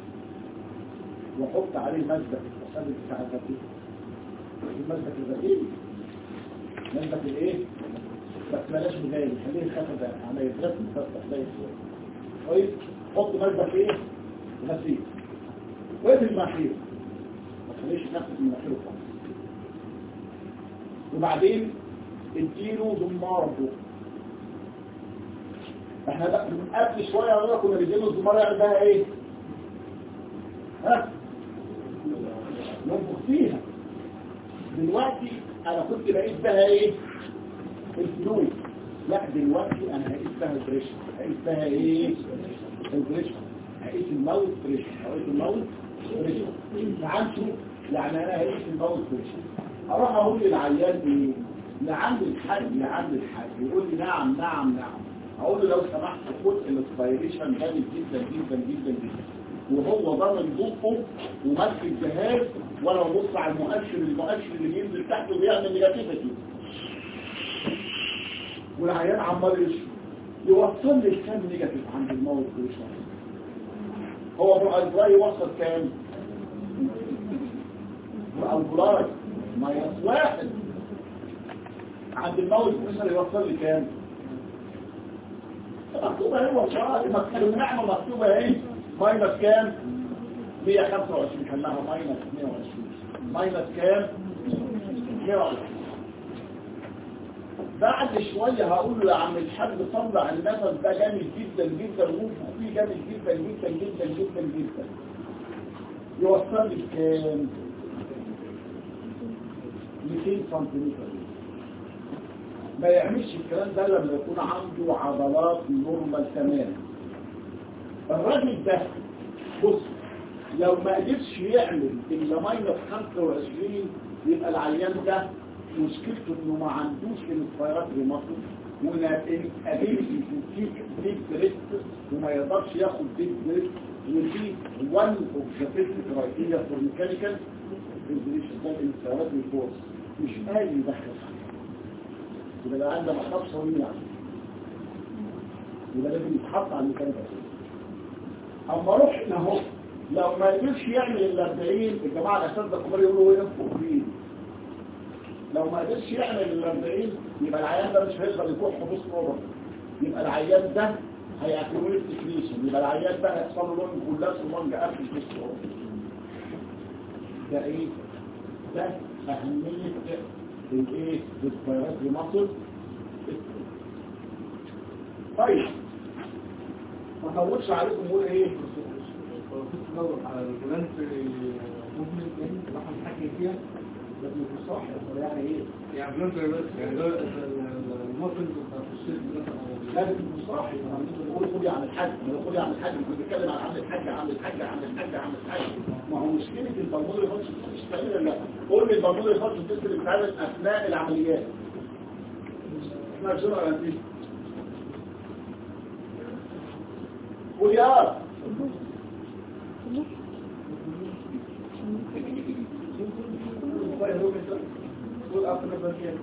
واحط عليه مادة التسلل بتاع الغسيل مادة الغسيل مادة الايه بس بلاش مجايل خليه الخفة ده على يتغسل فتح زي الصور كويس حط مادة ايه غسيل وقف المناخير ما تخليش نفسك من مناخيره خالص وبعدين اديله زمارة فوق احنا بقى من قبل شوية ولا كنا بيديله الزمارة يعني بقى ايه ها ننفخ فيها دلوقتي انا كنت بقيت بها ايه الفلويد لا دلوقتي انا هقيس بها البريشر هقيس بها ايه البريشر هقيس الموت بريشر هقيس الموت بريشر تعال شوف يعني انا هقيس الموت بريشر اروح اقول للعيان ايه لعند الحاج لعند الحاج يقول لي نعم نعم نعم اقول له لو سمحت خد الاسبيريشن جامد جدا جدا جدا جدا وهو ضامن بقه وماسك الجهاز وانا ببص على المؤشر المؤشر اللي بينزل تحته بيعمل نيجاتيفيتي والعيان عمال يشرب يوصل لي كام نيجاتيف عند الموت بريشر هو بالالبراي وصل كام بالالبراي ماينس واحد عند الموت بريشر يوصل لي كام مكتوبة ايه والله مكتوبة النعمة مكتوبة ايه ماينس كام 125 خلاها ماينس 120 ماينس كام 120 بعد شوية هقول له يا عم الحاج طلع النفس ده جامد جدا جدا وانفخ فيه جامد جدا جدا جدا جدا جدا يوصل لي كام 200 سنتيمتر ما يعملش الكلام ده لما يكون عنده عضلات نورمال تماما الراجل ده بص لو ما قدرش يعمل الا ماينس 25 يبقى العيان ده مشكلته انه ما عندوش الانسبيرات ريموتو والابيلتي تيك ديب بريست وما يقدرش ياخد ديب بريست ودي وان اوف ذا بيست كرايتيريا فور ميكانيكال فنتيليشن ده الانسبيرات ريفورس مش قادر يدخل يبقى ده عنده محطات صغيرة يعني يبقى لازم يتحط على الميكانيكال اما اروح هنا اهو لو ما قدرش يعمل ال 40 الجماعه الاساتذه الكبار يقولوا ايه ينفخ فيه لو ما قدرش يعمل ال 40 يبقى العيان ده مش هيقدر يكون حبوس نظر يبقى العيان ده هيعتبروه تكنيشن يبقى العيان ده هيحصل له لون كلاس ومانجا قبل الجسم ده ايه ده اهميه الايه الفيروس مصر طيب ما طولش عليكم نقول ايه كنت بدور على الجولان في موفمنت يعني راح نحكي فيها لازم يكون صح يعني ايه يعني جولان في بس يعني ده الموفمنت بتاع الشيء لازم يكون صح نقول خدي عن الحج ما خدي عن الحج كنت بتكلم عن عم الحج عم الحج عم الحج عم الحج ما هو مشكله البلمودري فانكشن مش تعمل لا قول لي البلمودري فانكشن تيست اللي بتتعمل اثناء العمليات اسمها شنو يا انتي قول يا قول أفضل بكين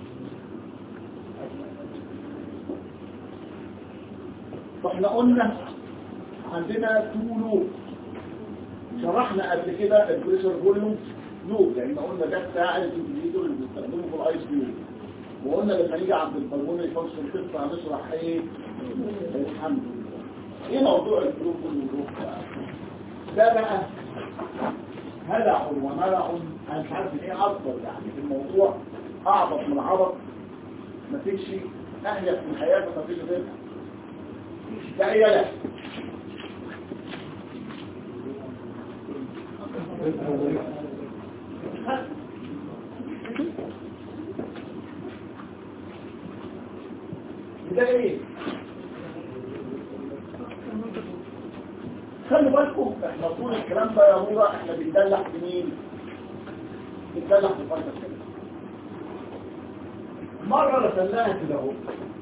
فاحنا قلنا عندنا تو لوب شرحنا قبل كده البريشر فوليوم لوب لان قلنا ده بتاع الانتجريتور اللي بنستخدمه في الاي سي يو وقلنا لما نيجي عند البلمونري فانكشن تيست هنشرح ايه الحمد لله ايه موضوع الجروب والجروب ده بقى هلع وملع انا مش عارف ايه اكبر يعني في الموضوع اعبط من عبط ما فيش اهيف من حياتك ما فيش غيرها تحية لك ده ايه خلي بالكم احنا طول الكلام ده يا نورا احنا بندلع في مين بندلع في فرق كده مرة رسلناها كده اهو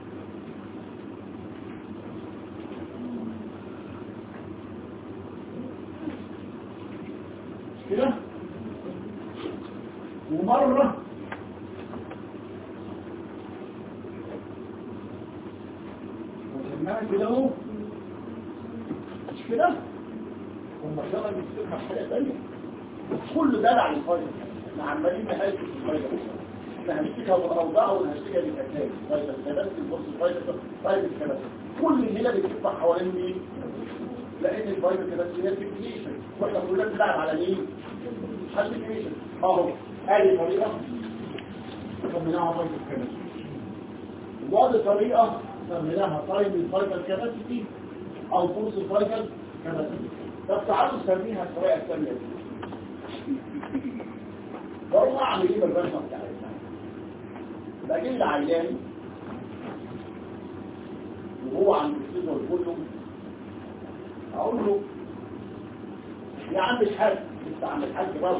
مش كده ومرة رسلناها كده اهو مش كده هم شغل بيصير حاجة تانية كل ده على الفايدة احنا عمالين نهاية الفايدة احنا هنشتكها بالأوضاع ونهشتكها بالأساس فايدة الثبات الفرص فايدة فايدة الثبات كل الليلة بتدفع حوالين مين؟ لأن الفايدة الثبات هي الفيكيشن واحنا كلنا بنلعب على مين؟ على الفيكيشن اهو ادي طريقة سميناها فايدة الثبات وادي طريقة سميناها تايم الفايدة الكباسيتي او فرص الفايدة كباسيتي طب تعالوا نسميها الطريقة الثانية دي والله اعمل ايه بالرسمه بتاعتنا بجي العيان وهو عند السيزر كله اقول له يا عم الحاج لسه عم الحاج برضه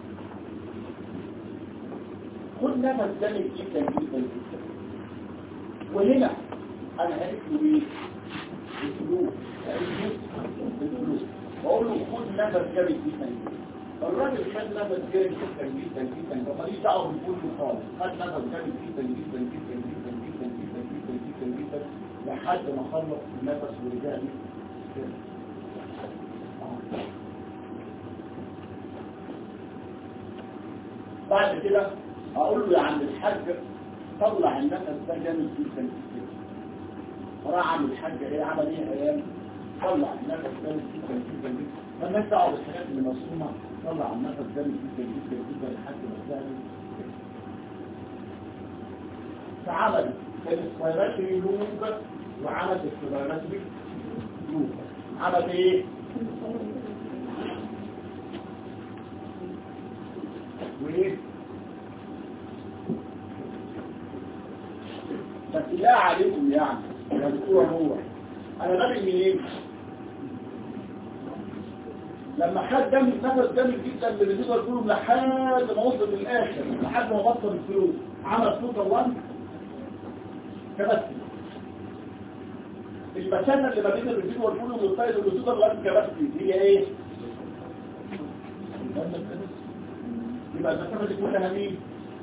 خد نفس جامد جدا جدا جدا وهنا انا هقول له ايه الفلوس الفلوس بقول له خد نفس جامد جدا جدا الراجل خد نفس جامد جدا جدا جدا ده ماليش دعوه بالكل خالص خد نفس جامد جدا جدا جدا جدا جدا جدا جدا جدا جدا لحد ما خلص النفس ورجع لي كده. آه. بعد كده اقول له يا عم الحاج طلع النفس ده جامد جدا جدا فراح عم الحاج ايه عمل ايه ايام طلع النفس جامد جدا جدا جدا مالناش دعوه بالحاجات اللي مرسومه طلع النفس جامد جدا جدا جدا لحد ما تعمل فعمل الاسبيراتوري لوب وعمل الاسبيراتوري لوب عمل ايه؟ وايه؟ بس لا عليكم يعني يا دكتور هو انا بادئ منين؟ لما خد دم نفس جامد جدا من الريزيدوال كلهم لحد ما وصل للاخر لحد ما بطل الفلوس عمل توتال 1 كبسي المسافه اللي ما بين الريزيدوال كلهم والسايد والريزيدوال 1 كبسي هي ايه؟ يبقى المسافه دي كلها مين؟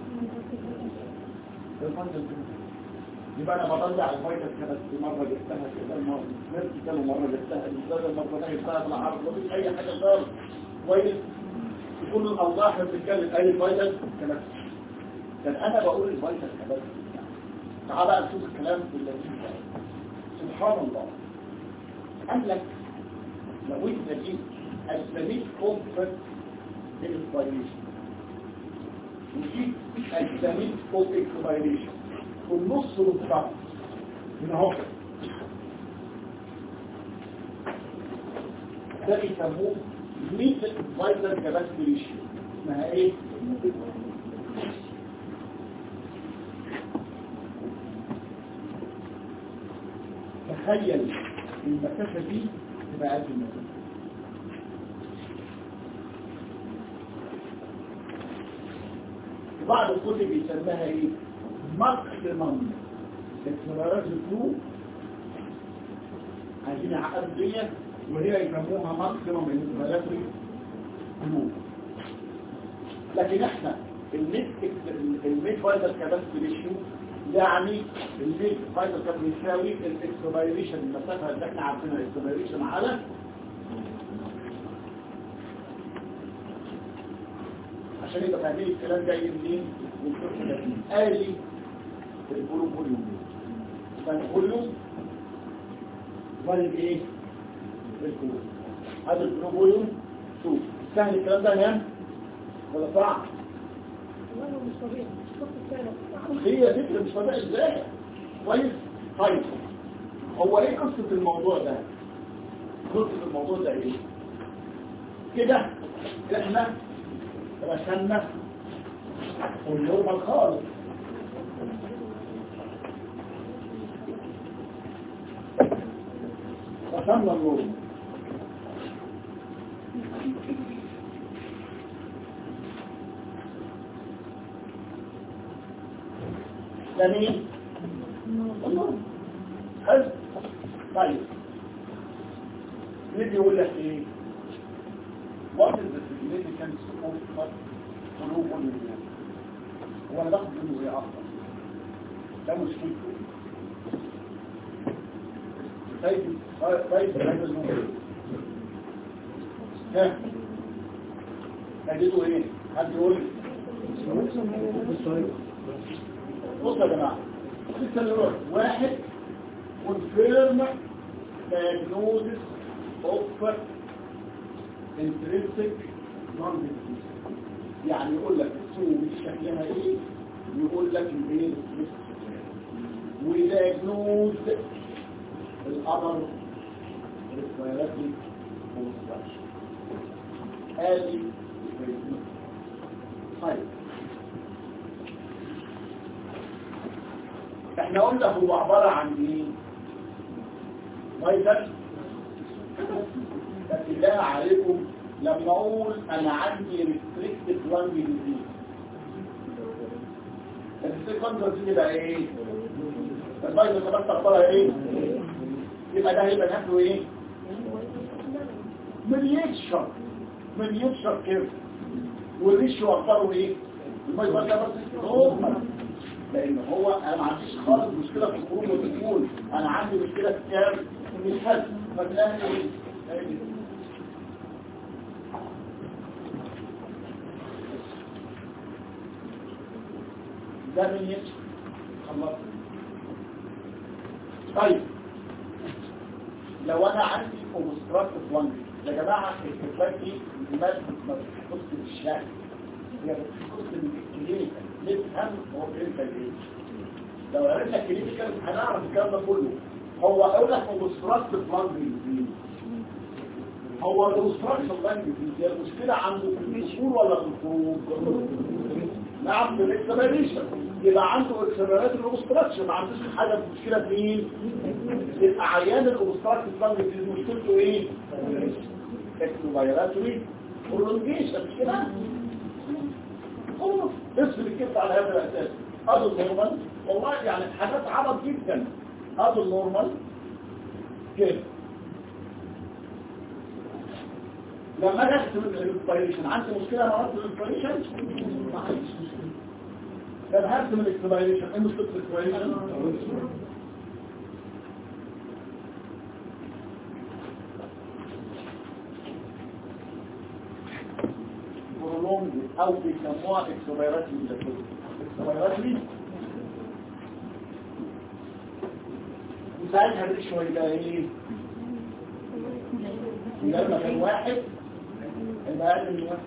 يبقى انا بطلع الفايده كانت مره جبتها كده مره نفسي كانوا مره جبتها ازاي مره ثانيه جبتها بالعرض مفيش اي حاجه خالص كويس تكون الاوضاع بتتكلم اي فايده كانت كان انا بقول الفايده كانت تعال بقى نشوف الكلام اللذيذ ده سبحان الله قال لك لو انت جيت السميك كونفرت بالانسبيريشن وجيت السميك كونفرت اكسبيريشن في النص بالظبط من اهو ده بيسموه ميت فايزر كاباسيتي ريشيو اسمها ايه؟ تخيل المسافة دي تبقى قد المسافة بعض الكتب بيسميها ايه؟ ماكسيمم اكسلرات الفلو عايزين يعقدوا الدنيا وهي يسموها ماكسيمم اكسلرات الفلو لكن احنا الميد الميد فايتر كاباسيتي ريشيو يعني الميد فايتر كان بيساوي الاكسبيريشن المسافه اللي احنا عارفينها الاكسبيريشن على عشان يبقى فاهمين الكلام جاي منين آلي البولو فوليوم فالفوليوم والد ايه الكولوم هذا البولو فوليوم شوف سهل الكلام ده يا ولا صعب هي فكرة مش طبيعي ازاي كويس طيب هو ايه قصة الموضوع ده قصة الموضوع ده ايه كده احنا رسمنا النورمال خالص رسمنا النورمال ده مين؟ الله حلو طيب نيجي يقول لك ايه what is the significance of قلوب الناس هو انا باخد منه ايه اكتر ده مشكلته طيب طيب هذا النور ها تجده ايه حد يقول لي بصوا يا جماعه لسه نروح واحد confirm diagnosis of intrinsic non-disease يعني يقول لك السوق دي شكلها ايه يقول لك البين ويدايجنوز الأمر الفيروسي ومستشفى ادي طيب احنا قلنا هو عبارة عن ايه فيروس بس بالله عليكم لما اقول انا عندي ريستريكتد لانج ديزيز الريستريكتد لانج ديزيز يبقى ايه الفيروس بس اخبارها ايه يبقى ده هيبقى نفسه ايه مليتشر مليتشر كده والريشيو اخباره ايه الفيروس ده بس نورمال لان هو انا ما عنديش خالص مشكله في الخروج والدخول انا عندي مشكله في كام في الحد فتلاقي ايه ده من يمشي خلاص طيب لو انا عندي اوبستراكتيف لانج يا جماعه الكتاب دي ما بتخص بالشكل هي بتخص بالكلينيكال نفهم هو كلينيكال ايه لو عرفنا كلينيكال هنعرف الكلام ده كله هو اقول لك اوبستراكتيف لانج هو الاوبستراكتيف لانج هي المشكله عنده في الدخول ولا في الخروج نعم في الاكسبريشن يبقى عنده اكسبريشن الاوبستراكشن ما عندوش حاجه في مشكله في مين يبقى عيان الاوبستراكشن لانج دي مشكلته ايه اكسوفايراتوري برولونجيشن مش كده خلاص اسم الكبد على هذا الاساس ادو نورمال والله يعني حاجات عبط جدا ادو نورمال كده لما اجي اكتب الانسبيريشن عندي مشكله مع ربط الانسبيريشن ما عنديش مشكله لما هرسم الاكسبيريشن ايه مشكله الاكسبيريشن برولونج او بيسموها اكسبيراتي اكسبيراتي وساعتها الريشو يبقى ايه لما كان واحد يبقى اقل من واحد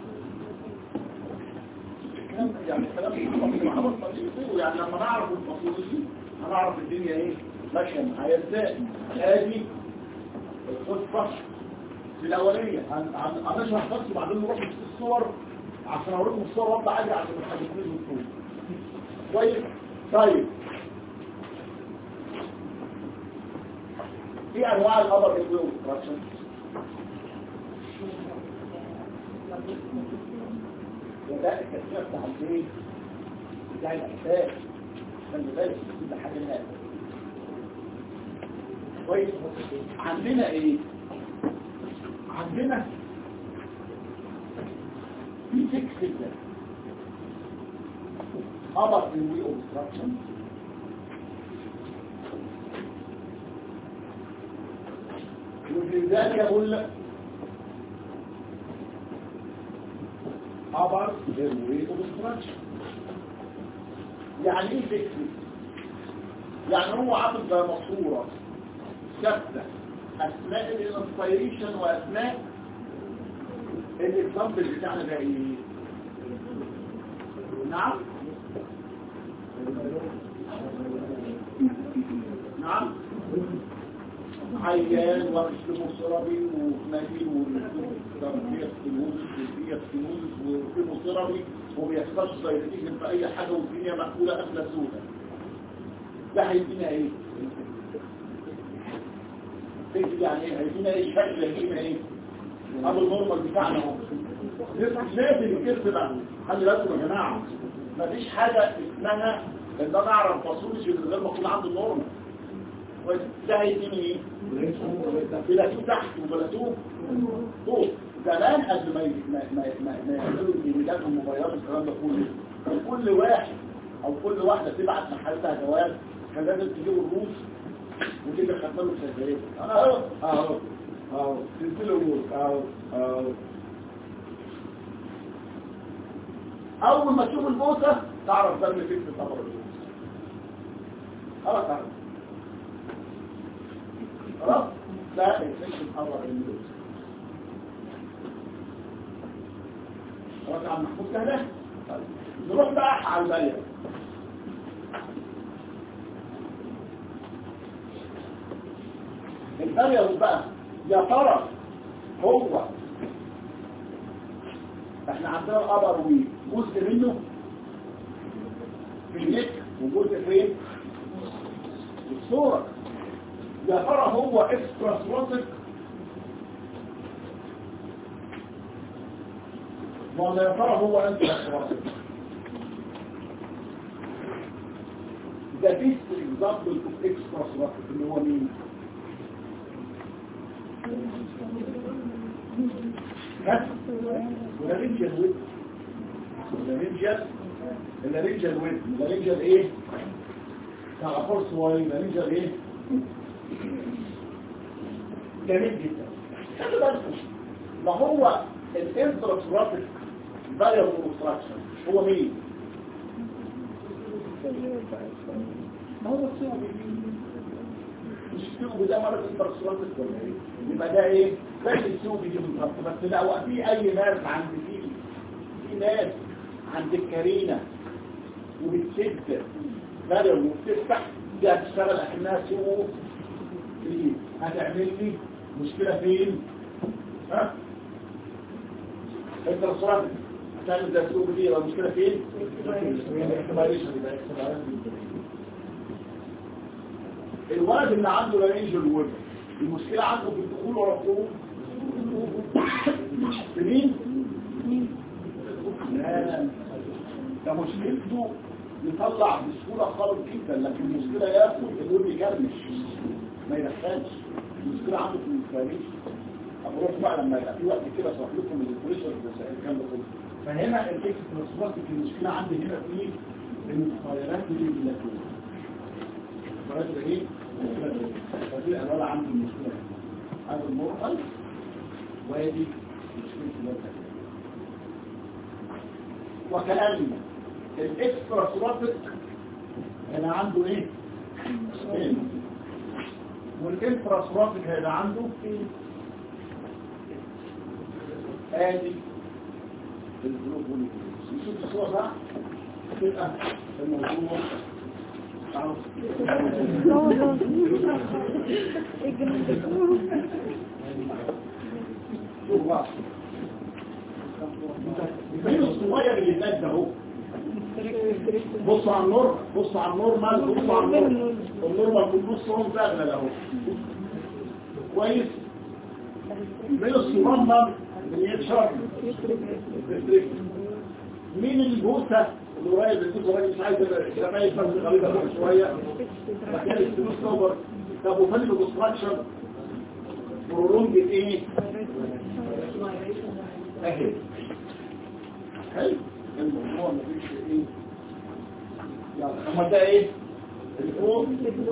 الكلام يعني كلام محمد طبيعي يعني لما نعرف التفاصيل هنعرف الدنيا ايه ماشيه معايا ازاي ادي القصه في الاوليه هنشرح بس وبعدين نروح في الصور عشان اوريكم الصور وابدا عادي عشان ما تحدثنيش بالصور كويس طيب في انواع الابر انفلونس وده التسمية بتاع البيت بتاع الأحساس خلي بالك ده حاجة لها كويس عندنا ايه عندنا في فيكس كده خبر في الوي اوبستراكشن وفي ذلك يقول لك خبر الوي اوبستراكشن يعني ايه فيكس يعني هو عامل زي ماسوره ثابته اثناء الانسبيريشن واثناء الاكزامبل بتاعنا ده ايه نعم نعم عيان ومسلم صربي ومهيل وتربية سنوز وفية سنوز وفي صربي وبيحصلش زيتين في اي حاجة والدنيا مقبولة قبل سودة ده هيدينا ايه تجد يعني ايه هيدينا ايه شكل هيدينا ايه ابو النورمال بتاعنا اهو لازم الكيرف ده خلي بالكم يا جماعه مفيش حاجه اسمها ان انا اعرف باثولوجي من غير ما اكون عندي النورمال كويس؟ ده هيديني ايه؟ بلاتوه تحت وبلاتوه فوق زمان قبل ما ي- ما ما ما ما يعملوا الايميلات والموبايلات والكلام ده كله كان كل واحد او كل واحده تبعت لحالتها جواب كان لازم تجيب الروس وتيجي خدت له سجاير انا اهو اهو اهو تنزل الروس اهو اهو اول ما تشوف البوسه تعرف ده اللي فيك في الخبر الروس خلاص تعرف خلاص لا الفيش محرر الروس خلاص يا عم محمود كده طيب. نروح بقى على البلد البلد بقى يا ترى هو احنا عندنا القبر وجزء منه في النك وجزء فين في الصورة يا ترى هو اكسترا سروتك ولا يا ترى هو انترا سروتك ده بيست اكزامبل اوف اكسترا سروتك اللي هو مين ها ولارنجال ويد ولارنجال اللارنجال ويد اللارنجال ايه بتاع فرص واي اللارنجال ايه جميل جدا خلي بالكم ما هو الانتراسوراتيك فاليبل اوبستراكشن هو مين ما هو السيوبي مش السيوبي ده مرض انتراسوراتيك ولا ايه يبقى ده ايه زي السيوبي دي بالظبط بس لو في اي ناس عند في في ناس عند الكارينة وبتسد فاليبل وبتفتح دي هتشتغل اكنها سيوب دي هتعمل لي مشكلة فين ها انت الصراحة هتعمل زي السوق دي يبقى المشكلة فين الاحتماليشن يبقى احتماليشن. الولد اللي عنده لارنجل ويب المشكلة عنده في الدخول ولا الخروج في مين؟ لا ده مشكلته يطلع بسهولة خالص جدا لكن المشكلة ياخد الويب يكرمش ما يدخلش المشكلة عنده في الانفلاميشن هنروح بقى لما يبقى في وقت كده اشرح لكم البريشر الكلام ده كله فهنا الكيس ترانسبورت المشكلة عندي هنا في المتغيرات دي اللي المتغيرات دي ايه؟ فدي الأنواع عندي المشكلة هنا هذا المرحل وادي مشكلة الوقت وكأن الاكسترا سوراتيك هنا عنده ايه؟ ايه؟ والانفراسوراتيك هيبقى عنده ادي الجلوب والجلوب نشوف الصورة بقى تبقى الموضوع عاوز شوف بقى مين الصغير اللي هناك ده اهو بصوا على النور بصوا على النور مال بصوا على النور النور ما بنبص هم زغلل اهو كويس مين الصغنن اللي يتشرب مين البوسة اللي قريب البوسة راجل مش عايز شمايل بس غريبة كده شوية مكان الفلوس كبر طب وفين الكونستراكشن برولونج ايه اهي حلو الموضوع مفيش ايه يلا اما ده ايه الفوق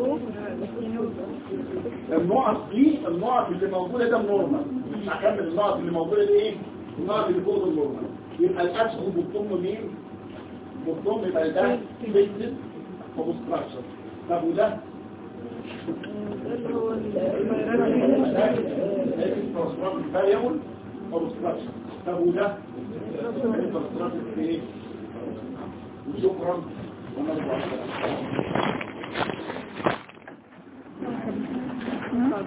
النقط دي النقط اللي موجودة ده النورمال مش هكمل النقط اللي موجودة دي ايه النقط اللي فوق النورمال يبقى الاسهم بتضم مين بتضم يبقى ده فيكتد وبستراكشر طب وده فاريبل وبستراكشر طب وده انترستراكشر ايه وشكرا ونرجع